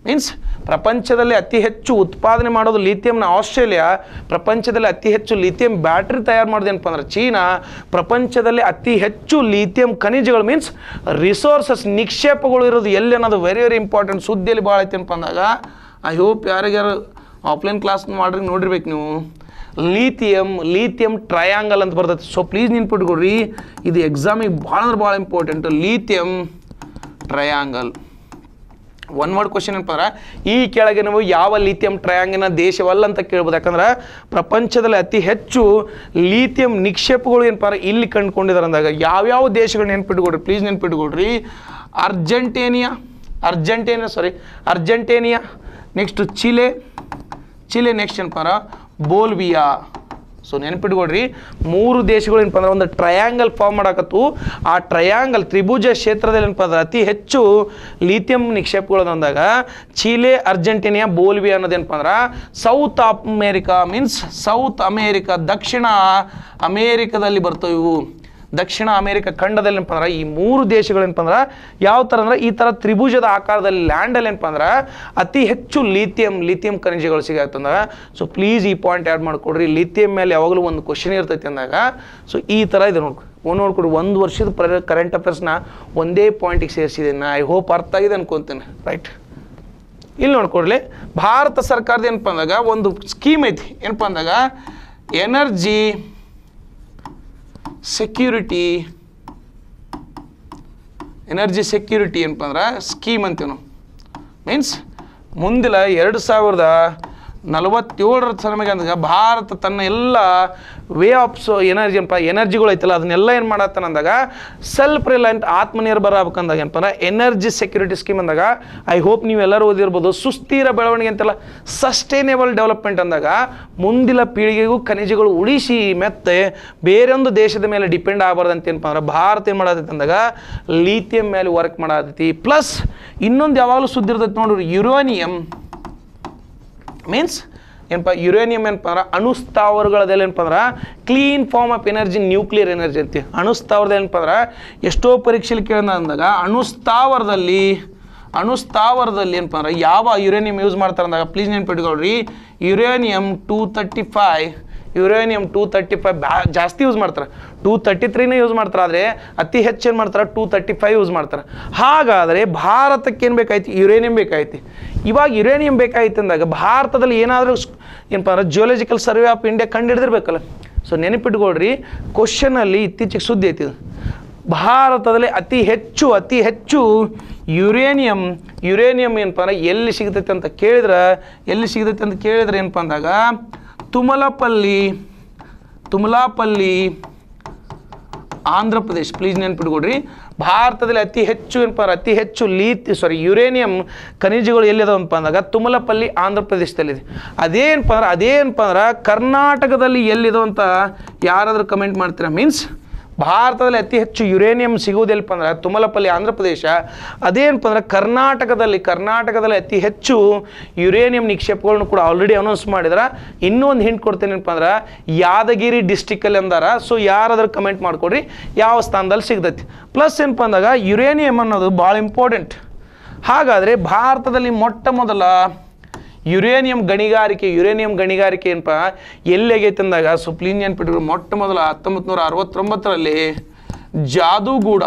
ಮೀನ್ಸ್ ಪ್ರಪಂಚದಲ್ಲಿ ಅತಿ ಹೆಚ್ಚು ಉತ್ಪಾದನೆ ಮಾಡೋದು ಲಿಥಿಯಂನ ಆಸ್ಟ್ರೇಲಿಯಾ ಪ್ರಪಂಚದಲ್ಲಿ ಅತಿ ಹೆಚ್ಚು ಲಿಥಿಯಂ ಬ್ಯಾಟ್ರಿ ತಯಾರು ಮಾಡೋದು ಏನಪ್ಪ ಅಂದ್ರೆ ಚೀನಾ ಪ್ರಪಂಚದಲ್ಲಿ ಅತಿ ಹೆಚ್ಚು ಲಿಥಿಯಂ ಖನಿಜಗಳು ಮೀನ್ಸ್ ರಿಸೋರ್ಸಸ್ ನಿಕ್ಷೇಪಗಳು ಇರೋದು ಎಲ್ಲಿ ಅನ್ನೋದು ವೆರಿ ವೆರಿ ಇಂಪಾರ್ಟೆಂಟ್ ಸುದ್ದಿಯಲ್ಲಿ ಭಾಳ ಐತೆ ಏನಪ್ಪ ಅಂದಾಗ ಐ ಹೋಪ್ ಯಾರಿಗ್ಯಾರು ಆಫ್ಲೈನ್ ಕ್ಲಾಸ್ ಮಾಡ್ರಿ ನೋಡಿರ್ಬೇಕು ನೀವು ಲೀಥಿಯಂ ಲೀಥಿಯಂ ಟ್ರಯಾಂಗಲ್ ಅಂತ ಬರ್ತೈತೆ ಸೊ ಪ್ಲೀಸ್ ನೆನ್ಪಿಟ್ಕೊಡ್ರಿ ಇದು ಎಕ್ಸಾಮಿಗೆ ಭಾಳ ಅಂದ್ರೆ ಭಾಳ important lithium triangle one word question ಏನಪ್ಪ ಅಂದ್ರೆ ಈ ಕೆಳಗೆ ನಾವು ಯಾವ ಲಿಥಿಯಂ ಟ್ರಯಾಂಗಿನ ದೇಶವಲ್ಲ ಅಂತ ಕೇಳ್ಬೋದು ಯಾಕಂದ್ರೆ ಪ್ರಪಂಚದಲ್ಲಿ ಅತಿ ಹೆಚ್ಚು ಲಿಥಿಯಂ ನಿಕ್ಷೇಪಗಳು ಏನಪ್ಪ ಅಂದ್ರೆ ಇಲ್ಲಿ ಕಂಡುಕೊಂಡಿದ್ದಾರೆ ಅಂದಾಗ ಯಾವ್ಯಾವ ದೇಶಗಳು ನೆನ್ಪಿಟ್ಕೊಡ್ರಿ ಪ್ಲೀಸ್ ನೆನ್ಪಿಟ್ಕೊಡ್ರಿ Argentina Argentina sorry Argentina next Chile Chile next ಏನಪ್ಪ ಅಂದ್ರೆ ಬೋಲ್ವಿಯಾ ಸೊ ನೆನ್ಪಿಟ್ಕೊಡ್ರಿ ಮೂರು ದೇಶಗಳು ಏನಪ್ಪ ಅಂದ್ರೆ ಒಂದು ಟ್ರಯಾಂಗಲ್ ಫಾರ್ಮ್ ಮಾಡಕತ್ತು ಆ ಟ್ರಯಾಂಗಲ್ ತ್ರಿಭುಜ ಕ್ಷೇತ್ರದಲ್ಲಿ ಏನಪ್ಪ ಅಂದ್ರೆ ಅತಿ ಹೆಚ್ಚು ಲಿಥಿಯಂ ನಿಕ್ಷೇಪಗಳು ಅಂದಾಗ ಚೀಲೆ ಅರ್ಜೆಂಟೀನಿಯಾ ಬೋಲ್ವಿಯಾ ಅನ್ನೋದೇನಪ್ಪ ಅಂದ್ರೆ South America means South America ದಕ್ಷಿಣ ಅಮೇರಿಕಾದಲ್ಲಿ ಬರ್ತವೆ ಇವು ದಕ್ಷಿಣ ಅಮೇರಿಕ ಖಂಡದಲ್ಲಿ ಏನಪ್ಪ ಅಂದ್ರೆ ಈ ಮೂರು ದೇಶಗಳು ಏನಪ್ಪ ಅಂದ್ರೆ ಯಾವ ಥರ ಅಂದ್ರೆ ಈ ಥರ ತ್ರಿಭುಜದ ಆಕಾರದಲ್ಲಿ ಲ್ಯಾಂಡಲ್ಲಿ ಏನಪ್ಪ ಅಂದ್ರೆ ಅತಿ ಹೆಚ್ಚು ಲಿಥಿಯಂ ಲಿಥಿಯಂ ಖನಿಜಗಳು ಸಿಗತ್ತಂದಾಗ ಸೊ ಪ್ಲೀಸ್ ಈ ಪಾಯಿಂಟ್ ಆ್ಯಡ್ ಮಾಡಿಕೊಡ್ರಿ ಲಿಥಿಯಂ ಮೇಲೆ ಯಾವಾಗಲೂ ಒಂದು ಕ್ವಶನ್ ಇರ್ತೈತಿ ಅಂದಾಗ ಸೊ ಈ ಥರ ಇದೆ ನೋಡ್ಕೊ ಒಂದು ನೋಡ್ಕೊಡಿ ಒಂದು ವರ್ಷದ ಪ್ರ ಕರೆಂಟ್ ಅಫೇರ್ಸ್ನ ಒಂದೇ ಪಾಯಿಂಟಿಗೆ ಸೇರಿಸಿದ್ದೀನಿ ಐ ಹೋಪ್ ಅರ್ಥ ಆಗಿದೆ ಅನ್ಕೊತೀನಿ ರೈಟ್ ಇಲ್ಲಿ ನೋಡ್ಕೊಡ್ಲಿ ಭಾರತ ಸರ್ಕಾರದ ಏನಪ್ಪ ಅಂದಾಗ ಒಂದು ಸ್ಕೀಮ್ ಐತಿ ಏನಪ್ಪ ಅಂದಾಗ ಎನರ್ಜಿ ಸೆಕ್ಯೂರಿಟಿ ಎನರ್ಜಿ ಸೆಕ್ಯೂರಿಟಿ ಏನಪ್ಪ ಅಂದ್ರೆ ಸ್ಕೀಮ್ ಅಂತೀವಿ ನಾವು ಮೀನ್ಸ್ ಮುಂದಿನ ಎರಡು ಸಾವಿರದ ನಲವತ್ತೇಳರ ಸಮಯಕ್ಕೆ ಅಂದಾಗ ಭಾರತ ತನ್ನ ಎಲ್ಲ ವೇ ಆಫ್ ಸೊ ಎನರ್ಜಿ ಏನಪ್ಪ ಎನರ್ಜಿಗಳು ಐತಲ್ಲ ಅದನ್ನೆಲ್ಲ ಏನು ಮಾಡತ್ತಾನ ಅಂದಾಗ ಸೆಲ್ಫ್ ರಿಲಯಂಟ್ ಆತ್ಮನಿರ್ಭರ ಆಗ್ಬೇಕಂದಾಗ ಏನಪ್ಪ ಅಂದ್ರೆ ಎನರ್ಜಿ ಸೆಕ್ಯೂರಿಟಿ ಸ್ಕೀಮ್ ಅಂದಾಗ ಐ ಹೋಪ್ ನೀವೆಲ್ಲರೂ ಓದಿರ್ಬೋದು ಸುಸ್ಥಿರ ಬೆಳವಣಿಗೆ ಅಂತಲ್ಲ ಸಸ್ಟೈನೇಬಲ್ ಡೆವಲಪ್ಮೆಂಟ್ ಅಂದಾಗ ಮುಂದಿನ ಪೀಳಿಗೆಗೂ ಖನಿಜಗಳು ಉಳಿಸಿ ಮೆತ್ತೆ ಬೇರೊಂದು ದೇಶದ ಮೇಲೆ ಡಿಪೆಂಡ್ ಆಗಬಾರ್ದು ಅಂತ ಏನಪ್ಪ ಅಂದ್ರೆ ಭಾರತ ಏನು ಮಾಡತೈತೆ ಅಂದಾಗ ಲೀಥಿಯಂ ಮೇಲೆ ವರ್ಕ್ ಮಾಡತೈತಿ ಪ್ಲಸ್ ಇನ್ನೊಂದು ಯಾವಾಗಲೂ ಸುದ್ದಿ ಇರ್ತೈತೆ ನೋಡ್ರಿ ಯುರೋನಿಯಂ ಮೀನ್ಸ್ ಏನಪ್ಪ ಯುರೇನಿಯಂ ಏನಪ್ಪ ಅಂದ್ರೆ ಅಣುಸ್ಥಾವರಗಳದೆಲ್ಲ ಏನಪ್ಪ ಅಂದ್ರೆ clean form of energy nuclear energy ಅಂತೀವಿ ಅಣುಸ್ಥಾವರದ ಏನಪ್ಪ ಅಂದ್ರೆ ಎಷ್ಟೋ ಪರೀಕ್ಷೆಲಿ ಕೇಳಿದ ಅಂದಾಗ ಅಣುಸ್ಥಾವರದಲ್ಲಿ ಅಣುಸ್ಥಾವರದಲ್ಲಿ ಏನಪ್ಪ ಅಂದ್ರೆ ಯಾವ ಯುರೇನಿಯಂ ಯೂಸ್ ಮಾಡ್ತಾರೆ ಅಂದಾಗ ಪ್ಲೀಸ್ ನೆನ್ಪಿಟ್ಕೊಳ್ರಿ uranium two thirty five uranium two thirty five ಬ್ಯಾ ಜಾಸ್ತಿ ಯೂಸ್ ಮಾಡ್ತಾರೆ ಟೂ ತರ್ಟಿ ತ್ರೀನೇ ಯೂಸ್ ಮಾಡ್ತಾರೆ ಆದರೆ ಅತಿ ಹೆಚ್ಚು ಏನು ಮಾಡ್ತಾರೆ ಟೂ ತರ್ಟಿ ಫೈವ್ ಯೂಸ್ ಮಾಡ್ತಾರೆ ಹಾಗಾದರೆ ಭಾರತಕ್ಕೆ ಏನು ಬೇಕಾಯ್ತು ಯುರೇನಿಯಂ ಬೇಕಾಯ್ತು ಇವಾಗ ಯುರೇನಿಯಂ ಬೇಕಾಯ್ತು ಅಂದಾಗ ಭಾರತದಲ್ಲಿ ಏನಾದರೂ ಏನಪ್ಪ ಅಂದ್ರೆ ಜಿಯೋಲಜಿಕಲ್ ಸರ್ವೆ ಆಫ್ ಇಂಡಿಯಾ ಕಂಡುಹಿಡಿದಿರ್ಬೇಕಲ್ಲ ಸೊ ನೆನಪಿಟ್ಕೊಳ್ರಿ ಕ್ವಶನಲ್ಲಿ ಇತ್ತೀಚೆಗೆ ಸುದ್ದಿ ಐತಿ ಇದು. ಭಾರತದಲ್ಲಿ ಅತಿ ಹೆಚ್ಚು ಅತಿ ಹೆಚ್ಚು ಯುರೇನಿಯಂ ಯುರೇನಿಯಂ ಏನಪ್ಪ ಅಂದ್ರೆ ಎಲ್ಲಿ ಸಿಗ್ತೈತೆ ಅಂತ ಕೇಳಿದ್ರೆ ಎಲ್ಲಿ ಸಿಗ್ತೈತೆ ಅಂತ ಕೇಳಿದ್ರೆ ಏನಪ್ಪ ಅಂದಾಗ ತುಮಲಪಲ್ಲಿ ತುಮಲಾಪಲ್ಲಿ ಆಂಧ್ರ ಪ್ರದೇಶ್ ಪ್ಲೀಸ್ ನೆನ್ಪಿಟ್ಕೊಡ್ರಿ ಭಾರತದಲ್ಲಿ ಅತಿ ಹೆಚ್ಚು ಏನಪ್ಪ ಅಂದ್ರೆ ಅತಿ ಹೆಚ್ಚು ಲೀತ್ ಸಾರಿ ಯುರೇನಿಯಂ ಖನಿಜಗಳು ಎಲ್ಲಿದಾವಪ್ಪ ಅಂದಾಗ ತುಮಲಪಲ್ಲಿ ಆಂಧ್ರ ಪ್ರದೇಶದಲ್ಲಿದೆ ಅದೇನಪ್ಪ ಅಂದ್ರೆ ಅದೇನಪ್ಪ ಅಂದ್ರೆ ಕರ್ನಾಟಕದಲ್ಲಿ ಎಲ್ಲಿದೆ ಅಂತ ಯಾರಾದರೂ ಕಮೆಂಟ್ ಮಾಡ್ತೀರಾ ಮೀನ್ಸ್ ಭಾರತದಲ್ಲಿ ಅತಿ ಹೆಚ್ಚು ಯುರೇನಿಯಂ ಸಿಗುವುದೆಲ್ಲಪ್ಪ ಅಂದ್ರೆ ತುಮಲಪಲ್ಲಿ ಆಂಧ್ರ ಪ್ರದೇಶ ಅದೇನಪ್ಪ ಅಂದ್ರೆ ಕರ್ನಾಟಕದಲ್ಲಿ ಕರ್ನಾಟಕದಲ್ಲಿ ಅತಿ ಹೆಚ್ಚು ಯುರೇನಿಯಂ ನಿಕ್ಷೇಪಗಳನ್ನು ಕೂಡ ಆಲ್ರೆಡಿ ಅನೌನ್ಸ್ ಮಾಡಿದ್ರೆ ಇನ್ನೂ ಒಂದು ಹಿಂಟ್ ಕೊಡ್ತೇನೆಪ್ಪ ಅಂದ್ರೆ ಯಾದಗಿರಿ ಡಿಸ್ಟಿಕಲ್ಲಿ ಅಂದಾರ ಸೊ ಯಾರಾದ್ರೂ ಕಮೆಂಟ್ ಮಾಡ್ಕೊಡ್ರಿ ಯಾವ ಸ್ಥಾನದಲ್ಲಿ ಸಿಗ್ತೈತಿ ಪ್ಲಸ್ ಏನಪ್ಪ ಅಂದಾಗ ಯುರೇನಿಯಂ ಅನ್ನೋದು ಭಾಳ ಇಂಪಾರ್ಟೆಂಟ್ ಹಾಗಾದರೆ ಭಾರತದಲ್ಲಿ ಮೊಟ್ಟ ಮೊದಲ ಯುರೇನಿಯಂ ಗಣಿಗಾರಿಕೆ ಯುರೇನಿಯಂ ಗಣಿಗಾರಿಕೆ ಏನಪ್ಪ ಎಲ್ಲಿ ಆಗೈತೆ ಅಂದಾಗ ಸುಪ್ಲೀನ್ ನೆನ್ಪಿಟ್ರು ಮೊಟ್ಟ ಮೊದಲ ಹತ್ತೊಂಬತ್ತು ನೂರ ಅರವತ್ತೊಂಬತ್ತರಲ್ಲಿ ಜಾದೂಗೂಡ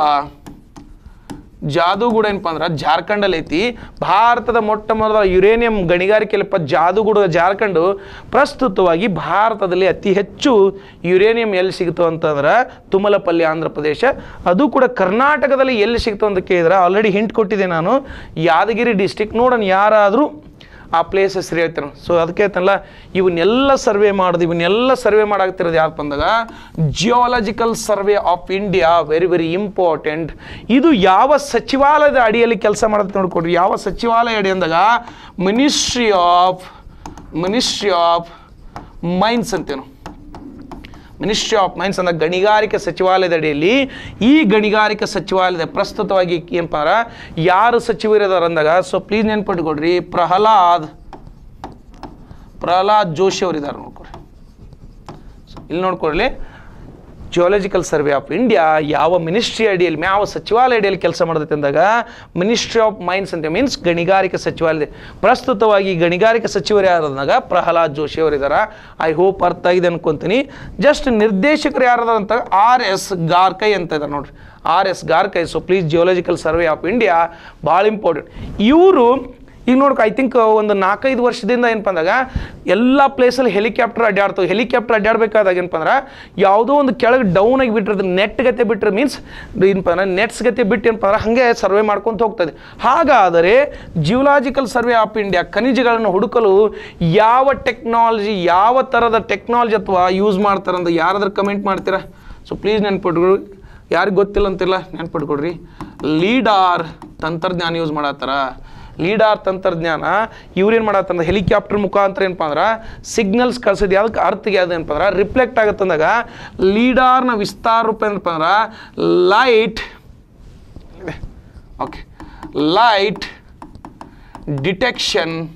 ಜಾದೂಗೂಡ ಏನಪ್ಪ ಅಂದ್ರೆ ಜಾರ್ಖಂಡಲ್ಲಿ ಐತಿ ಭಾರತದ ಮೊಟ್ಟ ಮೊದಲ ಯುರೇನಿಯಂ ಗಣಿಗಾರಿಕೆಯಲ್ಲಪ್ಪ ಜಾದೂಗೂಡ ಜಾರ್ಖಂಡು ಪ್ರಸ್ತುತವಾಗಿ ಭಾರತದಲ್ಲಿ ಅತಿ ಹೆಚ್ಚು ಯುರೇನಿಯಂ ಎಲ್ಲಿ ಸಿಗ್ತು ಅಂತಂದ್ರೆ ತುಮಲಪಲ್ಲಿ ಆಂಧ್ರ ಪ್ರದೇಶ ಅದು ಕೂಡ ಕರ್ನಾಟಕದಲ್ಲಿ ಎಲ್ಲಿ ಸಿಗ್ತು ಅಂತ ಕೇಳಿದ್ರೆ ಆಲ್ರೆಡಿ ಹಿಂಟ್ ಕೊಟ್ಟಿದ್ದೆ ನಾನು ಯಾದಗಿರಿ ಡಿಸ್ಟಿಕ್ ನೋಡೋಣ ಯಾರಾದರೂ ಆ ಪ್ಲೇಸ್ ಹೆಸರು ಹೇಳ್ತಾರೆ ಸೊ ಅದಕ್ಕೆ ಹೇಳ್ತಾನಲ್ಲ ಇವನ್ನೆಲ್ಲ ಸರ್ವೆ ಮಾಡೋದು ಇವನ್ನೆಲ್ಲ ಸರ್ವೆ ಮಾಡಾಕ್ತಿರೋದು ಯಾರಪ್ಪ ಅಂದಾಗ geological survey of India very very important ಇದು ಯಾವ ಸಚಿವಾಲಯದ ಅಡಿಯಲ್ಲಿ ಕೆಲಸ ಮಾಡುತ್ತೆ ನೋಡ್ಕೊಡ್ರಿ ಯಾವ ಸಚಿವಾಲಯ ಅಡಿ ಅಂದಾಗ ministry of ministry of mines ಅಂತೇನು ಮಿನಿಸ್ಟ್ರಿ ಆಫ್ ಮೈನ್ಸ್ ಅಂದ ಗಣಿಗಾರಿಕೆ ಸಚಿವಾಲಯದ ಅಡಿಯಲ್ಲಿ ಈ ಗಣಿಗಾರಿಕೆ ಸಚಿವಾಲಯದ ಪ್ರಸ್ತುತವಾಗಿ ಏನಪ್ಪ ಅಂದ್ರೆ ಯಾರು ಸಚಿವರಿದಾರ ಅಂದಾಗ ಸೊ ಪ್ಲೀಸ್ ನೆನ್ಪಿಟ್ಕೊಡ್ರಿ ಪ್ರಹ್ಲಾದ್ ಪ್ರಹ್ಲಾದ್ ಜೋಶಿ ಅವರಿದ್ದಾರೆ ನೋಡ್ಕೊಡ್ರಿ So, ಇಲ್ಲಿ ನೋಡ್ಕೊಡ್ಲಿ ಜಿಯೋಲಜಿಕಲ್ ಸರ್ವೆ ಆಫ್ ಇಂಡಿಯಾ ಯಾವ ಮಿನಿಸ್ಟ್ರಿ ಅಡಿಯಲ್ಲಿ ಯಾವ ಸಚಿವಾಲಯ ಅಡಿಯಲ್ಲಿ ಕೆಲಸ ಮಾಡ್ತೈತೆ ಅಂದಾಗ ಮಿನಿಸ್ಟ್ರಿ ಆಫ್ ಮೈನ್ಸ್ ಅಂತ ಮೀನ್ಸ್ ಗಣಿಗಾರಿಕೆ ಸಚಿವಾಲಯ ಪ್ರಸ್ತುತವಾಗಿ ಗಣಿಗಾರಿಕೆ ಸಚಿವರು ಯಾರದಾಗ ಪ್ರಹ್ಲಾದ್ ಜೋಶಿ ಅವರಿದ್ದಾರೆ ಐ ಹೋಪ್ ಅರ್ಥ ಆಗಿದೆ ಅನ್ಕೊಂತೀನಿ ಜಸ್ಟ್ ನಿರ್ದೇಶಕರು ಯಾರದಾರ ಅಂತ ಆರ್ ಎಸ್ ಗಾರ್ಕೈ ಅಂತ ಇದ್ದಾರೆ ನೋಡ್ರಿ R S Garkai so please geological survey of India ಭಾಳ ಇಂಪಾರ್ಟೆಂಟ್ ಇವರು ಈಗ ನೋಡ್ಕೊ ಐ ಥಿಂಕ್ ಒಂದು ನಾಲ್ಕೈದು ವರ್ಷದಿಂದ ಏನಪ್ಪ ಅಂದಾಗ ಎಲ್ಲ ಪ್ಲೇಸಲ್ಲಿ ಹೆಲಿಕಾಪ್ಟರ್ ಅಡ್ಡಾಡ್ತವೆ ಹೆಲಿಕಾಪ್ಟರ್ ಅಡ್ಡಾಡ್ಬೇಕಾದಾಗ ಏನಪ್ಪ ಅಂದ್ರೆ ಯಾವುದೋ ಒಂದು ಕೆಳಗೆ ಡೌನ್ ಆಗಿ ಬಿಟ್ಟಿರೋದು ನೆಟ್ ಗತೆ ಬಿಟ್ಟರೆ ಮೀನ್ಸ್ ಏನಪ್ಪ ಅಂದ್ರೆ ನೆಟ್ಸ್ ಗತೆ ಬಿಟ್ಟು ಏನಪ್ಪ ಅಂದ್ರೆ ಹಾಗೆ ಸರ್ವೆ ಮಾಡ್ಕೊಂತ ಹೋಗ್ತದೆ ಹಾಗಾದರೆ ಜಿಯೋಲಾಜಿಕಲ್ ಸರ್ವೆ ಆಫ್ ಇಂಡಿಯಾ ಖನಿಜಗಳನ್ನು ಹುಡುಕಲು ಯಾವ ಟೆಕ್ನಾಲಜಿ ಯಾವ ಥರದ ಟೆಕ್ನಾಲಜಿ ಅಥವಾ ಯೂಸ್ ಮಾಡ್ತಾರೆ ಅಂತ ಯಾರಾದ್ರೂ ಕಮೆಂಟ್ ಮಾಡ್ತೀರಾ ಸೊ ಪ್ಲೀಸ್ ನೆನ್ಪಿಟ್ಕೊಳ್ರಿ ಯಾರಿಗೆ ಗೊತ್ತಿಲ್ಲ ಅಂತಿಲ್ಲ ನೆನ್ಪಿಟ್ಕೊಡ್ರಿ ಲೀಡಾರ್ ತಂತ್ರಜ್ಞಾನ ಯೂಸ್ ಮಾಡತ್ತಾರ ಲೀಡಾರ್ ತಂತ್ರಜ್ಞಾನ ಇವ್ರೇನು ಮಾಡತ್ತಂದ್ರೆ ಹೆಲಿಕಾಪ್ಟರ್ ಮುಖಾಂತರ ಏನಪ್ಪ ಅಂದ್ರೆ ಸಿಗ್ನಲ್ಸ್ ಕಳ್ಸಿದ್ ಯಾವ್ದಕ್ಕೆ ಅರ್ಥಗೆ ಯಾವ್ದು ಏನಪ್ಪ ಅಂದ್ರೆ ರಿಫ್ಲೆಕ್ಟ್ ಆಗುತ್ತಂದಾಗ ಲೀಡಾರ್ನ ವಿಸ್ತಾರ ರೂಪ ಏನಪ್ಪ ಅಂದ್ರೆ light okay light detection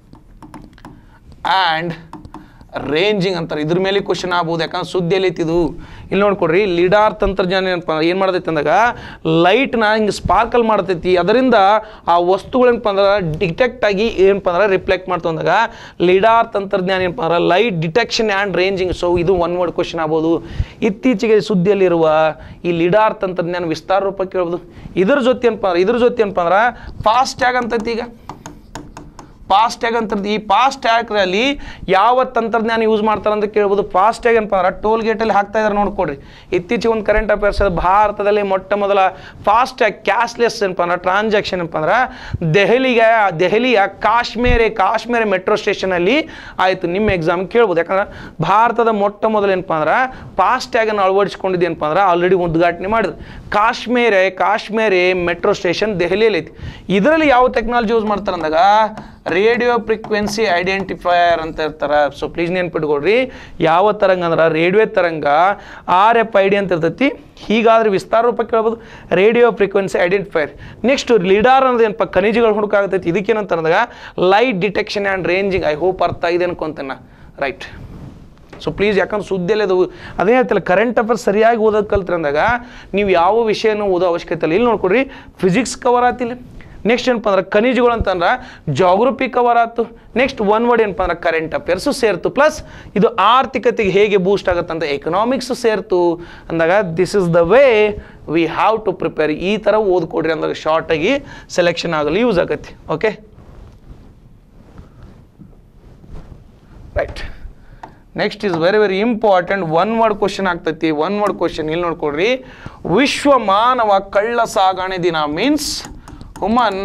and ranging ಅಂತಾರೆ ಇದ್ರ ಮೇಲೆ ಕ್ವಶನ್ ಆಗ್ಬೋದು ಯಾಕಂದ್ರೆ ಸುದ್ದಿಯಲ್ಲಿ ಐತಿದು ಇಲ್ಲಿ ನೋಡ್ಕೊಡ್ರಿ ಲಿಡಾರ್ ತಂತ್ರಜ್ಞಾನ ಏನಪ್ಪ ಏನು ಮಾಡ್ತೈತಿ ಅಂದಾಗ ಲೈಟ್ನ ಹಿಂಗೆ ಸ್ಪಾರ್ಕಲ್ ಮಾಡ್ತೈತಿ ಅದರಿಂದ ಆ ವಸ್ತುಗಳೇನಪ್ಪ ಅಂದ್ರೆ ಡಿಟೆಕ್ಟ್ ಆಗಿ ಏನಪ್ಪ ಅಂದ್ರೆ ರಿಫ್ಲೆಕ್ಟ್ ಮಾಡ್ತು ಅಂದಾಗ ಲಿಡಾರ್ ತಂತ್ರಜ್ಞಾನ ಏನಪ್ಪ ಅಂದ್ರೆ light detection and ranging so ಇದು ಒನ್ ವರ್ಡ್ ಕ್ವಶನ್ ಆಗ್ಬೋದು ಇತ್ತೀಚೆಗೆ ಸುದ್ದಿಯಲ್ಲಿರುವ ಈ ಲಿಡಾರ್ ತಂತ್ರಜ್ಞಾನ ವಿಸ್ತಾರ ರೂಪಕ್ಕೆ ಹೇಳ್ಬೋದು ಇದ್ರ ಜೊತೆ ಏನಪ್ಪ ಅಂದ್ರೆ ಇದ್ರ ಜೊತೆ ಏನಪ್ಪ ಅಂದ್ರೆ ಫಾಸ್ಟ್ ಟ್ಯಾಗ್ ಅಂತೈತಿ ಈಗ ಫಾಸ್ಟ್ ಟ್ಯಾಗ್ ಅಂತ ಈ ಫಾಸ್ಟ್ ಟ್ಯಾಗ್ರಲ್ಲಿ ಯಾವ ತಂತ್ರಜ್ಞಾನ ಯೂಸ್ ಮಾಡ್ತಾರೆ ಅಂತ ಕೇಳ್ಬೋದು ಫಾಸ್ಟ್ ಟ್ಯಾಗ್ ಏನಪ್ಪ ಅಂದ್ರೆ ಟೋಲ್ ಗೇಟಲ್ಲಿ ಹಾಕ್ತಾ ಇದ್ದಾರೆ ನೋಡ್ಕೊಡ್ರಿ ಇತ್ತೀಚೆಗೆ ಒಂದು ಕರೆಂಟ್ ಅಫೇರ್ಸ್ ಭಾರತದಲ್ಲಿ ಮೊಟ್ಟ ಮೊದಲ ಫಾಸ್ಟ್ ಟ್ಯಾಗ್ ಕ್ಯಾಶ್ಲೆಸ್ ಏನಪ್ಪ ಅಂದ್ರೆ ಟ್ರಾನ್ಸಾಕ್ಷನ್ ಏನಪ್ಪ ಅಂದ್ರೆ ದೆಹಲಿಗೆ ದೆಹಲಿಯ ಕಾಶ್ಮೀರಿ ಕಾಶ್ಮೀರ ಮೆಟ್ರೋ ಸ್ಟೇಷನಲ್ಲಿ ಆಯಿತು ನಿಮ್ಮ ಎಕ್ಸಾಮ್ ಕೇಳ್ಬೋದು ಯಾಕಂದ್ರೆ ಭಾರತದ ಮೊಟ್ಟ ಮೊದಲು ಏನಪ್ಪ ಅಂದ್ರೆ ಫಾಸ್ಟ್ ಟ್ಯಾಗನ್ನು ಅಳವಡಿಸ್ಕೊಂಡಿದ್ದು ಏನಪ್ಪ ಅಂದ್ರೆ ಆಲ್ರೆಡಿ ಉದ್ಘಾಟನೆ ಮಾಡಿದ್ರು ಕಾಶ್ಮೀರ ಕಾಶ್ಮೀರಿ ಮೆಟ್ರೋ ಸ್ಟೇಷನ್ ದೆಹಲಿಯಲ್ಲಿ ಐತಿ ಇದರಲ್ಲಿ ಯಾವ ಟೆಕ್ನಾಲಜಿ ಯೂಸ್ ಮಾಡ್ತಾರೆ ಅಂದಾಗ ರೇಡಿಯೋ ಫ್ರೀಕ್ವೆನ್ಸಿ ಐಡೆಂಟಿಫೈಯರ್ ಅಂತ ಇರ್ತಾರೆ ಸೊ ಪ್ಲೀಸ್ ನೆನ್ಪಿಟ್ಕೊಡ್ರಿ ಯಾವ ತರಂಗ ಅಂದ್ರೆ ರೇಡಿಯೋ ತರಂಗ ಆರ್ ಎಫ್ ಐ ಡಿ ಅಂತ ಇರ್ತೈತಿ ಹೀಗಾದ್ರೆ ವಿಸ್ತಾರ ರೂಪ ಕೇಳ್ಬೋದು radio frequency identifier next lidar ಅನ್ನೋದು ಏನಪ್ಪ ಖನಿಜಗಳು ಹುಡುಕಾಗತೈತಿ ಇದಕ್ಕೇನಂತ ಅಂದಾಗ light detection and ranging I hope ಅರ್ಥ ಆಗಿದೆ ಅನ್ಕೊಂತೇನೆ ರೈಟ್ ಸೊ ಪ್ಲೀಸ್ ಯಾಕಂದ್ರೆ ಸುದ್ದಿಯಲ್ಲಿ ಅದು ಅದೇ ಹೇಳ್ತಿಲ್ಲ ಕರೆಂಟ್ ಅಫೇರ್ಸ್ ಸರಿಯಾಗಿ ಓದೋದು ಕಲ್ತ್ರೆ ಅಂದಾಗ ನೀವು ಯಾವ ವಿಷಯನೂ ಓದೋ ಅವಶ್ಯಕತೆ ಇಲ್ಲ ಇಲ್ಲಿ ನೋಡ್ಕೊಡ್ರಿ ಫಿಸಿಕ್ಸ್ ಕವರ್ ಆತಿಲ್ಲ ನೆಕ್ಸ್ಟ್ ಏನಪ್ಪ ಅಂದ್ರೆ ಖನಿಜಗಳು ಅಂತಂದ್ರೆ ಜಾಗ್ರಫಿ ಕವರ್ ಆಯ್ತು ನೆಕ್ಸ್ಟ್ ಒನ್ ವರ್ಡ್ ಏನಪ್ಪ ಅಂದ್ರೆ ಕರೆಂಟ್ ಅಫೇರ್ಸು ಸೇರ್ತು ಪ್ಲಸ್ ಇದು ಆರ್ಥಿಕತೆಗೆ ಹೇಗೆ ಬೂಸ್ಟ್ ಆಗುತ್ತೆ ಅಂತ ಎಕನಾಮಿಕ್ಸು ಸೇರ್ತು ಅಂದಾಗ this is the way we have to prepare ಈ ಥರ ಓದ್ಕೊಡ್ರಿ ಅಂದಾಗ ಶಾರ್ಟಾಗಿ ಸೆಲೆಕ್ಷನ್ ಆಗಲು ಯೂಸ್ ಆಗತ್ತೆ okay right next is very very important one word question ಆಗ್ತೈತಿ ಒನ್ ವರ್ಡ್ ಕ್ವಶನ್ ಇಲ್ಲಿ ನೋಡ್ಕೊಡ್ರಿ ವಿಶ್ವ ಮಾನವ ಕಳ್ಳ ಸಾಗಣೆ ದಿನ ಮೀನ್ಸ್ ಹುಮನ್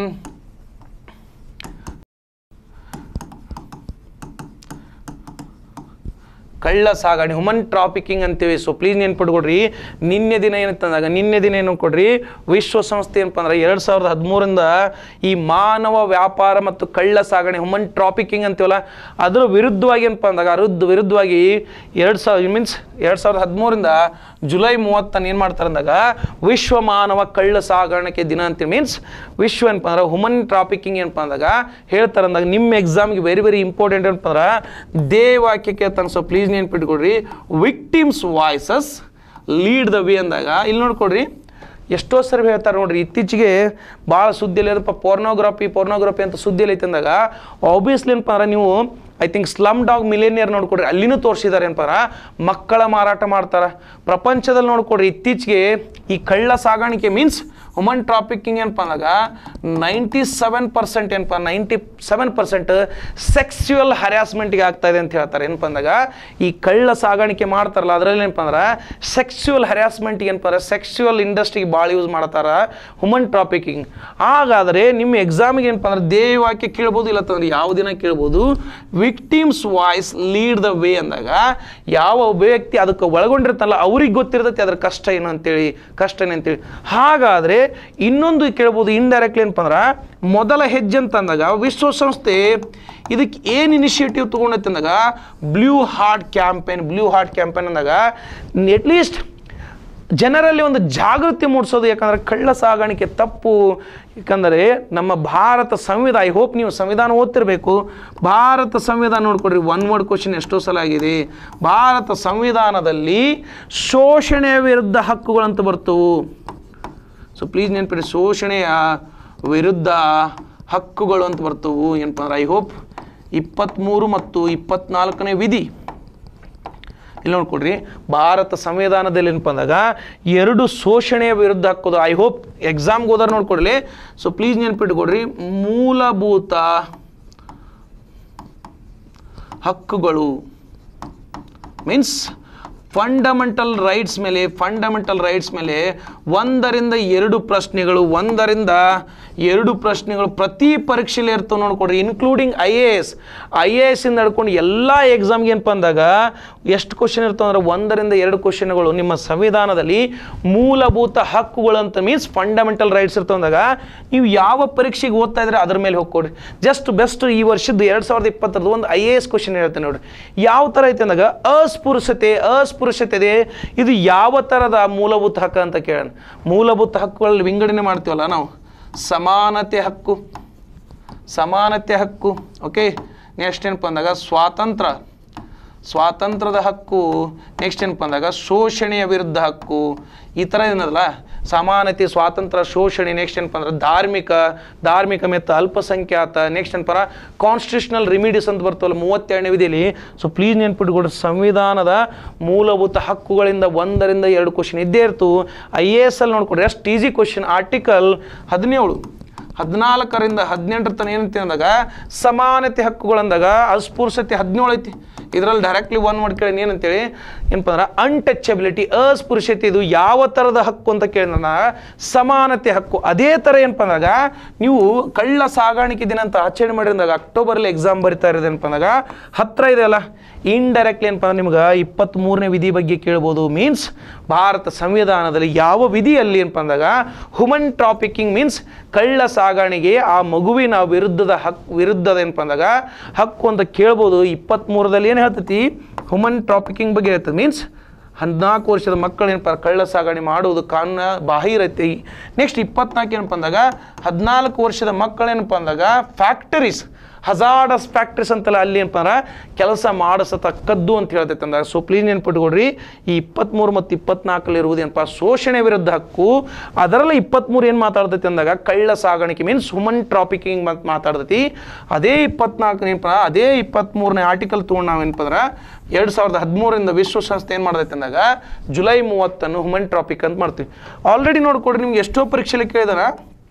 ಕಳ್ಳ ಸಾಗಣೆ ಹುಮನ್ ಟ್ರಾಫಿಕಿಂಗ್ ಅಂತೀವಿ ಸೊ ಪ್ಲೀಸ್ ನೆನ್ಪಿಟ್ಕೊಡ್ರಿ ನಿನ್ನೆ ದಿನ ಏನಂತಂದಾಗ ನಿನ್ನೆ ದಿನ ಏನು ಕೊಡ್ರಿ ವಿಶ್ವಸಂಸ್ಥೆ ಏನಪ್ಪ ಅಂದ್ರೆ ಎರಡು ಸಾವಿರದ ಹದಿಮೂರಿಂದ ಈ ಮಾನವ ವ್ಯಾಪಾರ ಮತ್ತು ಕಳ್ಳ ಸಾಗಣೆ ಹುಮನ್ ಟ್ರಾಫಿಕಿಂಗ್ ಅಂತೀವಲ್ಲ ಅದರ ವಿರುದ್ಧವಾಗಿ ಏನಪ್ಪ ಅಂದಾಗ ಅರುದ್ಧ ವಿರುದ್ಧವಾಗಿ ಎರಡು ಸಾವಿರ ಮೀನ್ಸ್ ಎರಡು ಸಾವಿರದ ಹದಿಮೂರಿಂದ ಜುಲೈ ಮೂವತ್ತನ್ನು ಏನು ಮಾಡ್ತಾರೆ ಅಂದಾಗ ವಿಶ್ವ ಮಾನವ ಕಳ್ಳ ಸಾಗಾಣಿಕೆ ದಿನ ಅಂತ ಮೀನ್ಸ್ ವಿಶ್ವ ಏನಪ್ಪ ಅಂದ್ರೆ ಹುಮನ್ ಟ್ರಾಫಿಕಿಂಗ್ ಏನಪ್ಪ ಅಂದಾಗ ಹೇಳ್ತಾರೆ ಅಂದಾಗ ನಿಮ್ಮ ಎಕ್ಸಾಮ್ಗೆ ವೆರಿ ವೆರಿ ಇಂಪಾರ್ಟೆಂಟ್ ಏನಪ್ಪ ಅಂದ್ರೆ ದೇ ವಾಕ್ಯ ಕೇಳ್ತಾನೆ ಸೊ ಪ್ಲೀಸ್ ನೆನ್ಪಿಟ್ಕೊಡ್ರಿ victims voices lead the way ಅಂದಾಗ ಇಲ್ಲಿ ನೋಡ್ಕೊಡ್ರಿ ಎಷ್ಟೋ ಸರಿ ಹೇಳ್ತಾರೆ ನೋಡ್ರಿ ಇತ್ತೀಚೆಗೆ ಭಾಳ ಸುದ್ದಿಯಲ್ಲಿ ಅದಪ್ಪ ಪೋರ್ನೋಗ್ರಫಿ ಪೋರ್ನೋಗ್ರಫಿ ಅಂತ ಸುದ್ದಿಯಲ್ಲಿ ಐತೆ ಅಂದಾಗ ಆಬ್ವಿಯಸ್ಲಿ ಏನಪ್ಪ ಅಂದ್ರೆ ನೀವು I think Slumdog Millionaire ನೋಡ್ಕೊಡ್ರಿ ಅಲ್ಲಿನೂ ತೋರಿಸಿದ್ದಾರೆ ಏನಪ್ಪ ಅಂದ್ರೆ ಮಕ್ಕಳ ಮಾರಾಟ ಮಾಡ್ತಾರೆ ಪ್ರಪಂಚದಲ್ಲಿ ನೋಡ್ಕೊಡ್ರಿ ಇತ್ತೀಚೆಗೆ ಈ ಕಳ್ಳ ಸಾಗಾಣಿಕೆ ಮೀನ್ಸ್ ಹುಮನ್ ಟ್ರಾಫಿಕಿಂಗ್ ಏನಪ್ಪ ಅಂದಾಗ ನೈಂಟಿ ಸೆವೆನ್ ಪರ್ಸೆಂಟ್ ಏನಪ್ಪ ನೈಂಟಿ ಸೆವೆನ್ ಪರ್ಸೆಂಟ್ ಸೆಕ್ಸ್ಯುವಲ್ ಹರ್ಯಾಸ್ಮೆಂಟ್ಗೆ ಆಗ್ತಾ ಇದೆ ಅಂತ ಹೇಳ್ತಾರೆ ಏನಪ್ಪ ಅಂದಾಗ ಈ ಕಳ್ಳ ಸಾಗಾಣಿಕೆ ಮಾಡ್ತಾರಲ್ಲ ಅದರಲ್ಲಿ ಏನಪ್ಪ ಅಂದ್ರೆ ಸೆಕ್ಸ್ಯುವಲ್ ಹರ್ಯಾಸ್ಮೆಂಟ್ಗೆ ಏನಪ್ಪ ಅಂದ್ರೆ ಸೆಕ್ಸ್ಯುವಲ್ ಇಂಡಸ್ಟ್ರಿಗೆ ಭಾಳ ಯೂಸ್ ಮಾಡ್ತಾರ ಹುಮನ್ ಟ್ರಾಫಿಕಿಂಗ್ ಹಾಗಾದರೆ ನಿಮ್ಮ ಎಕ್ಸಾಮಿಗೆ ಏನಪ್ಪ ಅಂದ್ರೆ ದೇವಾಕ್ಯ ಕೇಳ್ಬೋದು ಇಲ್ಲ ಅಂತಂದ್ರೆ ಯಾವ ದಿನ ಕೇಳ್ಬೋದು victims voice lead the way ಅಂದಾಗ ಯಾವ ಒಬ್ಬ ವ್ಯಕ್ತಿ ಅದಕ್ಕೆ ಒಳಗೊಂಡಿರ್ತಲ್ಲ ಅವ್ರಿಗೆ ಗೊತ್ತಿರ್ತೈತಿ ಅದ್ರ ಕಷ್ಟ ಏನು ಅಂತೇಳಿ ಕಷ್ಟ ಏನು ಅಂತೇಳಿ ಹಾಗಾದರೆ ಇನ್ನೊಂದು ಕೇಳ್ಬೋದು ಇಂಡೈರೆಕ್ಟ್ಲಿ ಏನಪ್ಪ ಅಂದ್ರೆ ಮೊದಲ ಹೆಜ್ಜೆ ಅಂತ ಅಂದಾಗ ವಿಶ್ವಸಂಸ್ಥೆ ಇದಕ್ಕೆ ಏನು ಇನಿಷಿಯೇಟಿವ್ ತೊಗೊಂಡೈತೆ ಅಂದಾಗ blue heart campaign blue heart campaign ಅಂದಾಗ ಅಟ್ಲೀಸ್ಟ್ ಜನರಲ್ಲಿ ಒಂದು ಜಾಗೃತಿ ಮೂಡಿಸೋದು ಯಾಕಂದರೆ ಕಳ್ಳ ಸಾಗಾಣಿಕೆ ತಪ್ಪು ಯಾಕಂದರೆ ನಮ್ಮ ಭಾರತ ಸಂವಿಧಾನ ಐ ಹೋಪ್ ನೀವು ಸಂವಿಧಾನ ಓದ್ತಿರ್ಬೇಕು ಭಾರತ ಸಂವಿಧಾನ ನೋಡ್ಕೊಡ್ರಿ ಒನ್ ವರ್ಡ್ ಕ್ವಶನ್ ಎಷ್ಟೋ ಸಲ ಆಗಿದೆ ಭಾರತ ಸಂವಿಧಾನದಲ್ಲಿ ಶೋಷಣೆಯ ವಿರುದ್ಧ ಹಕ್ಕುಗಳಂತ ಬರ್ತವು ಸೊ ಪ್ಲೀಸ್ ನೆನ್ಪಿಡಿ ಶೋಷಣೆಯ ವಿರುದ್ಧ ಹಕ್ಕುಗಳು ಅಂತ ಬರ್ತವು ಏನಪ್ಪ ಅಂದ್ರೆ ಐ ಹೋಪ್ ಇಪ್ಪತ್ತ್ಮೂರು ಮತ್ತು ಇಪ್ಪತ್ನಾಲ್ಕನೇ ವಿಧಿ ಇಲ್ಲಿ ನೋಡ್ಕೊಡ್ರಿ ಭಾರತ ಸಂವಿಧಾನದಲ್ಲಿ ಏನಪ್ಪ ಅಂದಾಗ ಎರಡು ಶೋಷಣೆಯ ವಿರುದ್ಧ ಹಕ್ಕುದು ಐ ಹೋಪ್ ಎಕ್ಸಾಮ್ಗೆ ಹೋದ್ರೆ ನೋಡ್ಕೊಡ್ಲಿ ಸೊ ಪ್ಲೀಸ್ ನೆನ್ಪಿಟ್ಕೊಡ್ರಿ ಮೂಲಭೂತ ಹಕ್ಕುಗಳು ಮೀನ್ಸ್ ಫಂಡಮೆಂಟಲ್ ರೈಟ್ಸ್ ಮೇಲೆ ಫಂಡಮೆಂಟಲ್ ರೈಟ್ಸ್ ಮೇಲೆ ಒಂದರಿಂದ ಎರಡು ಪ್ರಶ್ನೆಗಳು ಒಂದರಿಂದ ಎರಡು ಪ್ರಶ್ನೆಗಳು ಪ್ರತಿ ಪರೀಕ್ಷೆಯಲ್ಲಿ ಇರ್ತವೆ ನೋಡ್ಕೊಡ್ರಿ including I A S I A S ಇಂದ ಹಿಡ್ಕೊಂಡು ಎಲ್ಲ ಎಕ್ಸಾಮ್ಗೆ ಏನಪ್ಪ ಅಂದಾಗ ಎಷ್ಟು ಕ್ವಶನ್ ಇರ್ತವೆ ಅಂದ್ರೆ ಒಂದರಿಂದ ಎರಡು ಕ್ವಶನ್ಗಳು ನಿಮ್ಮ ಸಂವಿಧಾನದಲ್ಲಿ ಮೂಲಭೂತ ಹಕ್ಕುಗಳು ಅಂತ ಮೀನ್ಸ್ ಫಂಡಮೆಂಟಲ್ ರೈಟ್ಸ್ ಇರ್ತವೆ ಅಂದಾಗ ನೀವು ಯಾವ ಪರೀಕ್ಷೆಗೆ ಓದ್ತಾ ಇದ್ರೆ ಅದ್ರ ಮೇಲೆ ಹೋಗ್ಕೊಡ್ರಿ ಜಸ್ಟ್ ಬೆಸ್ಟ್ ಈ ವರ್ಷದ್ದು ಎರಡು ಸಾವಿರದ ಇಪ್ಪತ್ತರದ್ದು ಒಂದು ಐ ಎ ಎಸ್ ಕ್ವಶನ್ ಹೇಳ್ತೇನೆ ನೋಡ್ರಿ ಯಾವ ಥರ ಐತೆ ಅಂದಾಗ ಅಸ್ಪೃಶ್ಯತೆ ಅಸ್ಪೃಶ್ಯತೆ ಇದೆ ಇದು ಯಾವ ಥರದ ಮೂಲಭೂತ ಹಕ್ಕು ಅಂತ ಕೇಳೋಣ ಮೂಲಭೂತ ಹಕ್ಕುಗಳಲ್ಲಿ ವಿಂಗಡಣೆ ಮಾಡ್ತೀವಲ್ಲ ನಾವು ಸಮಾನತೆ ಹಕ್ಕು ಸಮಾನತೆ ಹಕ್ಕು ಓಕೆ ನೆಕ್ಸ್ಟ್ ಏನಪ್ಪ ಅಂದಾಗ ಸ್ವಾತಂತ್ರ್ಯ ಸ್ವಾತಂತ್ರ್ಯದ ಹಕ್ಕು ನೆಕ್ಸ್ಟ್ ಏನಪ್ಪ ಅಂದಾಗ ಶೋಷಣೆಯ ವಿರುದ್ಧ ಹಕ್ಕು ಈ ಥರ ಏನದಲ್ಲ ಸಮಾನತೆ ಸ್ವಾತಂತ್ರ್ಯ ಶೋಷಣೆ ನೆಕ್ಸ್ಟ್ ಏನಪ್ಪ ಅಂದ್ರೆ ಧಾರ್ಮಿಕ ಧಾರ್ಮಿಕ ಮತ್ತು ಅಲ್ಪಸಂಖ್ಯಾತ ನೆಕ್ಸ್ಟ್ ಏನಪ್ಪ ಕಾನ್ಸ್ಟಿಟ್ಯೂಷನಲ್ ರಿಮಿಡೀಸ್ ಅಂತ ಬರ್ತವಲ್ಲ ಮೂವತ್ತೆರಡನೇ ವಿಧಿಯಲ್ಲಿ ಸೊ ಪ್ಲೀಸ್ ನೆನ್ಪಿಟ್ಕೊಡ್ರಿ ಸಂವಿಧಾನದ ಮೂಲಭೂತ ಹಕ್ಕುಗಳಿಂದ ಒಂದರಿಂದ ಎರಡು ಕ್ವಶನ್ ಇದ್ದೇ ಇರ್ತು ಐ ಎ ಎಸ್ ಅಲ್ಲಿ ನೋಡ್ಕೊಡ್ರಿ ಎಷ್ಟು ಈಸಿ ಕ್ವಶನ್ ಆರ್ಟಿಕಲ್ ಹದಿನೇಳು ಹದಿನಾಲ್ಕರಿಂದ ಹದಿನೆಂಟರ ತನಕ ಏನಂತ ಅಂದಾಗ ಸಮಾನತೆ ಹಕ್ಕುಗಳಂದಾಗ ಅಸ್ಪೃಶ್ಯತೆ ಹದಿನೇಳು ಐತಿ ಇದರಲ್ಲಿ ಡೈರೆಕ್ಟ್ಲಿ ಒನ್ ಮಾಡಿ ಕೇಳಿ ಏನಂತೇಳಿ ಏನಪ್ಪ ಅಂದ್ರೆ ಅನ್ಟಚಬಿಲಿಟಿ ಅಸ್ಪೃಶ್ಯತೆ ಇದು ಯಾವ ಥರದ ಹಕ್ಕು ಅಂತ ಕೇಳಿದ ಸಮಾನತೆ ಹಕ್ಕು ಅದೇ ಥರ ಏನಪ್ಪ ಅಂದಾಗ ನೀವು ಕಳ್ಳ ಸಾಗಾಣಿಕೆ ದಿನ ಅಂತ ಆಚರಣೆ ಮಾಡಿದಾಗ ಅಕ್ಟೋಬರಲ್ಲಿ ಎಕ್ಸಾಮ್ ಬರಿತಾ ಇರೋದು ಏನಪ್ಪ ಅಂದಾಗ ಹತ್ರ ಇದೆ ಅಲ್ಲ ಇಂಡೈರೆಕ್ಟ್ಲಿ ಏನಪ್ಪ ಅಂದ್ರೆ ನಿಮ್ಗೆ ಇಪ್ಪತ್ತ್ಮೂರನೇ ವಿಧಿ ಬಗ್ಗೆ ಕೇಳ್ಬೋದು ಮೀನ್ಸ್ ಭಾರತ ಸಂವಿಧಾನದಲ್ಲಿ ಯಾವ ವಿಧಿಯಲ್ಲಿ ಏನಪ್ಪ ಅಂದಾಗ ಹುಮನ್ ಟ್ರಾಫಿಕಿಂಗ್ ಮೀನ್ಸ್ ಕಳ್ಳ ಸಾಗಾಣಿಕೆ ಆ ಮಗುವಿನ ವಿರುದ್ಧದ ಹಕ್ ವಿರುದ್ಧದ ಏನಪ್ಪ ಅಂದಾಗ ಹಕ್ಕು ಅಂತ ಕೇಳ್ಬೋದು ಇಪ್ಪತ್ತ್ಮೂರದಲ್ಲಿ ಏನು ಹೇಳ್ತೈತಿ ಹುಮನ್ ಟ್ರಾಫಿಕಿಂಗ್ ಬಗ್ಗೆ ಹೇಳ್ತದೆ ಮೀನ್ಸ್ ಹದಿನಾಲ್ಕು ವರ್ಷದ ಮಕ್ಕಳು ಏನಪ್ಪ ಕಳ್ಳ ಸಾಗಣೆ ಮಾಡುವುದು ಕಾನೂನ ಬಾಹಿರತಿ ನೆಕ್ಸ್ಟ್ ಇಪ್ಪತ್ನಾಲ್ಕು ಏನಪ್ಪ ಅಂದಾಗ ಹದಿನಾಲ್ಕು ವರ್ಷದ ಮಕ್ಕಳೇನಪ್ಪ ಅಂದಾಗ ಫ್ಯಾಕ್ಟರೀಸ್ ಹಜಾರ್ಡಸ್ ಫ್ಯಾಕ್ಟ್ರೀಸ್ ಅಂತಲ್ಲ ಅಲ್ಲಿ ಏನಪ್ಪ ಅಂದ್ರೆ ಕೆಲಸ ಮಾಡಿಸತಕ್ಕದ್ದು ಅಂತ ಹೇಳ್ತೈತೆ ಅಂದಾಗ ಸೊ ಪ್ಲೀಸ್ ನೆನ್ಪಿಟ್ಕೊಡ್ರಿ ಈ ಇಪ್ಪತ್ತ್ಮೂರು ಮತ್ತು ಇಪ್ಪತ್ನಾಲ್ಕಲ್ಲಿ ಇರುವುದು ಏನಪ್ಪ ಶೋಷಣೆ ವಿರುದ್ಧ ಹಕ್ಕು ಅದರಲ್ಲಿ ಇಪ್ಪತ್ತ್ಮೂರು ಏನು ಮಾತಾಡ್ತೈತಿ ಅಂದಾಗ ಕಳ್ಳ ಸಾಗಾಣಿಕೆ ಮೀನ್ಸ್ ಹುಮನ್ ಟ್ರಾಫಿಕಿಂಗ್ ಅಂತ ಮಾತಾಡ್ತೈತಿ ಅದೇ ಇಪ್ಪತ್ನಾಲ್ಕು ಏನಪ್ಪ ಅದೇ ಇಪ್ಪತ್ತ್ಮೂರನೇ ಆರ್ಟಿಕಲ್ ತೊಗೊಂಡು ನಾವೇನಪ್ಪ ಅಂದ್ರೆ ಎರಡು ಸಾವಿರದ ಹದಿಮೂರರಿಂದ ವಿಶ್ವಸಂಸ್ಥೆ ಏನು ಮಾಡ್ತೈತೆ ಅಂದಾಗ ಜುಲೈ ಮೂವತ್ತನ್ನು ಹುಮನ್ ಟ್ರಾಫಿಕ್ ಅಂತ ಮಾಡ್ತೀವಿ ಆಲ್ರೆಡಿ ನೋಡ್ಕೊಡ್ರಿ ನಿಮ್ಗೆ ಎಷ್ಟೋ ಪರೀಕ್ಷೆಯಲ್ಲಿ ಕೇಳಿದಾರ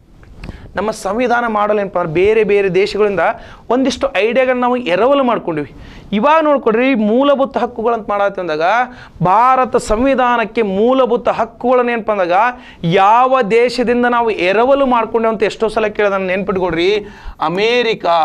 ನಮ್ಮ ಸಂವಿಧಾನ ಮಾಡಲ್ ಏನಪ್ಪ ಅಂದ್ರೆ ಬೇರೆ ಬೇರೆ ದೇಶಗಳಿಂದ ಒಂದಿಷ್ಟು ಐಡಿಯಾಗಳನ್ನ ನಾವು ಎರವಲು ಮಾಡ್ಕೊಂಡಿವಿ ಇವಾಗ ನೋಡ್ಕೊಡ್ರಿ ಮೂಲಭೂತ ಹಕ್ಕುಗಳಂತ ಮಾಡತ್ತೆ ಅಂದಾಗ ಭಾರತ ಸಂವಿಧಾನಕ್ಕೆ ಮೂಲಭೂತ ಹಕ್ಕುಗಳನ್ನ ಏನಪ್ಪ ಅಂದಾಗ ಯಾವ ದೇಶದಿಂದ ನಾವು ಎರವಲು ಮಾಡ್ಕೊಂಡೇವೆ ಅಂತ ಎಷ್ಟೋ ಸಲ ಕೇಳಿದ ನೆನ್ಪಿಟ್ಕೊಡ್ರಿ ಅಮೇರಿಕಾ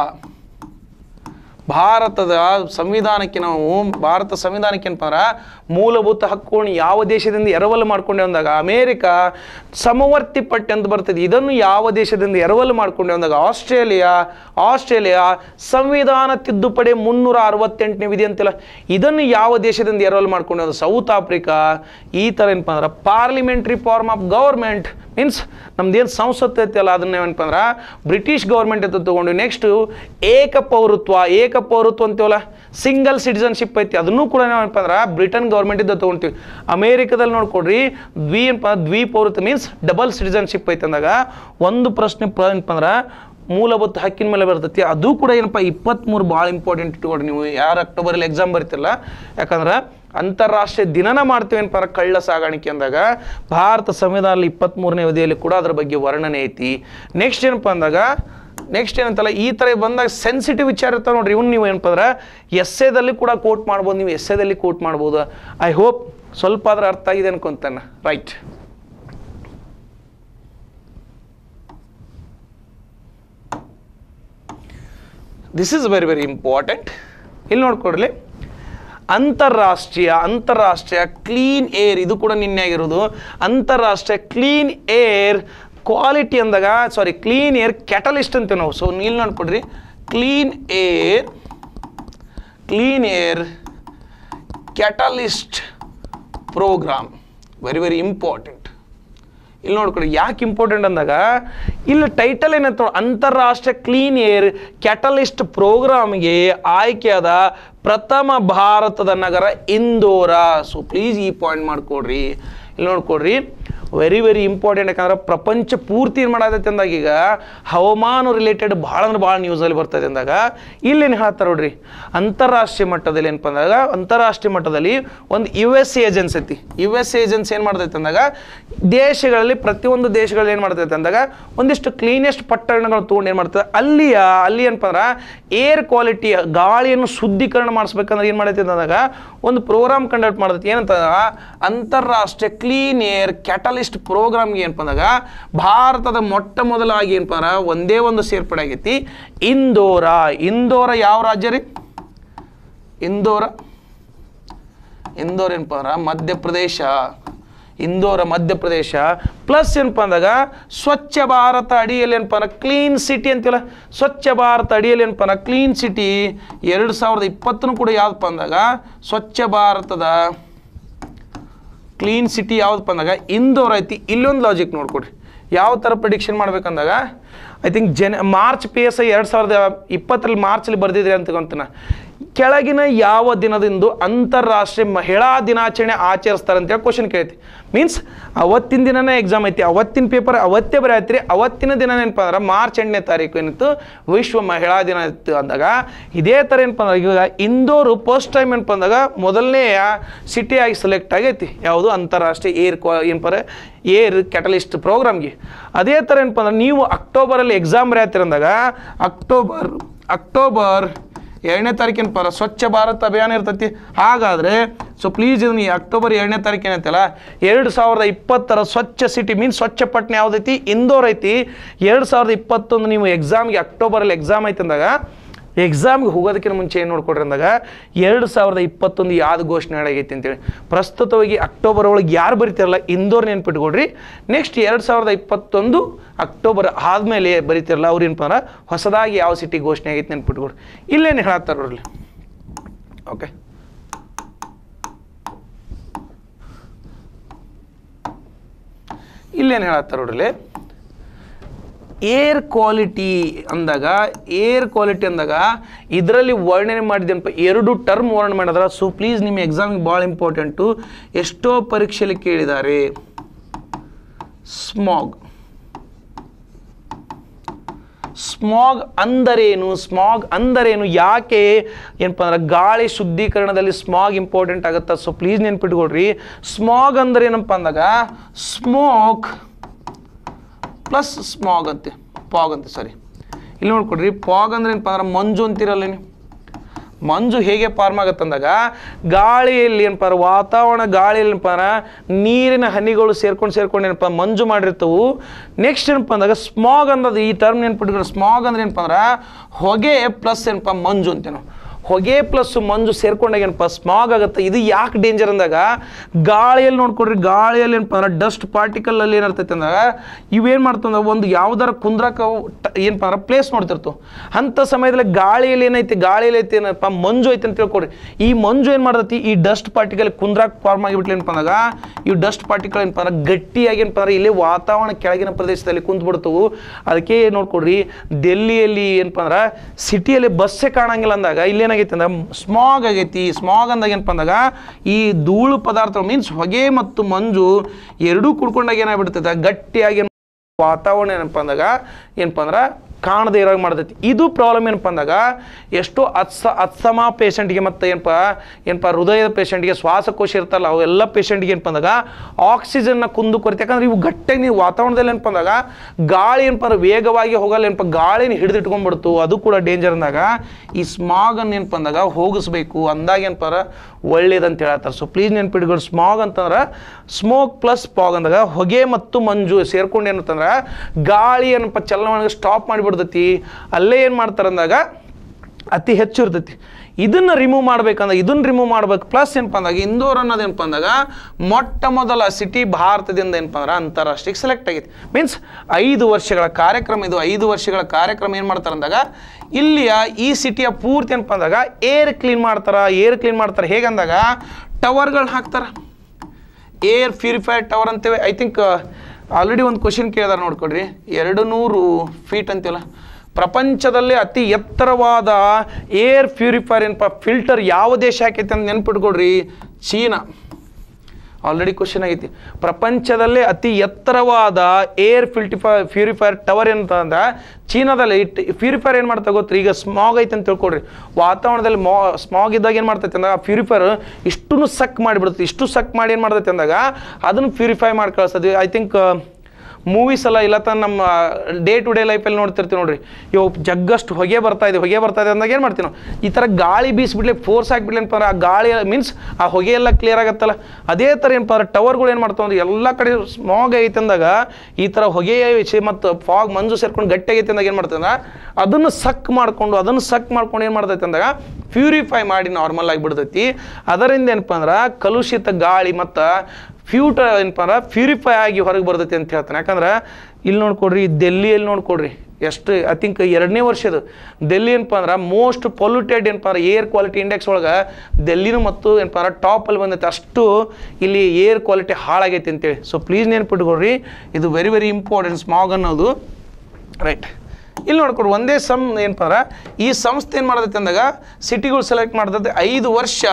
ಭಾರತದ ಸಂವಿಧಾನಕ್ಕೆ ನಾವು ಭಾರತ ಸಂವಿಧಾನಕ್ಕೆ ಏನಪ್ಪ ಅಂದ್ರೆ ಮೂಲಭೂತ ಹಕ್ಕುಗಳನ್ನ ಯಾವ ದೇಶದಿಂದ ಎರವಲು ಮಾಡ್ಕೊಂಡೆ ಅಂದಾಗ ಅಮೇರಿಕ ಸಮವರ್ತಿ ಪಟ್ಟಿ ಅಂತ ಬರ್ತದೆ ಇದನ್ನು ಯಾವ ದೇಶದಿಂದ ಎರವಲು ಮಾಡ್ಕೊಂಡೆ ಅಂದಾಗ ಆಸ್ಟ್ರೇಲಿಯಾ ಆಸ್ಟ್ರೇಲಿಯಾ ಸಂವಿಧಾನ ತಿದ್ದುಪಡಿ ಮುನ್ನೂರ ಅರವತ್ತೆಂಟನೇ ವಿಧಿ ಅಂತಿಲ್ಲ ಇದನ್ನು ಯಾವ ದೇಶದಿಂದ ಎರವಲು ಮಾಡ್ಕೊಂಡೆ ಅಂದ್ರೆ ಸೌತ್ ಆಫ್ರಿಕಾ ಈ ಥರ ಏನಪ್ಪ ಅಂದ್ರೆ parliamentary form of government means ನಮ್ದೇನು ಸಂಸತ್ತು ಐತಲ್ಲ ಅದನ್ನ ಏನಪ್ಪ ಅಂದ್ರೆ ಬ್ರಿಟಿಷ್ ಗೌರ್ಮೆಂಟ್ ಅಂತ ತೊಗೊಂಡು ನೆಕ್ಸ್ಟು ಏಕ ಪೌರತ್ವ ಏಕ ಪೌರತ್ವ ಅಂತೀವಲ್ಲ ಸಿಂಗಲ್ ಸಿಟಿಸನ್ಶಿಪ್ ಐತಿ ಅದನ್ನು ಕೂಡ ಏನಪ್ಪ ಅಂದ್ರೆ ಬ್ರಿಟನ್ ಗೌರ್ಮೆಂಟ್ ಇದ್ದ ತೊಗೊಳ್ತೀವಿ ಅಮೇರಿಕದಲ್ಲಿ ನೋಡ್ಕೊಡ್ರಿ ದ್ವಿ ಏನಪ್ಪ ದ್ವಿ ಪೌರತ್ವ ಮೀನ್ಸ್ ಡಬಲ್ ಸಿಟಿಸನ್ಶಿಪ್ ಐತೆ ಅಂದಾಗ ಒಂದು ಪ್ರಶ್ನೆ ಪ್ರ ಏನಪ್ಪ ಅಂದ್ರೆ ಮೂಲಭೂತ ಹಕ್ಕಿನ ಮೇಲೆ ಬರ್ತೈತಿ ಅದು ಕೂಡ ಏನಪ್ಪ ಇಪ್ಪತ್ತ್ಮೂರು ಭಾಳ ಇಂಪಾರ್ಟೆಂಟ್ ಇಟ್ಕೊಡ್ರಿ ನೀವು ಯಾರು ಅಕ್ಟೋಬರಲ್ಲಿ ಎಕ್ಸಾಮ್ ಬರ್ತಿರಲ್ಲ ಯಾಕಂದ್ರೆ ಅಂತಾರಾಷ್ಟ್ರೀಯ ದಿನನ ಮಾಡ್ತೀವಿ ಏನಪ್ಪ ಅಂದ್ರೆ ಕಳ್ಳ ಸಾಗಾಣಿಕೆ ಅಂದಾಗ ಭಾರತ ಸಂವಿಧಾನದಲ್ಲಿ ಇಪ್ಪತ್ತ್ಮೂರನೇ ಅವಧಿಯಲ್ಲಿ ಕೂಡ ಅದ್ರ ಬಗ್ಗೆ ವರ್ಣನೆ ಐತಿ ನೆಕ್ಸ್ಟ್ ಏನಪ್ಪ ಅಂದಾಗ ನೆಕ್ಸ್ಟ್ ಏನಂತಲ್ಲ ಈ ಥರ ಬಂದಾಗ ಸೆನ್ಸಿಟಿವ್ ವಿಚಾರ ಇರ್ತಾವೆ ನೋಡ್ರಿ ಇವ್ನು ನೀವು ಏನಪ್ಪ ಅಂದ್ರೆ ಎಸ್ಸೇದಲ್ಲಿ ಕೂಡ ಕೋಟ್ ಮಾಡ್ಬೋದು ನೀವು ಎಸ್ಸೇದಲ್ಲಿ ಕೋಟ್ ಮಾಡ್ಬೋದು ಐ ಹೋಪ್ ಸ್ವಲ್ಪ ಆದ್ರೆ ಅರ್ಥ ಆಗಿದೆ ಅನ್ಕೊಂತಾನೆ right this is very very important ಇಲ್ಲಿ ನೋಡ್ಕೊಡ್ಲಿ ಅಂತಾರಾಷ್ಟ್ರೀಯ ಅಂತಾರಾಷ್ಟ್ರೀಯ ಕ್ಲೀನ್ ಏರ್ ಇದು ಕೂಡ ನಿನ್ನೆ ಆಗಿರೋದು ಅಂತಾರಾಷ್ಟ್ರೀಯ ಕ್ಲೀನ್ ಏರ್ ಕ್ವಾಲಿಟಿ ಅಂದಾಗ ಸಾರಿ ಕ್ಲೀನ್ ಏರ್ ಕ್ಯಾಟಲಿಸ್ಟ್ ಅಂತೀವಿ ನಾವು ಸೊ ಇಲ್ಲಿ ನೋಡ್ಕೊಡ್ರಿ clean air clean air catalyst program very very important ಇಲ್ಲಿ ನೋಡ್ಕೊಳ್ಳಿ ಯಾಕೆ ಇಂಪಾರ್ಟೆಂಟ್ ಅಂದಾಗ ಇಲ್ಲಿ ಟೈಟಲ್ ಏನಂತ ನೋಡಿ ಅಂತಾರಾಷ್ಟ್ರೀಯ ಕ್ಲೀನ್ ಏರ್ ಕ್ಯಾಟಲಿಸ್ಟ್ ಪ್ರೋಗ್ರಾಮ್ಗೆ ಆಯ್ಕೆಯಾದ ಪ್ರಥಮ ಭಾರತದ ನಗರ ಇಂದೋರ ಸೊ ಪ್ಲೀಸ್ ಈ ಪಾಯಿಂಟ್ ಮಾಡ್ಕೊಡ್ರಿ ಇಲ್ಲಿ ನೋಡ್ಕೊಡ್ರಿ ವೆರಿ ವೆರಿ ಇಂಪಾರ್ಟೆಂಟ್ ಯಾಕಂದ್ರೆ ಪ್ರಪಂಚ ಪೂರ್ತಿ ಏನು ಮಾಡತೈತೆ ಅಂದಾಗ ಈಗ ಹವಾಮಾನ ರಿಲೇಟೆಡ್ ಭಾಳ ಅಂದ್ರೆ ಭಾಳ ನ್ಯೂಸಲ್ಲಿ ಬರ್ತದೆ ಅಂದಾಗ ಇಲ್ಲೇನು ಹೇಳ್ತಾರೆ ನೋಡ್ರಿ ಅಂತಾರಾಷ್ಟ್ರೀಯ ಮಟ್ಟದಲ್ಲಿ ಏನಪ್ಪ ಅಂದಾಗ ಅಂತಾರಾಷ್ಟ್ರೀಯ ಮಟ್ಟದಲ್ಲಿ ಒಂದು ಯು ಎಸ್ ಏಜೆನ್ಸಿ ಐತಿ ಯು ಎಸ್ ಏಜೆನ್ಸಿ ಏನು ಮಾಡ್ತೈತೆ ಅಂದಾಗ ದೇಶಗಳಲ್ಲಿ ಪ್ರತಿಯೊಂದು ದೇಶಗಳಲ್ಲಿ ಏನು ಮಾಡ್ತೈತೆ ಅಂದಾಗ ಒಂದಿಷ್ಟು ಕ್ಲೀನೆಸ್ಟ್ ಪಟ್ಟಣಗಳು ತೊಗೊಂಡು ಏನು ಮಾಡ್ತದೆ ಅಲ್ಲಿಯ ಅಲ್ಲಿ ಏನಪ್ಪ ಅಂದ್ರೆ ಏರ್ ಕ್ವಾಲಿಟಿ ಗಾಳಿಯನ್ನು ಶುದ್ಧೀಕರಣ ಮಾಡಿಸ್ಬೇಕಂದ್ರೆ ಏನು ಮಾಡೈತೆ ಅಂದಾಗ ಒಂದು ಪ್ರೋಗ್ರಾಮ್ ಕಂಡಕ್ಟ್ ಮಾಡ್ತೈತಿ ಏನಂತ ಅಂತಾರಾಷ್ಟ್ರೀಯ ಕ್ಲೀನ್ ಏರ್ ಕ್ಯಾಟಲಿಸ್ಟ್ ಪ್ರೋಗ್ರಾಮ್ಗೆ ಏನಪ್ಪ ಅಂದಾಗ ಭಾರತದ ಮೊಟ್ಟ ಮೊದಲಾಗಿ ಏನಪ್ಪ ಅಂದ್ರೆ ಒಂದೇ ಒಂದು ಸೇರ್ಪಡೆ ಆಗೈತಿ ಇಂದೋರ ಇಂದೋರ ಯಾವ ರಾಜ್ಯ ರೀ ಇಂದೋರ ಇಂದೋರ ಏನಪ್ಪ ಅಂದ್ರೆ ಮಧ್ಯಪ್ರದೇಶ ಇಂದೋರ ಮಧ್ಯಪ್ರದೇಶ ಪ್ಲಸ್ ಏನಪ್ಪ ಅಂದಾಗ ಸ್ವಚ್ಛ ಭಾರತ ಅಡಿಯಲ್ಲಿ ಏನಪ್ಪ ಅಂದ್ರೆ ಕ್ಲೀನ್ ಸಿಟಿ ಅಂತಿಲ್ಲ ಸ್ವಚ್ಛ ಭಾರತ ಅಡಿಯಲ್ಲಿ ಏನಪ್ಪ ಅಂದ್ರೆ ಕ್ಲೀನ್ ಸಿಟಿ ಎರಡು ಸಾವಿರದ ಇಪ್ಪತ್ತನ್ನು ಕೂಡ ಯಾವ್ದಪ್ಪ ಅಂದಾಗ ಸ್ವಚ್ಛ ಭಾರತದ ಕ್ಲೀನ್ ಸಿಟಿ ಯಾವ್ದಪ್ಪ ಅಂದಾಗ ಇಂದೋರ್ ಐತಿ ಇಲ್ಲೊಂದು ಲಾಜಿಕ್ ನೋಡ್ಕೊಡ್ರಿ ಯಾವ ಥರ ಪ್ರಿಡಿಕ್ಷನ್ ಮಾಡ್ಬೇಕಂದಾಗ ಐ ಥಿಂಕ್ ಜನ ಮಾರ್ಚ್ ಪಿ ಎಸ್ ಐ ಎರಡು ಸಾವಿರದ ಇಪ್ಪತ್ತರಲ್ಲಿ ಮಾರ್ಚಲ್ಲಿ ಬರ್ದಿದ್ರಿ ಅಂತ ತಿಳ್ಕೊಂತೀನಿ ಕೆಳಗಿನ ಯಾವ ದಿನದಿಂದು ಅಂತಾರಾಷ್ಟ್ರೀಯ ಮಹಿಳಾ ದಿನಾಚರಣೆ ಆಚರಿಸ್ತಾರೆ ಅಂತೇಳಿ ಕ್ವಶನ್ ಕೇಳ್ತಿ ಮೀನ್ಸ್ ಅವತ್ತಿನ ದಿನನೇ ಎಕ್ಸಾಮ್ ಐತಿ ಅವತ್ತಿನ ಪೇಪರ್ ಅವತ್ತೇ ಬರೆಯತ್ರಿ ಅವತ್ತಿನ ದಿನ ಏನಪ್ಪ ಅಂದ್ರೆ ಮಾರ್ಚ್ ಎಂಟನೇ ತಾರೀಕು ಏನಿತ್ತು ವಿಶ್ವ ಮಹಿಳಾ ದಿನ ಇತ್ತು ಅಂದಾಗ ಇದೇ ಥರ ಏನಪ್ಪ ಅಂದ್ರೆ ಈಗ ಇಂದೋರು ಫಸ್ಟ್ ಟೈಮ್ ಏನಪ್ಪ ಅಂದಾಗ ಮೊದಲನೆಯ ಸಿಟಿಯಾಗಿ ಸೆಲೆಕ್ಟ್ ಆಗೈತಿ ಯಾವುದು ಅಂತಾರಾಷ್ಟ್ರೀಯ ಏರ್ ಕ್ವಾ ಏನಪ್ಪ ಅಂದ್ರೆ ಏರ್ ಕ್ಯಾಟಲಿಸ್ಟ್ ಪ್ರೋಗ್ರಾಮ್ಗೆ ಅದೇ ಥರ ಏನಪ್ಪ ಅಂದ್ರೆ ನೀವು ಅಕ್ಟೋಬರಲ್ಲಿ ಎಕ್ಸಾಮ್ ಬರೆಯತ್ತೀರ ಅಂದಾಗ ಅಕ್ಟೋಬರ್ ಅಕ್ಟೋಬರ್ ಎರಡನೇ ತಾರೀಕಿನ ಪರ ಸ್ವಚ್ಛ ಭಾರತ್ ಅಭಿಯಾನ ಇರ್ತೈತಿ ಹಾಗಾದರೆ ಸೊ ಪ್ಲೀಸ್ ಇದನ್ನ ಈ ಅಕ್ಟೋಬರ್ ಎರಡನೇ ತಾರೀಕು ಏನೈತಲ್ಲ ಎರಡು ಸಾವಿರದ ಇಪ್ಪತ್ತರ ಸ್ವಚ್ಛ ಸಿಟಿ ಮೀನ್ಸ್ ಸ್ವಚ್ಛ ಪಟ್ಟಣ ಯಾವ್ದೈತಿ ಇಂದೋರ್ ಐತಿ ಎರಡು ಸಾವಿರದ ಇಪ್ಪತ್ತೊಂದು ನೀವು ಎಕ್ಸಾಮ್ಗೆ ಅಕ್ಟೋಬರಲ್ಲಿ ಎಕ್ಸಾಮ್ ಐತಿ ಅಂದಾಗ ಎಕ್ಸಾಮ್ಗೆ ಹೋಗೋದಕ್ಕಿಂತ ಮುಂಚೆ ಏನು ನೋಡ್ಕೊಡ್ರಿ ಅಂದಾಗ ಎರಡು ಸಾವಿರದ ಇಪ್ಪತ್ತೊಂದು ಯಾವ್ದು ಘೋಷಣೆ ಆಗೈತಿ ಅಂತೇಳಿ ಪ್ರಸ್ತುತವಾಗಿ ಅಕ್ಟೋಬರ್ ಒಳಗೆ ಯಾರು ಬರೀತಿರಲ್ಲ ಇಂದೋರ್ ನೆನ್ಪಿಟ್ಕೊಡ್ರಿ ನೆಕ್ಸ್ಟ್ ಎರಡು ಸಾವಿರದ ಇಪ್ಪತ್ತೊಂದು ಅಕ್ಟೋಬರ್ ಆದಮೇಲೆ ಬರೀತಿರಲ್ಲ ಅವ್ರು ಏನಪ್ಪ ಅಂದ್ರೆ ಹೊಸದಾಗಿ ಯಾವ ಸಿಟಿ ಘೋಷಣೆ ಆಗೈತಿ ನೆನ್ಪಿಟ್ಕೊಡ್ರಿ ಇಲ್ಲೇನು ಹೇಳತ್ತಾರ ನೋಡ್ರಿ ಓಕೆ ಇಲ್ಲೇನು ಹೇಳತ್ತಾರ ನೋಡ್ರಿ ಏರ್ ಕ್ವಾಲಿಟಿ ಅಂದಾಗ ಏರ್ ಕ್ವಾಲಿಟಿ ಅಂದಾಗ ಇದರಲ್ಲಿ ವರ್ಣನೆ ಮಾಡಿದೆನಪ್ಪ ಎರಡು ಟರ್ಮ್ ವರ್ಣನೆ ಮಾಡಿದ್ರೆ ಸೊ ಪ್ಲೀಸ್ ನಿಮ್ಮ ಎಕ್ಸಾಮಿಗೆ ಭಾಳ ಇಂಪಾರ್ಟೆಂಟು ಎಷ್ಟೋ ಪರೀಕ್ಷೆಯಲ್ಲಿ ಕೇಳಿದ್ದಾರೆ ಸ್ಮಾಗ್ ಸ್ಮಾಗ್ ಅಂದರೇನು ಸ್ಮಾಗ್ ಅಂದರೇನು ಯಾಕೆ ಏನಪ್ಪ ಅಂದ್ರೆ ಗಾಳಿ ಶುದ್ಧೀಕರಣದಲ್ಲಿ ಸ್ಮಾಗ್ ಇಂಪಾರ್ಟೆಂಟ್ ಆಗುತ್ತೆ ಸೊ ಪ್ಲೀಸ್ ನೆನ್ಪಿಟ್ಕೊಡ್ರಿ ಸ್ಮಾಗ್ ಅಂದ್ರೆ ಏನಪ್ಪ ಅಂದಾಗ ಸ್ಮೋಕ್ ಪ್ಲಸ್ ಸ್ಮಾಗ್ ಅಂತೆ ಪಾಗ್ ಅಂತೆ ಸಾರಿ ಇಲ್ಲಿ ನೋಡ್ಕೊಡ್ರಿ ಪಾಗ್ ಅಂದ್ರೆ ಏನಪ್ಪ ಅಂದ್ರೆ ಮಂಜು ಅಂತಿರಲ್ಲ ನೀವು ಮಂಜು ಹೇಗೆ ಫಾರ್ಮ್ ಆಗುತ್ತೆ ಅಂದಾಗ ಗಾಳಿಯಲ್ಲಿ ಏನಪ್ಪ ಅಂದ್ರೆ ವಾತಾವರಣ ಗಾಳಿಯಲ್ಲಿ ಏನಪ್ಪ ಅಂದ್ರೆ ನೀರಿನ ಹನಿಗಳು ಸೇರ್ಕೊಂಡು ಸೇರ್ಕೊಂಡು ಏನಪ್ಪ ಮಂಜು ಮಾಡಿರ್ತವು ನೆಕ್ಸ್ಟ್ ಏನಪ್ಪ ಅಂದಾಗ ಸ್ಮಾಗ್ ಅನ್ನೋದು ಈ ಟರ್ಮ್ ನೆನ್ಪಿಟ್ಕೊಂಡು ಸ್ಮಾಗ್ ಅಂದ್ರೆ ಏನಪ್ಪ ಅಂದ್ರೆ ಹೊಗೆ ಪ್ಲಸ್ ಏನಪ್ಪ ಮಂಜು ಅಂತ ನಾವು ಹೊಗೆ ಪ್ಲಸ್ ಮಂಜು ಸೇರ್ಕೊಂಡಾಗ ಏನಪ್ಪ ಸ್ಮಾಗ್ ಆಗುತ್ತೆ ಇದು ಯಾಕೆ ಡೇಂಜರ್ ಅಂದಾಗ ಗಾಳಿಯಲ್ಲಿ ನೋಡ್ಕೊಡ್ರಿ ಗಾಳಿಯಲ್ಲಿ ಏನಪ್ಪ ಅಂದ್ರೆ ಡಸ್ಟ್ ಪಾರ್ಟಿಕಲಲ್ಲಿ ಏನಿರ್ತೈತೆ ಅಂದಾಗ ಇವೇನು ಮಾಡ್ತಂದ್ರೆ ಒಂದು ಯಾವ್ದಾರ ಕುಂದ್ರಕ ಏನಪ್ಪ ಅಂದ್ರೆ ಪ್ಲೇಸ್ ನೋಡ್ತಿರ್ತವೆ ಅಂಥ ಸಮಯದಲ್ಲಿ ಗಾಳಿಯಲ್ಲಿ ಏನೈತಿ ಗಾಳಿಯಲ್ಲಿ ಐತಿ ಏನಪ್ಪ ಮಂಜು ಐತಿ ಅಂತ ತಿಳ್ಕೊಡ್ರಿ ಈ ಮಂಜು ಏನು ಮಾಡ್ತೈತಿ ಈ ಡಸ್ಟ್ ಪಾರ್ಟಿಕಲ್ ಕುಂದ್ರಾಕ್ ಫಾರ್ಮ್ ಆಗಿಬಿಟ್ಲಿ ಏನಪ್ಪ ಅಂದಾಗ ಈ ಡಸ್ಟ್ ಪಾರ್ಟಿಕಲ್ ಏನಪ್ಪ ಅಂದ್ರೆ ಗಟ್ಟಿಯಾಗಿ ಏನಪ್ಪ ಅಂದ್ರೆ ಇಲ್ಲಿ ವಾತಾವರಣ ಕೆಳಗಿನ ಪ್ರದೇಶದಲ್ಲಿ ಕುಂತ್ ಬಿಡ್ತವು ಅದಕ್ಕೆ ನೋಡ್ಕೊಡ್ರಿ ಡೆಲ್ಲಿಯಲ್ಲಿ ಏನಪ್ಪ ಅಂದ್ರೆ ಸಿಟಿಯಲ್ಲಿ ಬಸ್ಸೇ ಕಾಣಂಗಿಲ್ಲ ಅಂದಾಗ ಇಲ್ಲೇನಾಗೈತಿ ಅಂದ್ರೆ ಸ್ಮಾಗ್ ಆಗೈತಿ ಸ್ಮಾಗ್ ಅಂದಾಗ ಏನಪ್ಪ ಅಂದಾಗ ಈ ಧೂಳು ಪದಾರ್ಥ ಮೀನ್ಸ್ ಹೊಗೆ ಮತ್ತು ಮಂಜು ಎರಡೂ ಕುಡ್ಕೊಂಡಾಗ ಏನಾಗ್ಬಿಡ್ತೈತೆ ಗಟ್ಟಿಯಾಗಿ ಏನ್ ವಾತಾವರಣ ಏನಪ್ಪ ಅಂದಾಗ ಏನಪ್ಪ ಅಂದ್ರೆ ಕಾಣದೇ ಇರೋ ಮಾಡ್ತೈತಿ ಇದು ಪ್ರಾಬ್ಲಮ್ ಏನಪ್ಪ ಅಂದಾಗ ಎಷ್ಟೋ ಅತ್ಸ ಅತ್ಸಮ ಪೇಷಂಟ್ಗೆ ಮತ್ತು ಏನಪ್ಪ ಏನಪ್ಪ ಹೃದಯದ ಪೇಷಂಟ್ಗೆ ಶ್ವಾಸಕೋಶ ಇರ್ತಲ್ಲ ಅವೆಲ್ಲ ಪೇಷಂಟ್ಗೆ ಏನಪ್ಪ ಅಂದಾಗ ಆಕ್ಸಿಜನ್ನ ಕುಂದು ಕೊರತೆ ಯಾಕಂದ್ರೆ ಇವು ಗಟ್ಟಿಯಾಗಿ ನೀವು ವಾತಾವರಣದಲ್ಲಿ ಏನಪ್ಪ ಅಂದಾಗ ಗಾಳಿ ಏನಪ್ಪ ಅಂದ್ರೆ ವೇಗವಾಗಿ ಹೋಗಲ್ಲ ಏನಪ್ಪ ಗಾಳಿನ ಹಿಡಿದಿಟ್ಕೊಂಡ್ಬಿಡ್ತು ಅದು ಕೂಡ ಡೇಂಜರ್ ಅಂದಾಗ ಈ ಸ್ಮಾಗನ್ನು ಏನಪ್ಪ ಅಂದಾಗ ಹೋಗಿಸ್ಬೇಕು ಅಂದಾಗ ಏನಪ್ಪ ಅಂದ್ರೆ ಒಳ್ಳೇದಂತ ಹೇಳತ್ತಾರೆ ಸೊ ಪ್ಲೀಸ್ ನೆನ್ಪಿಟ್ಕೊಂಡು ಸ್ಮಾಗ್ ಅಂತಂದ್ರೆ ಸ್ಮೋಕ್ ಪ್ಲಸ್ ಪಾಗ್ ಅಂದಾಗ ಹೊಗೆ ಮತ್ತು ಮಂಜು ಸೇರ್ಕೊಂಡು ಏನಂತಂದ್ರೆ ಗಾಳಿ ಏನಪ್ಪ ಚಲನವಲನ ಸ್ಟಾಪ್ ಮಾಡಿಬಿಡ್ತೈತಿ ಅಲ್ಲೇ ಏನು ಮಾಡ್ತಾರೆ ಅಂದಾಗ ಅತಿ ಹೆಚ್ಚು ಇರ್ತೈತಿ ಇದನ್ನು ರಿಮೂವ್ ಮಾಡ್ಬೇಕಂದ್ರೆ ಇದನ್ನು ರಿಮೂವ್ ಮಾಡ್ಬೇಕು ಪ್ಲಸ್ ಏನಪ್ಪ ಅಂದಾಗ ಇಂದೋರ್ ಅನ್ನೋದು ಏನಪ್ಪ ಅಂದಾಗ ಮೊಟ್ಟ ಮೊದಲ ಸಿಟಿ ಭಾರತದಿಂದ ಏನಪ್ಪ ಅಂದ್ರೆ ಅಂತಾರಾಷ್ಟ್ರೀಯ ಸೆಲೆಕ್ಟ್ ಆಗೈತಿ ಮೀನ್ಸ್ ಐದು ವರ್ಷಗಳ ಕಾರ್ಯಕ್ರಮ ಇದು ಐದು ವರ್ಷಗಳ ಕಾರ್ಯಕ್ರಮ ಏನು ಮಾಡ್ತಾರೆ ಅಂದಾಗ ಇಲ್ಲಿಯ ಈ ಸಿಟಿಯ ಪೂರ್ತಿ ಏನಪ್ಪ ಅಂದಾಗ ಏರ್ ಕ್ಲೀನ್ ಮಾಡ್ತಾರ ಏರ್ ಕ್ಲೀನ್ ಮಾಡ್ತಾರೆ ಹೇಗಂದಾಗ ಟವರ್ಗಳು ಹಾಕ್ತಾರೆ ಏರ್ ಪ್ಯೂರಿಫೈಡ್ ಟವರ್ ಅಂತೇವೆ ಐ ಥಿಂಕ್ ಆಲ್ರೆಡಿ ಒಂದು ಕ್ವಶನ್ ಕೇಳಿದಾರೆ ನೋಡ್ಕೊಡ್ರಿ ಎರಡು ನೂರು ಫೀಟ್ ಅಂತೆಲ್ಲ ಪ್ರಪಂಚದಲ್ಲೇ ಅತಿ ಎತ್ತರವಾದ ಏರ್ ಪ್ಯೂರಿಫೈರ್ ಏನಪ್ಪ ಫಿಲ್ಟರ್ ಯಾವ ದೇಶ ಹಾಕೈತೆ ಅಂತ ನೆನ್ಪಿಟ್ಕೊಡ್ರಿ ಚೀನಾ ಆಲ್ರೆಡಿ ಕ್ವಶನ್ ಆಗೈತಿ ಪ್ರಪಂಚದಲ್ಲೇ ಅತಿ ಎತ್ತರವಾದ ಏರ್ ಫಿಲ್ಟಿಫೈ ಪ್ಯೂರಿಫೈರ್ ಟವರ್ ಏನಂತ ಅಂದ್ರೆ ಚೀನಾದಲ್ಲಿ ಇಟ್ ಪ್ಯೂರಿಫೈರ್ ಏನು ಮಾಡ್ತಾ ಗೊತ್ತ್ರಿ ಈಗ ಸ್ಮಾಗ್ ಐತೆ ಅಂತ ತಿಳ್ಕೊಡ್ರಿ ವಾತಾವರಣದಲ್ಲಿ ಮಾ ಸ್ಮಾಗ್ ಇದ್ದಾಗ ಏನು ಮಾಡ್ತೈತೆ ಅಂದಾಗ ಪ್ಯೂರಿಫೈರ್ ಇಷ್ಟನ್ನು ಸಕ್ ಮಾಡಿಬಿಡುತ್ತೆ ಇಷ್ಟು ಸಕ್ ಮಾಡಿ ಏನು ಮಾಡ್ತೈತೆ ಅಂದಾಗ ಅದನ್ನು ಪ್ಯೂರಿಫೈ ಮಾಡಿ ಕಳಿಸ್ತದೆ ಐ ಥಿಂಕ್ ಮೂವೀಸ್ ಎಲ್ಲ ಇಲ್ಲ ತನ ನಮ್ಮ ಡೇ ಟು ಡೇ ಲೈಫಲ್ಲಿ ನೋಡ್ತಿರ್ತೀವಿ ನೋಡ್ರಿ ಇವು ಜಗ್ಗಷ್ಟು ಹೊಗೆ ಬರ್ತಾ ಇದೆ ಹೊಗೆ ಬರ್ತಾ ಇದೆ ಅಂದಾಗ ಏನು ಮಾಡ್ತೀವಿ ನಾವು ಈ ಥರ ಗಾಳಿ ಬೀಸ್ಬಿಡ್ಲಿ ಫೋರ್ಸ್ ಹಾಕ್ಬಿಡ್ಲಿ ಏನಪ್ಪ ಅಂದ್ರೆ ಆ ಗಾಳಿ ಮೀನ್ಸ್ ಆ ಹೊಗೆ ಎಲ್ಲ ಕ್ಲಿಯರ್ ಆಗತ್ತಲ್ಲ ಅದೇ ಥರ ಏನಪ್ಪ ಅಂದ್ರೆ ಟವರ್ಗಳು ಏನು ಮಾಡ್ತಾವ ಅಂದ್ರೆ ಎಲ್ಲ ಕಡೆ ಸ್ಮಾಗ್ ಐತೆ ಅಂದಾಗ ಈ ಥರ ಹೊಗೆ ವಿಷಯ ಮತ್ತು ಫಾಗ್ ಮಂಜು ಸೇರ್ಕೊಂಡು ಗಟ್ಟಿ ಆಗೈತೆ ಅಂದಾಗ ಏನು ಮಾಡ್ತದೆ ಅಂದ್ರೆ ಅದನ್ನು ಸಕ್ ಮಾಡಿಕೊಂಡು ಅದನ್ನು ಸಕ್ ಮಾಡ್ಕೊಂಡು ಏನು ಮಾಡ್ತೈತೆ ಅಂದಾಗ ಪ್ಯೂರಿಫೈ ಮಾಡಿ ನಾರ್ಮಲ್ ಆಗಿಬಿಡ್ತೈತಿ ಅದರಿಂದ ಏನಪ್ಪ ಅಂದ್ರೆ ಕಲುಷಿತ ಗಾಳಿ ಮತ್ತು ಫ್ಯೂಟ ಏನಪ್ಪ ಅಂದ್ರೆ ಪ್ಯೂರಿಫೈ ಆಗಿ ಹೊರಗೆ ಬರ್ತೈತಿ ಅಂತ ಹೇಳ್ತಾನೆ ಯಾಕಂದ್ರೆ ಇಲ್ಲಿ ನೋಡ್ಕೊಡ್ರಿ ದೆಲ್ಲಿಯಲ್ಲಿ ನೋಡ್ಕೊಡ್ರಿ ಎಷ್ಟು ಐ ಥಿಂಕ್ ಎರಡನೇ ವರ್ಷದ ದೆಲ್ಲಿ ಏನಪ್ಪ ಅಂದ್ರೆ ಮೋಸ್ಟ್ ಪೊಲ್ಯೂಟೆಡ್ ಏನಪ್ಪ ಅಂದ್ರೆ ಏರ್ ಕ್ವಾಲಿಟಿ ಇಂಡೆಕ್ಸ್ ಒಳಗೆ ದೆಲ್ಲಿನೂ ಮತ್ತು ಏನಪ್ಪ ಅಂದ್ರೆ ಟಾಪಲ್ಲಿ ಬಂದೈತೆ ಅಷ್ಟು ಇಲ್ಲಿ ಏರ್ ಕ್ವಾಲಿಟಿ ಹಾಳಾಗೈತಿ ಅಂತೇಳಿ ಸೊ ಪ್ಲೀಸ್ ನೆನ್ಪಿಟ್ಕೊಡ್ರಿ ಇದು ವೆರಿ ವೆರಿ ಇಂಪಾರ್ಟೆಂಟ್ ಸ್ಮಾಗ್ ಅನ್ನೋದು ರೈಟ್ ಇಲ್ಲಿ ನೋಡ್ಕೊಡು ಒಂದೇ ಸಮ್ ಏನಪ್ಪ ಅಂದ್ರೆ ಈ ಸಂಸ್ಥೆ ಏನು ಮಾಡತೈತೆ ಅಂದಾಗ ಸಿಟಿಗಳು ಸೆಲೆಕ್ಟ್ ಮಾಡ್ತೈತೆ ಐದು ವರ್ಷ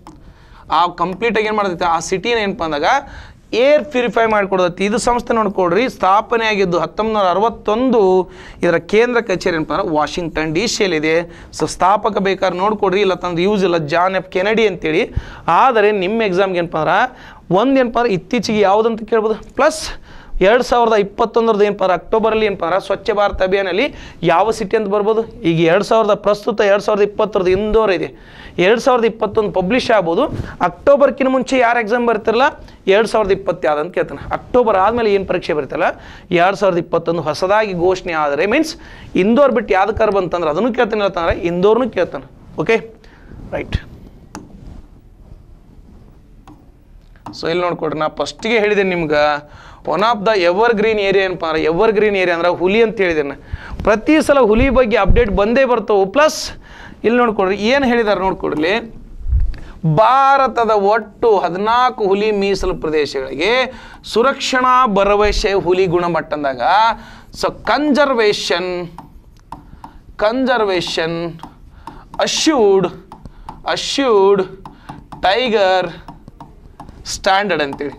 ಆ ಕಂಪ್ಲೀಟಾಗಿ ಏನು ಮಾಡ್ತೈತೆ ಆ ಸಿಟಿನ ಏನಪ್ಪ ಅಂದಾಗ ಏರ್ ಪ್ಯೂರಿಫೈ ಮಾಡಿಕೊಡ್ತೈತಿ ಇದು ಸಂಸ್ಥೆ ನೋಡ್ಕೊಡ್ರಿ ಸ್ಥಾಪನೆ ಆಗಿದ್ದು ಹತ್ತೊಂಬತ್ತು ನೂರ ಅರವತ್ತೊಂದು ಇದರ ಕೇಂದ್ರ ಕಚೇರಿ ಏನಪ್ಪ ಅಂದ್ರೆ ವಾಷಿಂಗ್ಟನ್ ಡಿ ಸಿಯಲ್ಲಿದೆ ಸೊ ಸ್ಥಾಪಕ ಬೇಕಾದ್ರೆ ನೋಡ್ಕೊಡ್ರಿ ಇಲ್ಲ ತಂದು ಯೂಸ್ ಇಲ್ಲ ಜಾನ್ ಎಫ್ ಕೆನಡಿ ಅಂತೇಳಿ ಆದರೆ ನಿಮ್ಮ ಎಕ್ಸಾಮ್ಗೆ ಏನಪ್ಪ ಅಂದ್ರೆ ಒಂದು ಏನಪ್ಪ ಅಂದ್ರೆ ಇತ್ತೀಚೆಗೆ ಯಾವುದಂತ ಕೇಳ್ಬೋದು ಪ್ಲಸ್ ಎರಡು ಸಾವಿರದ ಇಪ್ಪತ್ತೊಂದರದ್ದು ಏನಪ್ಪ ಅಂದ್ರೆ ಅಕ್ಟೋಬರಲ್ಲಿ ಏನಪ್ಪ ಅಂದ್ರೆ ಸ್ವಚ್ಛ ಭಾರತ್ ಅಭಿಯಾನಲ್ಲಿ ಯಾವ ಸಿಟಿ ಅಂತ ಬರ್ಬೋದು ಈಗ ಎರಡು ಸಾವಿರದ ಪ್ರಸ್ತುತ ಎರಡು ಸಾವಿರದ ಇಪ್ಪತ್ತರದ್ದು ಇಂದೋರ್ ಇದೆ ಎರಡು ಸಾವಿರದ ಇಪ್ಪತ್ತೊಂದು ಪಬ್ಲಿಷ್ ಆಗ್ಬೋದು ಅಕ್ಟೋಬರ್ಕಿಂತ ಮುಂಚೆ ಯಾರು ಎಕ್ಸಾಮ್ ಬರ್ತಿರಲ್ಲ ಎರಡು ಸಾವಿರದ ಇಪ್ಪತ್ತು ಯಾವ್ದು ಅಂತ ಕೇಳ್ತಾನೆ ಅಕ್ಟೋಬರ್ ಆದಮೇಲೆ ಏನು ಪರೀಕ್ಷೆ ಬರ್ತಲ್ಲ ಎರಡು ಸಾವಿರದ ಇಪ್ಪತ್ತೊಂದು ಹೊಸದಾಗಿ ಘೋಷಣೆ ಆದರೆ ಮೀನ್ಸ್ ಇಂದೋರ್ ಬಿಟ್ಟು ಯಾವ್ದಕ್ಕಾರ ಬಂತಂದ್ರೆ ಅದನ್ನು ಕೇಳ್ತಾನೆ ಹೇಳ್ತಾನೆ ಇಂದೋರ್ನು ಕೇಳ್ತಾನೆ ಓಕೆ ರೈಟ್ ಸೊ ಇಲ್ಲಿ ನೋಡ್ಕೊಡ್ರಿ ನಾ ಫಸ್ಟಿಗೆ ಹೇಳಿದೆ ನಿಮ್ಗೆ one of the evergreen area ಏನಪ್ಪ ಅಂದ್ರೆ ಎವರ್ ಗ್ರೀನ್ ಏರಿಯಾ ಅಂದ್ರೆ ಹುಲಿ ಅಂತ ಹೇಳಿದ್ದೇನೆ ಪ್ರತಿ ಸಲ ಹುಲಿ ಬಗ್ಗೆ ಅಪ್ಡೇಟ್ ಬಂದೇ ಬರ್ತವೆ ಪ್ಲಸ್ ಇಲ್ಲಿ ನೋಡ್ಕೊಡ್ರಿ ಏನು ಹೇಳಿದಾರೆ ನೋಡ್ಕೊಡ್ಲಿ ಭಾರತದ ಒಟ್ಟು ಹದಿನಾಲ್ಕು ಹುಲಿ ಮೀಸಲು ಪ್ರದೇಶಗಳಿಗೆ ಸುರಕ್ಷಣಾ ಭರವಸೆ ಹುಲಿ ಗುಣಮಟ್ಟದಾಗ so conservation conservation assured assured tiger standard ಅಂತೇಳಿ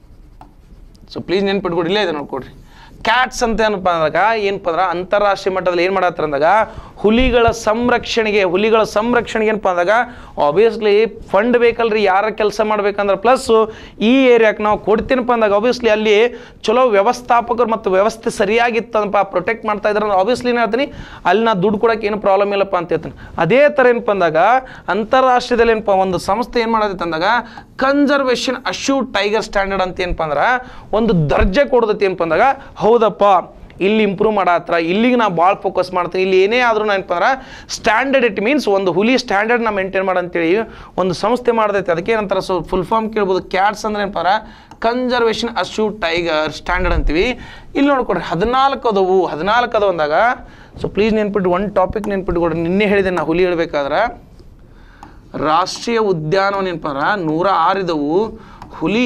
ಸೊ ಪ್ಲೀಸ್ ನೆನ್ಪಿಟ್ಕೊಡಿ ಇಲ್ಲೇ ಇದೆ ನೋಡ್ಕೊಡ್ರಿ ಕ್ಯಾಟ್ಸ್ ಅಂತ ಏನಪ್ಪ ಅಂದಾಗ ಏನಪ್ಪ ಅಂದ್ರೆ ಅಂತಾರಾಷ್ಟ್ರೀಯ ಮಟ್ಟದಲ್ಲಿ ಏನು ಮಾಡತ್ತಾರ ಅಂದಾಗ ಹುಲಿಗಳ ಸಂರಕ್ಷಣೆಗೆ ಹುಲಿಗಳ ಸಂರಕ್ಷಣೆಗೆ ಏನಪ್ಪ ಅಂದಾಗ ಆಬ್ವಿಯಸ್ಲಿ ಫಂಡ್ ಬೇಕಲ್ರಿ ಯಾರ ಕೆಲಸ ಮಾಡ್ಬೇಕಂದ್ರೆ ಪ್ಲಸ್ ಈ ಏರಿಯಾಕ್ಕೆ ನಾವು ಕೊಡ್ತೀನಪ್ಪ ಅಂದಾಗ ಆಬ್ವಿಯಸ್ಲಿ ಅಲ್ಲಿ ಚಲೋ ವ್ಯವಸ್ಥಾಪಕರು ಮತ್ತು ವ್ಯವಸ್ಥೆ ಸರಿಯಾಗಿತ್ತನಪ್ಪ ಪ್ರೊಟೆಕ್ಟ್ ಮಾಡ್ತಾ ಇದ್ರೆ ಆಬ್ವಿಯಸ್ಲಿ ಏನು ಹೇಳ್ತೀನಿ ಅಲ್ಲಿ ನಾ ದುಡ್ಡು ಕೊಡೋಕೆ ಏನು ಪ್ರಾಬ್ಲಮ್ ಇಲ್ಲಪ್ಪ ಅಂತ ಹೇಳ್ತೀನಿ ಅದೇ ಥರ ಏನಪ್ಪ ಅಂದಾಗ ಅಂತಾರಾಷ್ಟ್ರೀಯದಲ್ಲಿ ಏನಪ್ಪ ಒಂದು ಸಂಸ್ಥೆ ಏನು ಮಾಡತೈತೆ ಅಂದಾಗ ಕನ್ಸರ್ವೇಷನ್ ಅಶ್ಯೂ ಟೈಗರ್ ಸ್ಟ್ಯಾಂಡರ್ಡ್ ಅಂತ ಏನಪ್ಪ ಅಂದ್ರೆ ಒಂದು ದರ್ಜೆ ಕೊಡ್ತೈತಿ ಏನಪ್ಪ ಅಂದಾಗ ಹೌದಪ್ಪ ಇಲ್ಲಿ ಇಂಪ್ರೂವ್ ಮಾಡತ್ರ ಇಲ್ಲಿಗೆ ನಾ ಭಾಳ ಫೋಕಸ್ ಮಾಡ್ತೀನಿ ಇಲ್ಲಿ ಏನೇ ಆದರೂ ಏನಪ್ಪ ಅಂದ್ರೆ ಸ್ಟ್ಯಾಂಡರ್ಡ್ ಇಟ್ ಮೀನ್ಸ್ ಒಂದು ಹುಲಿ ಸ್ಟ್ಯಾಂಡರ್ಡ್ ನಾ ಮೇಂಟೈನ್ ಮಾಡಂತೇಳಿ ಒಂದು ಸಂಸ್ಥೆ ಮಾಡ್ತೈತೆ ಅದಕ್ಕೆ ಏನಂತಾರೆ ಸೊ ಫುಲ್ ಫಾರ್ಮ್ ಕೇಳ್ಬೋದು ಕ್ಯಾಟ್ಸ್ ಅಂದ್ರೆ ಏನಪ್ಪ ಅಂದ್ರೆ ಕನ್ಸರ್ವೇಷನ್ ಅಶ್ಯೂ ಟೈಗರ್ ಸ್ಟ್ಯಾಂಡರ್ಡ್ ಅಂತೀವಿ ಇಲ್ಲಿ ನೋಡ್ಕೊಡ್ರಿ ಹದಿನಾಲ್ಕು ಅದವು ಹದಿನಾಲ್ಕು ಅದಾವ ಅಂದಾಗ ಸೊ ಪ್ಲೀಸ್ ನೆನ್ಪಿಟ್ಟು ಒಂದು ಟಾಪಿಕ್ ನೆನ್ಪಿಟ್ಕೊಡ್ರಿ ನಿನ್ನೆ ಹೇಳಿದೆ ನಾ ಹುಲಿ ಹೇಳ್ಬೇಕಾದ್ರೆ ರಾಷ್ಟ್ರೀಯ ಉದ್ಯಾನವನ ಏನಪ್ಪ ಅಂದ್ರೆ ನೂರ ಆರಿದವು ಹುಲಿ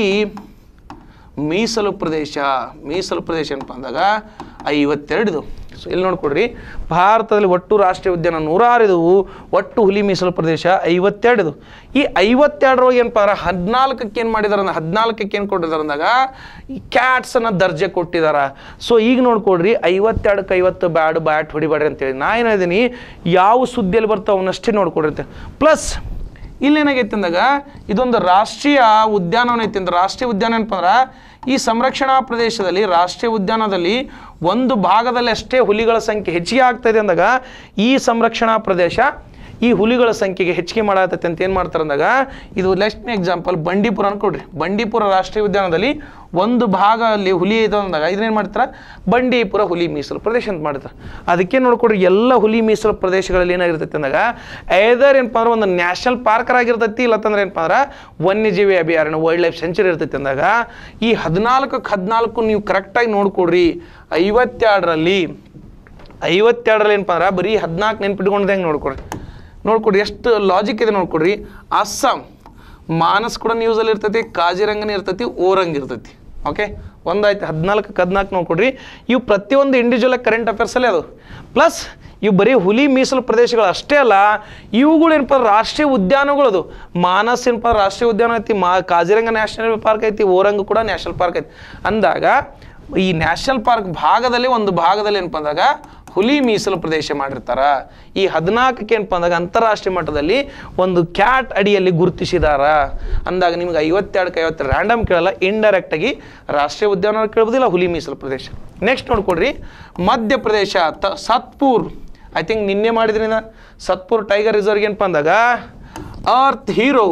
ಮೀಸಲು ಪ್ರದೇಶ ಮೀಸಲು ಪ್ರದೇಶ ಏನಪ್ಪ ಅಂದಾಗ ಐವತ್ತೆರಡು ಸೊ ಇಲ್ಲಿ ನೋಡ್ಕೊಡ್ರಿ ಭಾರತದಲ್ಲಿ ಒಟ್ಟು ರಾಷ್ಟ್ರೀಯ ಉದ್ಯಾನ ನೂರಾರಿದವು ಒಟ್ಟು ಹುಲಿ ಮೀಸಲು ಪ್ರದೇಶ ಐವತ್ತೆರಡು ಈ ಐವತ್ತೆರಡರೊಳಗೆ ಏನಪ್ಪ ಅಂದ್ರೆ ಹದಿನಾಲ್ಕಕ್ಕೆ ಏನು ಮಾಡಿದಾರೆ ಅಂದ್ರೆ ಹದಿನಾಲ್ಕಕ್ಕೆ ಏನು ಕೊಟ್ಟಿದ್ದಾರೆ ಅಂದಾಗ ಈ ಕ್ಯಾಟ್ಸನ್ನು ದರ್ಜೆ ಕೊಟ್ಟಿದ್ದಾರೆ ಸೊ ಈಗ ನೋಡ್ಕೊಡ್ರಿ ಐವತ್ತೆರಡಕ್ಕೆ ಐವತ್ತು ಬ್ಯಾಡ್ ಬ್ಯಾಟ್ ಹೊಡಿಬೇಡ್ರಿ ಅಂತೇಳಿ ನಾ ಏನು ಹೇಳಿದ್ದೀನಿ ಯಾವ ಸುದ್ದಿಯಲ್ಲಿ ಬರ್ತಾವೆ ಅವನ್ನಷ್ಟೇ ನೋಡ್ಕೊಡ್ರಿ ಅಂತ ಪ್ಲಸ್ ಇಲ್ಲೇನಾಗೈತೆ ಅಂದಾಗ ಇದೊಂದು ರಾಷ್ಟ್ರೀಯ ಉದ್ಯಾನವನ ಐತಿ ಅಂದ್ರೆ ರಾಷ್ಟ್ರೀಯ ಉದ್ಯಾನ ಏನಪ್ಪ ಅಂದ್ರೆ ಈ ಸಂರಕ್ಷಣಾ ಪ್ರದೇಶದಲ್ಲಿ ರಾಷ್ಟ್ರೀಯ ಉದ್ಯಾನದಲ್ಲಿ ಒಂದು ಭಾಗದಲ್ಲಿ ಅಷ್ಟೇ ಹುಲಿಗಳ ಸಂಖ್ಯೆ ಹೆಚ್ಚಿಗೆ ಆಗ್ತಾ ಇದೆ ಅಂದಾಗ ಈ ಸಂರಕ್ಷಣಾ ಪ್ರದೇಶ ಈ ಹುಲಿಗಳ ಸಂಖ್ಯೆಗೆ ಹೆಚ್ಚಿಗೆ ಮಾಡತ್ತೈತೆ ಅಂತ ಏನು ಮಾಡ್ತಾರೆ ಅಂದಾಗ ಇದು ಲೆಸ್ಟ್ ಎಕ್ಸಾಂಪಲ್ ಬಂಡೀಪುರ ಅನ್ಕೊಡ್ರಿ ಬಂಡೀಪುರ ರಾಷ್ಟ್ರೀಯ ಉದ್ಯಾನದಲ್ಲಿ ಒಂದು ಭಾಗ ಅಲ್ಲಿ ಹುಲಿ ಇದೆ ಅಂದಾಗ ಇದನ್ನೇನು ಮಾಡ್ತಾರೆ ಬಂಡೀಪುರ ಹುಲಿ ಮೀಸಲು ಪ್ರದೇಶ ಅಂತ ಮಾಡ್ತಾರೆ ಅದಕ್ಕೆ ನೋಡ್ಕೊಡ್ರಿ ಎಲ್ಲ ಹುಲಿ ಮೀಸಲು ಪ್ರದೇಶಗಳಲ್ಲಿ ಏನಾಗಿರ್ತೈತೆ ಅಂದಾಗ ಐದರ್ ಏನಪ್ಪ ಅಂದ್ರೆ ಒಂದು ನ್ಯಾಷನಲ್ ಪಾರ್ಕರ್ ಆಗಿರ್ತೈತಿ ಇಲ್ಲತ್ತಂದ್ರೆ ಏನಪ್ಪ ಅಂದ್ರೆ ವನ್ಯಜೀವಿ ಅಭಯಾರಣ್ಯ ವೈಲ್ಡ್ ಲೈಫ್ ಸೆಂಚುರಿ ಇರ್ತೈತಿ ಅಂದಾಗ ಈ ಹದಿನಾಲ್ಕಕ್ಕೆ ಹದಿನಾಲ್ಕು ನೀವು ಕರೆಕ್ಟಾಗಿ ನೋಡ್ಕೊಡ್ರಿ ಐವತ್ತೆರಡರಲ್ಲಿ ಐವತ್ತೆರಡರಲ್ಲಿ ಏನಪ್ಪ ಅಂದ್ರೆ ಬರೀ ಹದಿನಾಲ್ಕು ನೆನ್ಪಿಟ್ಕೊಂಡ್ರೆ ಹೆಂಗೆ ನೋಡ್ಕೊಡ್ರಿ ನೋಡ್ಕೊಡ್ರಿ ಎಷ್ಟು ಲಾಜಿಕ್ ಇದೆ ನೋಡ್ಕೊಡ್ರಿ ಅಸ್ಸಾಂ ಮಾನಸ್ ಕೂಡ ನ್ಯೂಸಲ್ಲಿ ಇರ್ತೈತಿ ಕಾಜಿರಂಗನ ಇರ್ತೈತಿ ಓರಂಗ್ ಇರ್ತೈತಿ ಓಕೆ ಒಂದಾಯ್ತು ಹದಿನಾಲ್ಕಕ್ಕೆ ಹದಿನಾಲ್ಕು ನೋಡ್ಕೊಡ್ರಿ ಇವು ಪ್ರತಿಯೊಂದು ಇಂಡಿವಿಜುವಲ್ ಕರೆಂಟ್ ಅಫೇರ್ಸಲ್ಲೇ ಅದು ಪ್ಲಸ್ ಇವು ಬರೀ ಹುಲಿ ಮೀಸಲು ಪ್ರದೇಶಗಳು ಅಷ್ಟೇ ಅಲ್ಲ ಇವುಗಳು ಏನಪ್ಪ ಅಂದ್ರೆ ರಾಷ್ಟ್ರೀಯ ಉದ್ಯಾನಗಳು ಅದು ಮಾನಸ್ ಏನಪ್ಪ ಅಂದ್ರೆ ರಾಷ್ಟ್ರೀಯ ಉದ್ಯಾನ ಐತಿ ಮಾ ಕಾಜಿರಂಗ ನ್ಯಾಷನಲ್ ಪಾರ್ಕ್ ಐತಿ ಓರಂಗ್ ಕೂಡ ನ್ಯಾಷನಲ್ ಪಾರ್ಕ್ ಐತಿ ಅಂದಾಗ ಈ ನ್ಯಾಷನಲ್ ಪಾರ್ಕ್ ಭಾಗದಲ್ಲಿ ಒಂದು ಭಾಗದಲ್ಲಿ ಏನಪ್ಪ ಅಂದಾಗ ಹುಲಿ ಮೀಸಲು ಪ್ರದೇಶ ಮಾಡಿರ್ತಾರ ಈ ಹದಿನಾಲ್ಕಕ್ಕೆ ಏನಪ್ಪ ಅಂದಾಗ ಅಂತಾರಾಷ್ಟ್ರೀಯ ಮಟ್ಟದಲ್ಲಿ ಒಂದು ಕ್ಯಾಟ್ ಅಡಿಯಲ್ಲಿ ಗುರುತಿಸಿದಾರ ಅಂದಾಗ ನಿಮ್ಗೆ ಐವತ್ತೆರಡಕ್ಕೆ ಐವತ್ತು ರ್ಯಾಂಡಮ್ ಕೇಳಲ್ಲ ಇಂಡೈರೆಕ್ಟ್ ಆಗಿ ರಾಷ್ಟ್ರೀಯ ಉದ್ಯಾನ ಕೇಳ್ಬೋದಿಲ್ಲ ಹುಲಿ ಮೀಸಲು ಪ್ರದೇಶ ನೆಕ್ಸ್ಟ್ ನೋಡ್ಕೊಡ್ರಿ ಮಧ್ಯಪ್ರದೇಶ ತ ಸತ್ಪೂರ್ ಐ ಥಿಂಕ್ ನಿನ್ನೆ ಮಾಡಿದ್ರಿಂದ ಸತ್ಪುರ್ ಟೈಗರ್ ರಿಸರ್ವ್ ಏನಪ್ಪ ಅಂದಾಗ ಅರ್ತ್ ಹೀರೋ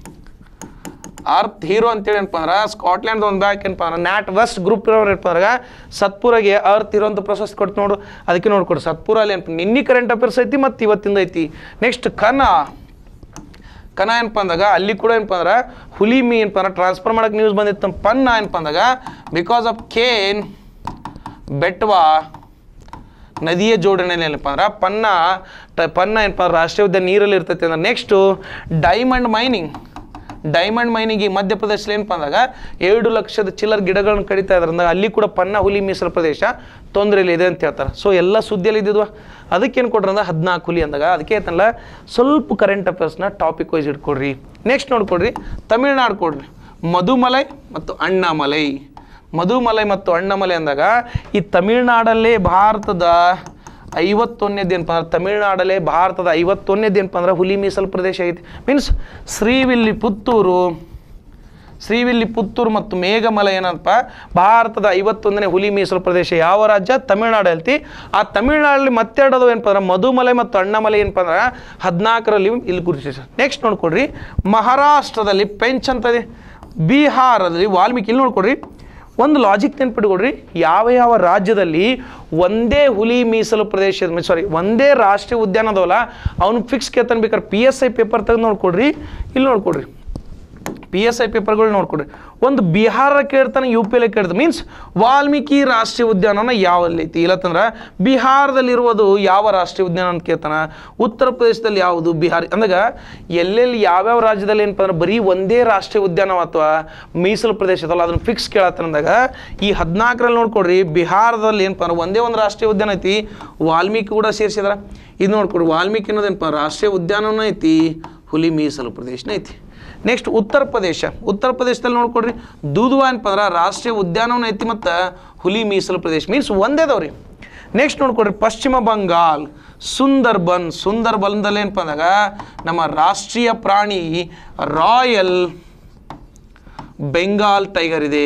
ಅರ್ತ್ ಹೀರೋ ಅಂತೇಳಿ ಏನಪ್ಪ ಅಂದ್ರೆ ಸ್ಕಾಟ್ಲ್ಯಾಂಡ್ ಒಂದು ಬ್ಯಾಕ್ ಏನಪ್ಪ ಅಂದ್ರೆ ನ್ಯಾಟ್ ವೆಸ್ಟ್ ಗ್ರೂಪ್ ಇರೋರು ಏನಪ್ಪ ಅಂದ್ರೆ ಸತ್ಪುರಗೆ ಅರ್ತ್ ಹೀರೋ ಅಂತ ಪ್ರಶಸ್ತಿ ಕೊಟ್ಟು ನೋಡು ಅದಕ್ಕೆ ನೋಡ್ಕೊಡು ಸತ್ಪುರಲ್ಲಿ ಏನಪ್ಪ ನಿನ್ನೆ ಕರೆಂಟ್ ಅಫೇರ್ಸ್ ಐತಿ ಮತ್ತು ಇವತ್ತಿಂದ ಐತಿ ನೆಕ್ಸ್ಟ್ ಕನ ಕನ ಏನಪ್ಪ ಅಂದಾಗ ಅಲ್ಲಿ ಕೂಡ ಏನಪ್ಪ ಅಂದ್ರೆ ಹುಲಿ ಮೀ ಏನಪ್ಪ ಅಂದ್ರೆ ಟ್ರಾನ್ಸ್ಫರ್ ಮಾಡಕ್ಕೆ ನ್ಯೂಸ್ ಬಂದಿತ್ತು ಪನ್ನ ಏನಪ್ಪ ಅಂದಾಗ ಬಿಕಾಸ್ ಆಫ್ ಕೇನ್ ಬೆಟ್ವಾ ನದಿಯ ಜೋಡಣೆಯಲ್ಲಿ ಏನಪ್ಪ ಅಂದ್ರೆ ಪನ್ನ ಟ ಪನ್ನ ಏನಪ್ಪ ಅಂದ್ರೆ ರಾಷ್ಟ್ರೀಯ ಉದ್ಯಾನ ನೀರಲ್ಲಿ ಇರ್ತೈತೆ ಅಂದ್ರೆ next diamond mining diamond mining ಈ ಮಧ್ಯಪ್ರದೇಶದಲ್ಲಿ ಏನಪ್ಪ ಅಂದಾಗ ಎರಡು ಲಕ್ಷದ ಚಿಲ್ಲರ್ ಗಿಡಗಳನ್ನ ಕಡಿತಾ ಇದ್ದಾರೆ ಅಂದಾಗ ಅಲ್ಲಿ ಕೂಡ ಪನ್ನ ಹುಲಿ ಮೀಸಲು ಪ್ರದೇಶ ತೊಂದರೆಯಲ್ಲಿ ಇದೆ ಅಂತ ಹೇಳ್ತಾರೆ ಸೊ ಎಲ್ಲ ಸುದ್ದಿಯಲ್ಲಿ ಇದ್ದಿದ್ವಾ ಅದಕ್ಕೇನು ಕೊಡ್ರಿ ಅಂದ್ರೆ ಹದಿನಾಲ್ಕು ಹುಲಿ ಅಂದಾಗ ಅದಕ್ಕೆ ಐತಲ್ಲ ಸ್ವಲ್ಪ ಕರೆಂಟ್ ಅಫೇರ್ಸ್ನ ಟಾಪಿಕ್ ವೈಸ್ ಇಟ್ಕೊಡ್ರಿ ನೆಕ್ಸ್ಟ್ ನೋಡ್ಕೊಡ್ರಿ ತಮಿಳ್ನಾಡು ಕೊಡ್ರಿ ಮಧುಮಲೈ ಮತ್ತು ಅಣ್ಣಾಮಲೈ ಮಧುಮಲೈ ಮತ್ತು ಅಣ್ಣಾಮಲೈ ಅಂದಾಗ ಈ ತಮಿಳ್ನಾಡಲ್ಲೇ ಭಾರತದ ಐವತ್ತೊಂದನೇದು ಏನಪ್ಪ ಅಂದ್ರೆ ತಮಿಳ್ನಾಡಲ್ಲೇ ಭಾರತದ ಐವತ್ತೊಂದನೇದು ಏನಪ್ಪ ಅಂದ್ರೆ ಹುಲಿ ಮೀಸಲು ಪ್ರದೇಶ ಐತಿ means Srivilliputhur Srivilliputhur ಮತ್ತು ಮೇಘಮಲೆ ಏನಪ್ಪ ಭಾರತದ ಐವತ್ತೊಂದನೇ ಹುಲಿ ಮೀಸಲು ಪ್ರದೇಶ ಯಾವ ರಾಜ್ಯ ತಮಿಳ್ನಾಡು ಐತಿ ಆ ತಮಿಳ್ನಾಡಲ್ಲಿ ಮತ್ತೆರಡದು ಏನಪ್ಪ ಅಂದ್ರೆ ಮಧುಮಲೆ ಮತ್ತು ಅಣ್ಣಮಲೆ ಏನಪ್ಪ ಅಂದ್ರೆ ಹದಿನಾಲ್ಕರಲ್ಲಿ ಇಲ್ಲಿ ಗುರುತಿಸ ನೆಕ್ಸ್ಟ್ ನೋಡ್ಕೊಡ್ರಿ ಮಹಾರಾಷ್ಟ್ರದಲ್ಲಿ ಪೆಂಚ್ ಅಂತ ಇದೆ ಬಿಹಾರದಲ್ಲಿ ವಾಲ್ಮೀಕಿ ಇಲ್ಲಿ ನೋಡ್ಕೊಡ್ರಿ ಒಂದು ಲಾಜಿಕ್ ನೆನ್ಪಿಟ್ಕೊಡ್ರಿ ಯಾವ ಯಾವ ರಾಜ್ಯದಲ್ಲಿ ಒಂದೇ ಹುಲಿ ಮೀಸಲು ಪ್ರದೇಶ ಸಾರಿ ಒಂದೇ ರಾಷ್ಟ್ರೀಯ ಉದ್ಯಾನ ಅದಾವಲ್ಲ ಅವನು ಫಿಕ್ಸ್ ಕೇಳ್ತಾನೆ ಬೇಕಾದ್ರೆ ಪಿ ಎಸ್ ಐ ಪೇಪರ್ ತೆಗೆದು ನೋಡ್ಕೊಡ್ರಿ ಇಲ್ಲಿ ನೋಡ್ಕೊಡ್ರಿ ಪಿ ಎಸ್ ಐ ಪೇಪರ್ಗಳು ನೋಡ್ಕೊಡ್ರಿ ಒಂದು ಬಿಹಾರ ಕೇಳ್ತಾನೆ ಯು ಪಿ ಎಲ್ ಕೇಳ್ತಾನೆ ಮೀನ್ಸ್ ವಾಲ್ಮೀಕಿ ರಾಷ್ಟ್ರೀಯ ಉದ್ಯಾನವನ ಯಾವಲ್ಲಿ ಐತಿ ಇಲ್ಲತ್ತಂದ್ರೆ ಬಿಹಾರದಲ್ಲಿರುವುದು ಯಾವ ರಾಷ್ಟ್ರೀಯ ಉದ್ಯಾನ ಅಂತ ಕೇಳ್ತಾನ ಉತ್ತರ ಪ್ರದೇಶದಲ್ಲಿ ಯಾವುದು ಬಿಹಾರ ಅಂದಾಗ ಎಲ್ಲೆಲ್ಲಿ ಯಾವ್ಯಾವ ರಾಜ್ಯದಲ್ಲಿ ಏನಪ್ಪ ಅಂದ್ರೆ ಬರೀ ಒಂದೇ ರಾಷ್ಟ್ರೀಯ ಉದ್ಯಾನ ಅಥವಾ ಮೀಸಲು ಪ್ರದೇಶ ಅದಲ್ಲ ಅದನ್ನು ಫಿಕ್ಸ್ ಕೇಳತ್ತಂದಾಗ ಈ ಹದಿನಾಲ್ಕರಲ್ಲಿ ನೋಡ್ಕೊಡ್ರಿ ಬಿಹಾರದಲ್ಲಿ ಏನಪ್ಪ ಅಂದ್ರೆ ಒಂದೇ ಒಂದು ರಾಷ್ಟ್ರೀಯ ಉದ್ಯಾನ ಐತಿ ವಾಲ್ಮೀಕಿ ಕೂಡ ಸೇರಿಸಿದ್ರ ಇದು ನೋಡ್ಕೊಡ್ರಿ ವಾಲ್ಮೀಕಿ ಅನ್ನೋದೇನಪ್ಪ ರಾಷ್ಟ್ರೀಯ ಉದ್ಯಾನವೂ ಐತಿ ಹುಲಿ ಮೀಸಲು ಪ್ರದೇಶನ ಐತಿ ನೆಕ್ಸ್ಟ್ ಉತ್ತರ ಪ್ರದೇಶ ಉತ್ತರ ಪ್ರದೇಶದಲ್ಲಿ ನೋಡ್ಕೊಡ್ರಿ ದೂದುವಾ ಏನಪ್ಪ ಅಂದ್ರೆ ರಾಷ್ಟ್ರೀಯ ಉದ್ಯಾನವನ ಐತಿ ಮತ್ತು ಹುಲಿ ಮೀಸಲು ಪ್ರದೇಶ ಮೀನ್ಸ್ ಒಂದೇ ಅದಾವ್ರಿ ನೆಕ್ಸ್ಟ್ ನೋಡ್ಕೊಡ್ರಿ ಪಶ್ಚಿಮ ಬಂಗಾಲ್ ಸುಂದರ್ಬನ್ ಸುಂದರ್ಬನ್ದಲ್ಲಿ ಏನಪ್ಪ ಅಂದಾಗ ನಮ್ಮ ರಾಷ್ಟ್ರೀಯ ಪ್ರಾಣಿ ರಾಯಲ್ ಬೆಂಗಾಲ್ ಟೈಗರ್ ಇದೆ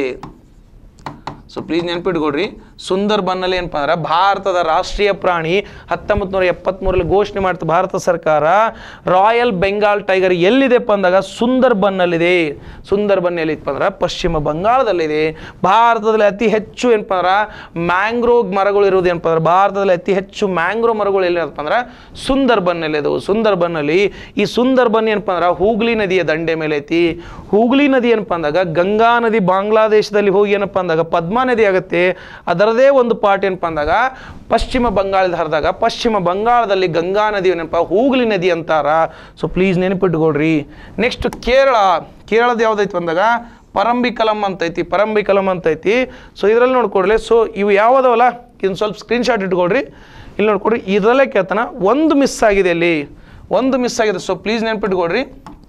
ಸೊ ಪ್ಲೀಸ್ ನೆನ್ಪಿಟ್ಕೊಡ್ರಿ ಸುಂದರ್ಬನ್ನಲ್ಲಿ ಏನಪ್ಪ ಅಂದ್ರೆ ಭಾರತದ ರಾಷ್ಟ್ರೀಯ ಪ್ರಾಣಿ ಹತ್ತೊಂಬತ್ತು ನೂರ ಎಪ್ಪತ್ತ್ಮೂರಲ್ಲಿ ಘೋಷಣೆ ಮಾಡ್ತು ಭಾರತ ಸರ್ಕಾರ ರಾಯಲ್ ಬೆಂಗಾಲ್ ಟೈಗರ್ ಎಲ್ಲಿದೆಪ್ಪ ಅಂದಾಗ ಸುಂದರ್ಬನ್ನಲ್ಲಿದೆ ಸುಂದರ್ಬನ್ ಎಲ್ಲಿತ್ತಪ್ಪ ಅಂದ್ರೆ ಪಶ್ಚಿಮ ಬಂಗಾಳದಲ್ಲಿದೆ ಭಾರತದಲ್ಲಿ ಅತಿ ಹೆಚ್ಚು ಏನಪ್ಪ ಅಂದ್ರೆ ಮ್ಯಾಂಗ್ರೋವ್ ಮರಗಳು ಇರೋದು ಏನಪ್ಪ ಅಂದ್ರೆ ಭಾರತದಲ್ಲಿ ಅತಿ ಹೆಚ್ಚು ಮ್ಯಾಂಗ್ರೋವ್ ಮರಗಳು ಎಲ್ಲಿದಪ್ಪ ಅಂದ್ರೆ ಸುಂದರ್ಬನ್ನಲ್ಲಿ ಇದಾವೆ ಸುಂದರ್ಬನ್ನಲ್ಲಿ ಈ ಸುಂದರ್ಬನ್ ಏನಪ್ಪ ಅಂದ್ರೆ ಹೂಗ್ಲಿ ನದಿಯ ದಂಡೆ ಮೇಲೆ ಐತಿ ಹೂಗ್ಲಿ ನದಿ ಏನಪ್ಪ ಅಂದಾಗ ಗಂಗಾ ನದಿ ಬಾಂಗ್ಲಾದೇಶದಲ್ಲಿ ಹೋಗಿ ಏನಪ್ಪ ಅಂದಾಗ ಪದ್ಮಾ ನದಿ ಆಗುತ್ತೆ ಅದರದೇ ಒಂದು ಪಾರ್ಟ್ ಏನಪ್ಪ ಅಂದಾಗ ಪಶ್ಚಿಮ ಬಂಗಾಳದ ಹರಿದಾಗ ಪಶ್ಚಿಮ ಬಂಗಾಳದಲ್ಲಿ ಗಂಗಾ ನದಿ ಏನಪ್ಪ ಹೂಗ್ಲಿ ನದಿ ಅಂತಾರ ಸೊ ಪ್ಲೀಸ್ ನೆನಪಿಟ್ಕೊಡ್ರಿ ನೆಕ್ಸ್ಟ್ ಕೇರಳ ಕೇರಳದ ಯಾವ್ದೈತಿ ಬಂದಾಗ ಪರಂಬಿಕಲಂ ಅಂತೈತಿ ಪರಂಬಿಕಲಂ ಅಂತೈತಿ ಸೊ ಇದರಲ್ಲಿ ನೋಡ್ಕೊಡ್ಲಿ ಸೊ ಇವು ಯಾವ್ದವಲ್ಲ ಇನ್ನು ಸ್ವಲ್ಪ ಸ್ಕ್ರೀನ್ಶಾಟ್ ಇಟ್ಕೊಡ್ರಿ ಇಲ್ಲಿ ನೋಡ್ಕೊಡ್ರಿ ಇದರಲ್ಲೇ ಕೇಳ್ತಾನ ಒಂದು ಮಿಸ್ ಆಗಿದೆ ಇಲ್ಲಿ ಒಂದು ಮಿಸ್ ಆಗಿದೆ ಸೊ ಪ್ಲೀಸ್ ನೆನ್ಪಿಟ್ಕೊಡ್ರಿ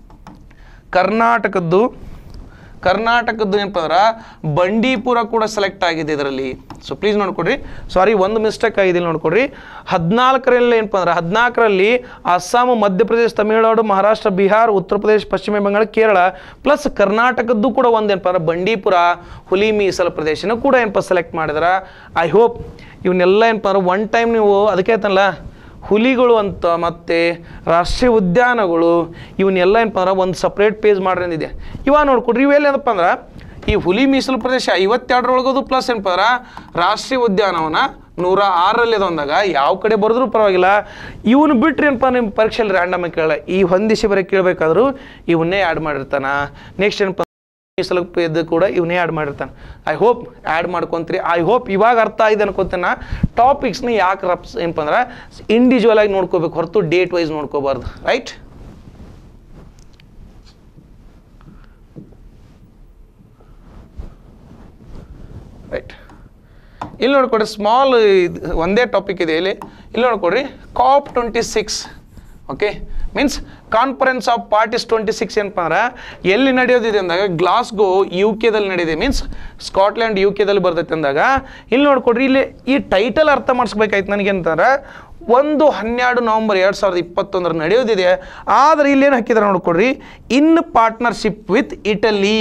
ಕರ್ನಾಟಕದ್ದು ಕರ್ನಾಟಕದ್ದು ಏನಪ್ಪ ಅಂದ್ರೆ ಬಂಡೀಪುರ ಕೂಡ ಸೆಲೆಕ್ಟ್ ಆಗಿದೆ ಇದರಲ್ಲಿ ಸೊ ಪ್ಲೀಸ್ ನೋಡ್ಕೊಡ್ರಿ ಸಾರಿ ಒಂದು ಮಿಸ್ಟೇಕ್ ಆಗಿದೆ ಇಲ್ಲಿ ನೋಡ್ಕೊಡ್ರಿ ಹದಿನಾಲ್ಕರಲ್ಲಿ ಏನಪ್ಪ ಅಂದ್ರೆ ಹದಿನಾಲ್ಕರಲ್ಲಿ ಅಸ್ಸಾಂ ಮಧ್ಯಪ್ರದೇಶ ತಮಿಳುನಾಡು ಮಹಾರಾಷ್ಟ್ರ ಬಿಹಾರ್ ಉತ್ತರ ಪ್ರದೇಶ ಪಶ್ಚಿಮ ಬಂಗಾಳ ಕೇರಳ ಪ್ಲಸ್ ಕರ್ನಾಟಕದ್ದು ಕೂಡ ಒಂದು ಏನಪ್ಪ ಅಂದ್ರೆ ಬಂಡೀಪುರ ಹುಲಿ ಮೀಸಲು ಪ್ರದೇಶನ ಕೂಡ ಏನಪ್ಪ ಸೆಲೆಕ್ಟ್ ಮಾಡಿದಾರ ಐ ಹೋಪ್ ಇವನ್ನೆಲ್ಲ ಏನಪ್ಪ ಅಂದ್ರೆ ಒನ್ ಟೈಮ್ ನೀವು ಅದಕ್ಕೆ ಆಯ್ತಲ್ಲ ಹುಲಿಗಳು ಅಂತ ಮತ್ತು ರಾಷ್ಟ್ರೀಯ ಉದ್ಯಾನಗಳು ಇವನ್ನೆಲ್ಲ ಏನಪ್ಪ ಅಂದ್ರೆ ಒಂದು ಸಪ್ರೇಟ್ ಪೇಜ್ ಮಾಡ್ರಿ ಅಂದಿದೆ ಇವಾಗ ನೋಡ್ಕೊಡ್ರಿ ಇವೆಲ್ಲ ಏನಪ್ಪ ಅಂದ್ರೆ ಈ ಹುಲಿ ಮೀಸಲು ಪ್ರದೇಶ ಐವತ್ತೆರಡರೊಳಗದು ಪ್ಲಸ್ ಏನಪ್ಪ ಅಂದ್ರೆ ರಾಷ್ಟ್ರೀಯ ಉದ್ಯಾನವನ ನೂರ ಆರರಲ್ಲಿ ಅಂದಾಗ ಯಾವ ಕಡೆ ಬರೆದ್ರೂ ಪರವಾಗಿಲ್ಲ ಇವನು ಬಿಟ್ರಿ ಏನಪ್ಪ ನಿಮ್ಮ ಪರೀಕ್ಷೆಯಲ್ಲಿ ರ್ಯಾಂಡಮ್ ಆಗಿ ಕೇಳಲ್ಲ ಈ ಹೊಂದಿಸಿ ಬರೀ ಕೇಳಬೇಕಾದ್ರೂ ಇವನ್ನೇ ಆ್ಯಡ್ ಮಾಡಿರ್ತಾನ ನೆಕ್ಸ್ಟ್ ಏನಪ್ಪ ಮೀಸಲು ಇದು ಕೂಡ ಇವನೇ ಆ್ಯಡ್ ಮಾಡಿರ್ತಾನೆ ಐ ಹೋಪ್ ಆ್ಯಡ್ ಮಾಡ್ಕೊಂತೀರಿ ಐ ಹೋಪ್ ಇವಾಗ ಅರ್ಥ ಆಗಿದೆ ಅನ್ಕೊಂತಾನ ಟಾಪಿಕ್ಸ್ನ ಯಾಕೆ ರಪ್ಸ್ ಏನಪ್ಪ ಅಂದ್ರೆ ಇಂಡಿವಿಜುವಲ್ ಆಗಿ ನೋಡ್ಕೋಬೇಕು ಹೊರತು ಡೇಟ್ ವೈಸ್ ನೋಡ್ಕೋಬಾರ್ದು ರೈಟ್ ರೈಟ್ ಇಲ್ಲಿ ನೋಡ್ಕೊಡ್ರಿ ಸ್ಮಾಲ್ ಒಂದೇ ಟಾಪಿಕ್ ಇದೆ ಇಲ್ಲಿ ಇಲ್ಲಿ ನೋಡ್ಕೊಡ್ರಿ COP twenty six okay means conference of parties twenty six ಏನಪ್ಪ ಅಂದ್ರೆ ಎಲ್ಲಿ ನಡೆಯೋದಿದೆ ಅಂದಾಗ ಗ್ಲಾಸ್ಗೋ ಯು ಕೆದಲ್ಲಿ ನಡೆದಿದೆ ಮೀನ್ಸ್ ಸ್ಕಾಟ್ಲ್ಯಾಂಡ್ ಯು ಕೆದಲ್ಲಿ ಬರ್ತೈತೆ ಅಂದಾಗ ಇಲ್ಲಿ ನೋಡ್ಕೊಡ್ರಿ ಇಲ್ಲಿ ಈ ಟೈಟಲ್ ಅರ್ಥ ಮಾಡಿಸ್ಬೇಕಾಯ್ತು ನನಗೆ ಅಂತಂದ್ರೆ ಒಂದು ಹನ್ನೆರಡು ನವಂಬರ್ ಎರಡು ಸಾವಿರದ ಇಪ್ಪತ್ತೊಂದರ ನಡೆಯೋದಿದೆ ಆದರೆ ಇಲ್ಲೇನು ಹಾಕಿದ್ದಾರೆ ನೋಡ್ಕೊಡ್ರಿ ಇನ್ ಪಾರ್ಟ್ನರ್ಶಿಪ್ ವಿತ್ ಇಟಲಿ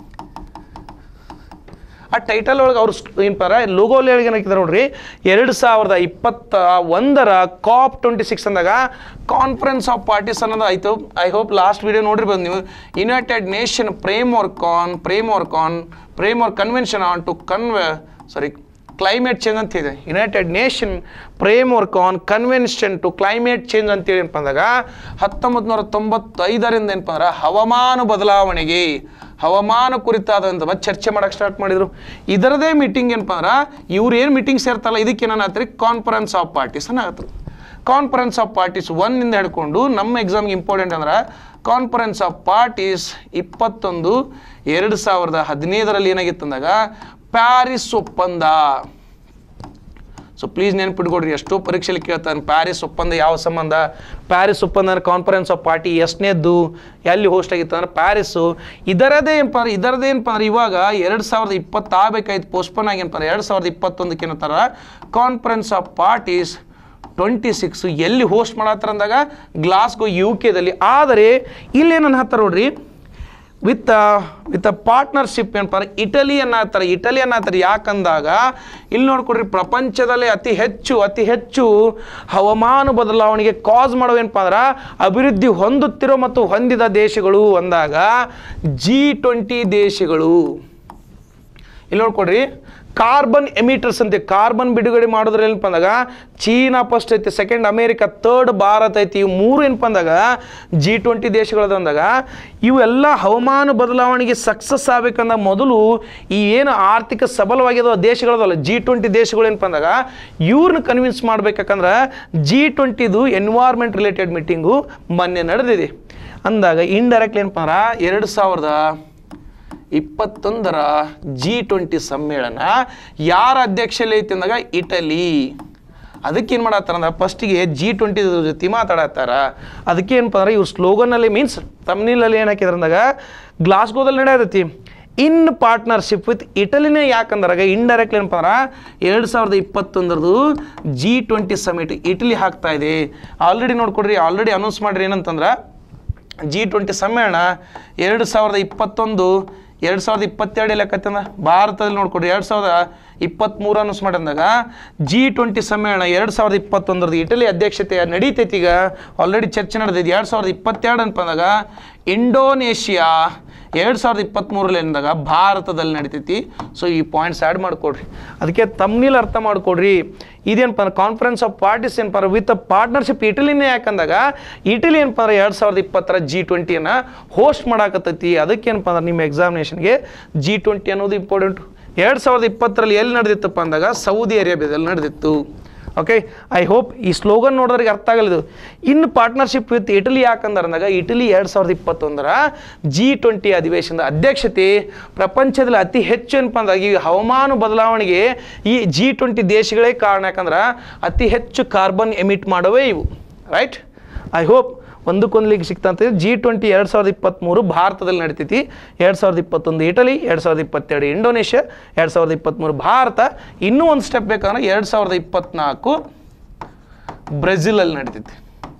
ಆ ಟೈಟಲ್ ಒಳಗೆ ಅವ್ರು ಏನಪ್ಪಾರ ಲೋಗೋಲಿ ಒಳಗೆ ಏನಾಕಿದ್ದಾರೆ ನೋಡ್ರಿ ಎರಡು ಸಾವಿರದ ಇಪ್ಪತ್ತ ಒಂದರ ಕಾಪ್ ಟ್ವೆಂಟಿ ಸಿಕ್ಸ್ ಅಂದಾಗ ಕಾನ್ಫರೆನ್ಸ್ ಆಫ್ ಪಾರ್ಟೀಸ್ ಅನ್ನೋದು ಆಯಿತು ಐ ಹೋಪ್ ಲಾಸ್ಟ್ ವಿಡಿಯೋ ನೋಡಿರ್ಬೋದು ನೀವು United Nation framework on framework on framework convention on to conve sorry climate change ಅಂತ ಇದೆ United Nation framework on convention to climate change ಅಂತೇಳಿ ಏನಪ್ಪ ಅಂದಾಗ ಹತ್ತೊಂಬತ್ತು ನೂರ ತೊಂಬತ್ತೈದರಿಂದ ಏನಪ್ಪ ಅಂದ್ರೆ ಹವಾಮಾನ ಬದಲಾವಣೆಗೆ ಹವಾಮಾನ ಕುರಿತಾದಂಥ ಮತ್ತೆ ಚರ್ಚೆ ಮಾಡಕ್ಕೆ ಸ್ಟಾರ್ಟ್ ಮಾಡಿದರು ಇದರದೇ ಮೀಟಿಂಗ್ ಏನಪ್ಪ ಅಂದ್ರೆ ಇವ್ರು ಏನು ಮೀಟಿಂಗ್ ಸೇರ್ತಾರಲ್ಲ ಇದಕ್ಕೆ ಏನಾಗ್ತದೆ ಕಾನ್ಫರೆನ್ಸ್ ಆಫ್ ಪಾರ್ಟೀಸ್ ಅನ್ನಾಗತ್ತೆ ಕಾನ್ಫರೆನ್ಸ್ ಆಫ್ ಪಾರ್ಟೀಸ್ ಒನ್ನಿಂದ ಹಿಡ್ಕೊಂಡು ನಮ್ಮ ಎಕ್ಸಾಮ್ಗೆ ಇಂಪಾರ್ಟೆಂಟ್ ಅಂದ್ರೆ ಕಾನ್ಫರೆನ್ಸ್ ಆಫ್ ಪಾರ್ಟೀಸ್ ಇಪ್ಪತ್ತೊಂದು ಎರಡು ಸಾವಿರದ ಹದಿನೈದರಲ್ಲಿ ಏನಾಗಿತ್ತು ಅಂದಾಗ ಪ್ಯಾರಿಸ್ ಒಪ್ಪಂದ ಸೊ ಪ್ಲೀಸ್ ನೆನ್ಪಿಟ್ಕೊಡ್ರಿ ಎಷ್ಟೋ ಪರೀಕ್ಷೆಯಲ್ಲಿ ಕೇಳ್ತಾನೆ ಪ್ಯಾರಿಸ್ ಒಪ್ಪಂದ ಯಾವ ಸಂಬಂಧ ಪ್ಯಾರಿಸ್ ಒಪ್ಪಂದ ಅಂದ್ರೆ ಕಾನ್ಫರೆನ್ಸ್ ಆಫ್ ಪಾರ್ಟಿ ಎಷ್ಟನೇದ್ದು ಎಲ್ಲಿ ಹೋಸ್ಟ್ ಆಗಿತ್ತು ಅಂದ್ರೆ ಪ್ಯಾರಿಸ್ಸು ಇದರದೇ ಏನಪ್ಪ ಅಂದ್ರೆ ಇದರದೇ ಏನಪ್ಪ ಅಂದ್ರೆ ಇವಾಗ ಎರಡು ಸಾವಿರದ ಇಪ್ಪತ್ತು ಆಗಬೇಕಾಯ್ತು ಪೋಸ್ಟ್ಪೋನ್ ಆಗಿ ಏನಪ್ಪ ಅಂದ್ರೆ ಎರಡು ಸಾವಿರದ ಇಪ್ಪತ್ತೊಂದಕ್ಕೆ ಏನಂತಾರ conference of parties twenty six ಎಲ್ಲಿ ಹೋಸ್ಟ್ ಮಾಡತ್ತಾರ ಅಂದಾಗ ಗ್ಲಾಸ್ಗೋ ಯು ಕೆದಲ್ಲಿ ಆದರೆ ಇಲ್ಲೇನನ್ನ ಹತ್ತಾರ ನೋಡ್ರಿ ವಿತ್ ವಿತ್ ಅ ಪಾರ್ಟ್ನರ್ಶಿಪ್ ಏನಪ್ಪ ಅಂದ್ರೆ ಇಟಲಿ ಅನ್ನತ್ತಾರೆ ಇಟಲಿ ಅನ್ನತ್ತಾರೆ ಯಾಕಂದಾಗ ಇಲ್ಲಿ ನೋಡ್ಕೊಡ್ರಿ ಪ್ರಪಂಚದಲ್ಲೇ ಅತಿ ಹೆಚ್ಚು ಅತಿ ಹೆಚ್ಚು ಹವಾಮಾನ ಬದಲಾವಣೆಗೆ ಕಾಸ್ ಏನಪ್ಪ ಅಂದ್ರೆ ಅಭಿವೃದ್ಧಿ ಹೊಂದುತ್ತಿರೋ ಮತ್ತು ಹೊಂದಿದ ದೇಶಗಳು ಅಂದಾಗ ಜಿ ಟ್ವೆಂಟಿ ದೇಶಗಳು ಇಲ್ಲಿ ನೋಡ್ಕೊಡ್ರಿ ಕಾರ್ಬನ್ ಎಮಿಟರ್ಸ್ ಅಂತೆ ಕಾರ್ಬನ್ ಬಿಡುಗಡೆ ಮಾಡೋದ್ರ ಏನಪ್ಪ ಅಂದಾಗ ಚೀನಾ ಫಸ್ಟ್ ಐತಿ ಸೆಕೆಂಡ್ ಅಮೇರಿಕಾ ಥರ್ಡ್ ಭಾರತ ಐತಿ ಇವು ಮೂರು ಏನಪ್ಪ ಅಂದಾಗ ಜಿ ಟ್ವೆಂಟಿ ದೇಶಗಳದ ಅಂದಾಗ ಇವೆಲ್ಲ ಹವಾಮಾನ ಬದಲಾವಣೆಗೆ ಸಕ್ಸಸ್ ಆಗ್ಬೇಕಂದ ಮೊದಲು ಈ ಏನು ಆರ್ಥಿಕ ಸಬಲವಾಗಿರೋ ದೇಶಗಳದಲ್ಲ ಜಿ ಟ್ವೆಂಟಿ ದೇಶಗಳು ಏನಪ್ಪ ಅಂದಾಗ ಇವ್ರನ್ನ ಕನ್ವಿನ್ಸ್ ಮಾಡ್ಬೇಕಂದ್ರೆ ಜಿ ಟ್ವೆಂಟಿದು ಎನ್ವೈರ್ಮೆಂಟ್ ರಿಲೇಟೆಡ್ ಮೀಟಿಂಗು ಮೊನ್ನೆ ನಡೆದಿದೆ ಅಂದಾಗ ಇಂಡೈರೆಕ್ಟ್ ಏನಪ್ಪ ಅಂದ್ರೆ ಎರಡು ಸಾವಿರದ ಇಪ್ಪತ್ತೊಂದರ ಜಿ ಟ್ವೆಂಟಿ ಸಮ್ಮೇಳನ ಯಾರ ಅಧ್ಯಕ್ಷಲ್ಲಿ ಐತಿ ಅಂದಾಗ ಇಟಲಿ ಅದಕ್ಕೆ ಏನು ಮಾಡತ್ತಾರ ಅಂದ್ರೆ ಫಸ್ಟಿಗೆ ಜಿ ಟ್ವೆಂಟಿ ಜೊತೆ ಮಾತಾಡತ್ತಾರ ಅದಕ್ಕೆ ಏನಪ್ಪ ಅಂದ್ರೆ ಇವ್ರು ಸ್ಲೋಗನಲ್ಲಿ ಮೀನ್ಸ್ ತಮ್ನಿಲಲ್ಲಿ ಏನು ಹಾಕಿದ್ರ ಅಂದಾಗ ಗ್ಲಾಸ್ಗೋದಲ್ಲಿ ನಡೆಯತೈತಿ ಇನ್ ಪಾರ್ಟ್ನರ್ಶಿಪ್ ವಿತ್ ಇಟಲಿನೇ ಯಾಕಂದ್ರಾಗ ಇಂಡೈರೆಕ್ಟ್ ಏನಪ್ಪ ಅಂದ್ರೆ ಎರಡು ಸಾವಿರದ ಇಪ್ಪತ್ತೊಂದರದು ಜಿ ಟ್ವೆಂಟಿ ಸಮಿಟ್ ಇಟಲಿ ಹಾಕ್ತಾ ಇದೆ ಆಲ್ರೆಡಿ ನೋಡ್ಕೊಡ್ರಿ ಆಲ್ರೆಡಿ ಅನೌನ್ಸ್ ಮಾಡ್ರಿ ಏನಂತಂದ್ರೆ ಜಿ ಟ್ವೆಂಟಿ ಸಮ್ಮೇಳನ ಎರಡು ಸಾವಿರದ ಇಪ್ಪತ್ತೊಂದು ಎರಡು ಸಾವಿರದ ಇಪ್ಪತ್ತೆರಡು ಲೆಕ್ಕತ್ತಂದ ಭಾರತದಲ್ಲಿ ನೋಡ್ಕೊಡ್ರಿ ಎರಡು ಸಾವಿರದ ಇಪ್ಪತ್ತ್ಮೂರು ಅನೌನ್ಸ್ ಮಾಡಿದಾಗ ಜಿ ಟ್ವೆಂಟಿ ಸಮ್ಮೇಳನ ಎರಡು ಸಾವಿರದ ಇಪ್ಪತ್ತೊಂದರದ್ದು ಇಟಲಿ ಅಧ್ಯಕ್ಷತೆ ನಡೀತೈತಿ ಈಗ ಆಲ್ರೆಡಿ ಚರ್ಚೆ ನಡೆದೈತಿ ಎರಡು ಸಾವಿರದ ಇಪ್ಪತ್ತೆರಡು ಅಂತ ಬಂದಾಗ ಇಂಡೋನೇಷಿಯಾ ಎರಡು ಸಾವಿರದ ಇಪ್ಪತ್ತ್ಮೂರಲ್ಲಿ ಅಂದಾಗ ಭಾರತದಲ್ಲಿ ನಡೀತೈತಿ ಸೊ ಈ ಪಾಯಿಂಟ್ಸ್ ಆ್ಯಡ್ ಮಾಡಿಕೊಡ್ರಿ ಅದಕ್ಕೆ ತಮ್ನಿಲ್ ಅರ್ಥ ಮಾಡಿಕೊಡ್ರಿ ಇದೇನಪ್ಪ ಅಂದ್ರೆ ಕಾನ್ಫರೆನ್ಸ್ ಆಫ್ ಪಾರ್ಟೀಸ್ ಏನಪ್ಪ ಅಂದ್ರೆ ವಿತ್ ಪಾರ್ಟ್ನರ್ಶಿಪ್ ಇಟಲಿನೇ ಯಾಕಂದಾಗ ಇಟಲಿ ಏನಪ್ಪ ಅಂದ್ರೆ ಎರಡು ಸಾವಿರದ ಇಪ್ಪತ್ತರ ಜಿ ಟ್ವೆಂಟಿಯನ್ನು ಹೋಸ್ಟ್ ಮಾಡಾಕತ್ತೈತಿ ಅದಕ್ಕೇನಪ್ಪ ಅಂದ್ರೆ ನಿಮ್ಮ ಎಕ್ಸಾಮಿನೇಷನ್ಗೆ ಜಿ ಟ್ವೆಂಟಿ ಅನ್ನೋದು ಇಂಪಾರ್ಟೆಂಟ್ ಎರಡು ಸಾವಿರದ ಇಪ್ಪತ್ತರಲ್ಲಿ ಎಲ್ಲಿ ನಡೆದಿತ್ತಪ್ಪ ಅಂದಾಗ ಸೌದಿ ಅರೇಬಿಯಾದಲ್ಲಿ ನಡೆದಿತ್ತು ಓಕೆ ಐ ಹೋಪ್ ಈ ಸ್ಲೋಗನ್ ನೋಡೋರಿಗೆ ಅರ್ಥ ಆಗಲ್ಲ ಇದು ಇನ್ನು ಪಾರ್ಟ್ನರ್ಶಿಪ್ ವಿತ್ ಇಟಲಿ ಯಾಕಂದ್ರೆ ಅಂದಾಗ ಇಟಲಿ ಎರಡು ಸಾವಿರದ ಇಪ್ಪತ್ತೊಂದರ ಜಿ ಟ್ವೆಂಟಿ ಅಧಿವೇಶನದ ಅಧ್ಯಕ್ಷತೆ ಪ್ರಪಂಚದಲ್ಲಿ ಅತಿ ಹೆಚ್ಚು ಏನಪ್ಪ ಅಂದಾಗ ಈ ಹವಾಮಾನ ಬದಲಾವಣೆಗೆ ಈ ಜಿ ಟ್ವೆಂಟಿ ದೇಶಗಳೇ ಕಾರಣ ಯಾಕಂದ್ರೆ ಅತಿ ಹೆಚ್ಚು ಕಾರ್ಬನ್ ಎಮಿಟ್ ಮಾಡೋವೇ ಇವು ರೈಟ್ ಐ ಹೋಪ್ ಒಂದಕ್ಕೊಂದು ಲೀಗ್ ಸಿಕ್ತಂತ ಜಿ ಟ್ವೆಂಟಿ ಎರಡು ಸಾವಿರದ ಇಪ್ಪತ್ತ್ಮೂರು ಭಾರತದಲ್ಲಿ ನಡೀತೈತಿ ಎರಡು ಸಾವಿರದ ಇಪ್ಪತ್ತೊಂದು ಇಟಲಿ ಎರಡು ಸಾವಿರದ ಇಪ್ಪತ್ತೆರಡು ಇಂಡೋನೇಷ್ಯಾ ಎರಡು ಸಾವಿರದ ಇಪ್ಪತ್ತ್ಮೂರು ಭಾರತ ಇನ್ನೂ ಒಂದು ಸ್ಟೆಪ್ ಬೇಕಂದ್ರೆ ಎರಡು ಸಾವಿರದ ಇಪ್ಪತ್ತ್ನಾಲ್ಕು ಬ್ರೆಜಿಲಲ್ಲಿ ನಡೀತೈತಿ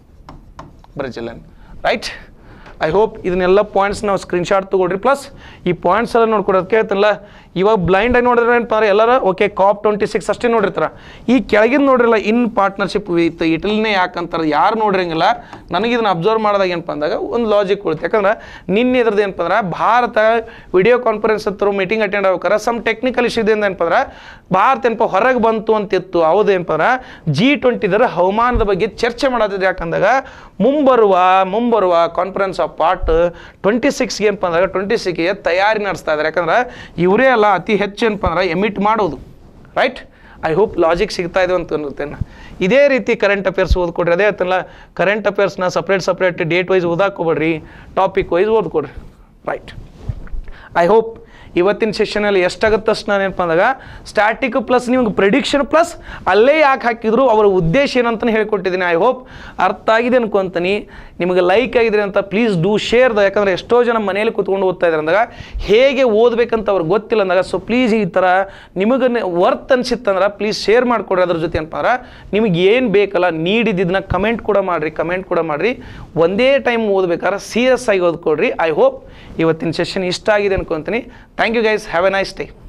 ಬ್ರೆಜಿಲಲ್ಲಿ ರೈಟ್ ಐ ಹೋಪ್ ಇದನ್ನೆಲ್ಲ ಪಾಯಿಂಟ್ಸ್ ನಾವು ಸ್ಕ್ರೀನ್ಶಾಟ್ ತೊಗೊಳ್ರಿ ಪ್ಲಸ್ ಈ ಪಾಯಿಂಟ್ಸ್ ಎಲ್ಲ ನೋಡ್ಕೊಡೋದು ಕೇಳ್ತಿಲ್ಲ ಇವಾಗ ಬ್ಲೈಂಡ್ ಆಗಿ ನೋಡಿದ್ರೆ ಏನಪ್ಪ ಅಂದ್ರೆ ಎಲ್ಲರೂ ಓಕೆ ಕಾಪ್ ಟ್ವೆಂಟಿ ಸಿಕ್ಸ್ ಅಷ್ಟೇ ನೋಡಿರ್ತಾರ ಈ ಕೆಳಗಿನ ನೋಡಿರಲ್ಲ ಇನ್ ಪಾರ್ಟ್ನರ್ಶಿಪ್ ವಿತ್ ಇಟಲಿನೇ ಯಾಕಂತಾರೆ ಯಾರು ನೋಡಿರಂಗಿಲ್ಲ ನನಗೆ ಇದನ್ನ ಅಬ್ಸರ್ವ್ ಮಾಡಿದಾಗ ಏನಪ್ಪ ಅಂದಾಗ ಒಂದು ಲಾಜಿಕ್ ಕೊಡುತ್ತೆ ಯಾಕಂದ್ರೆ ನಿನ್ನೆ ಇದ್ರದ್ದು ಏನಪ್ಪ ಅಂದ್ರೆ ಭಾರತ ವಿಡಿಯೋ ಕಾನ್ಫರೆನ್ಸ್ ಹತ್ರ ಮೀಟಿಂಗ್ ಅಟೆಂಡ್ ಆಗ್ಬೇಕಾರೆ ಸಮ್ ಟೆಕ್ನಿಕಲ್ ಇಶ್ಯೂದಿಂದ ಏನಪ್ಪ ಅಂದ್ರೆ ಭಾರತ ಏನಪ್ಪ ಹೊರಗೆ ಬಂತು ಅಂತಿತ್ತು ಹೌದು ಏನಪ್ಪ ಅಂದ್ರೆ ಜಿ ಟ್ವೆಂಟಿದರ ಹವಾಮಾನದ ಬಗ್ಗೆ ಚರ್ಚೆ ಮಾಡೋದಿದೆ ಯಾಕಂದಾಗ ಮುಂಬರುವ ಮುಂಬರುವ ಕಾನ್ಫರೆನ್ಸ್ ಆಫ್ ಪಾರ್ಟ್ ಟ್ವೆಂಟಿ ಸಿಕ್ಸ್ಗೆ ಏನಪ್ಪ ಅಂದಾಗ ಟ್ವೆಂಟಿ ಸಿಕ್ಸ್ಗೆ ತಯಾರಿ ನಡೆಸ್ತಾ ಇದ್ದಾರೆ ಯಾಕಂದ್ರೆ ಇವರೇ ಅಲ್ಲ ಅತಿ ಹೆಚ್ಚು ಏನಪ್ಪ ಅಂದ್ರೆ ಎಮಿಟ್ ಮಾಡೋದು ರೈಟ್ ಐ ಹೋಪ್ ಲಾಜಿಕ್ ಸಿಗ್ತಾ ಇದೆ ಅಂತ ಅನ್ನುತ್ತೇನೆ ಇದೇ ರೀತಿ ಕರೆಂಟ್ ಅಫೇರ್ಸ್ ಓದ್ಕೊಡ್ರಿ ಅದೇ ಹೇಳ್ತಲ್ಲ ಕರೆಂಟ್ ಅಫೇರ್ಸ್ನ ಸಪ್ರೇಟ್ ಸಪ್ರೇಟ್ ಡೇಟ್ ವೈಸ್ ಓದಾಕೋಬೇಡ್ರಿ ಟಾಪಿಕ್ ವೈಸ್ ಓದ್ಕೊಡ್ರಿ ರೈಟ್ ಐ ಹೋಪ್ ಇವತ್ತಿನ ಸೆಷನಲ್ಲಿ ಎಷ್ಟಾಗುತ್ತೆ ಅಷ್ಟು ನಾನು ಏನಪ್ಪ ಅಂದಾಗ ಸ್ಟ್ಯಾಟಿಕ್ ಪ್ಲಸ್ ನಿಮ್ಗೆ ಪ್ರಿಡಿಕ್ಷನ್ ಪ್ಲಸ್ ಅಲ್ಲೇ ಯಾಕೆ ಹಾಕಿದ್ರು ಅವರ ಉದ್ದೇಶ ಏನಂತ ಹೇಳ್ಕೊಟ್ಟಿದ್ದೀನಿ ಐ ಹೋಪ್ ಅರ್ಥ ಆಗಿದೆ ಅನ್ಕೊಂತೀನಿ ನಿಮಗೆ ಲೈಕ್ ಆಗಿದೆ ಅಂತ ಪ್ಲೀಸ್ ಡೂ ಶೇರ್ ದ ಯಾಕಂದರೆ ಎಷ್ಟೋ ಜನ ಮನೇಲಿ ಕೂತ್ಕೊಂಡು ಓದ್ತಾ ಇದ್ದಾರೆ ಅಂದಾಗ ಹೇಗೆ ಓದಬೇಕಂತ ಅವ್ರಿಗೆ ಗೊತ್ತಿಲ್ಲ ಅಂದಾಗ ಸೊ ಪ್ಲೀಸ್ ಈ ಥರ ನಿಮಗೆ ವರ್ತ್ ಅನ್ಸಿತ್ತಂದ್ರೆ ಪ್ಲೀಸ್ ಶೇರ್ ಮಾಡಿಕೊಡ್ರಿ ಅದ್ರ ಜೊತೆ ಏನಪ್ಪ ಅಂದ್ರೆ ನಿಮಗೆ ಏನು ಬೇಕಲ್ಲ ನೀಡಿದ್ದನ್ನ ಕಮೆಂಟ್ ಕೂಡ ಮಾಡಿರಿ ಕಮೆಂಟ್ ಕೂಡ ಮಾಡಿರಿ ಒಂದೇ ಟೈಮ್ ಓದ್ಬೇಕಾದ್ರೆ ಸೀರಿಯಸ್ ಆಗಿ ಓದ್ಕೊಡ್ರಿ ಐ ಹೋಪ್ ಇವತ್ತಿನ ಸೆಷನ್ ಇಷ್ಟ ಆಗಿದೆ ಅನ್ಕೊತೀನಿ thank you guys have a nice day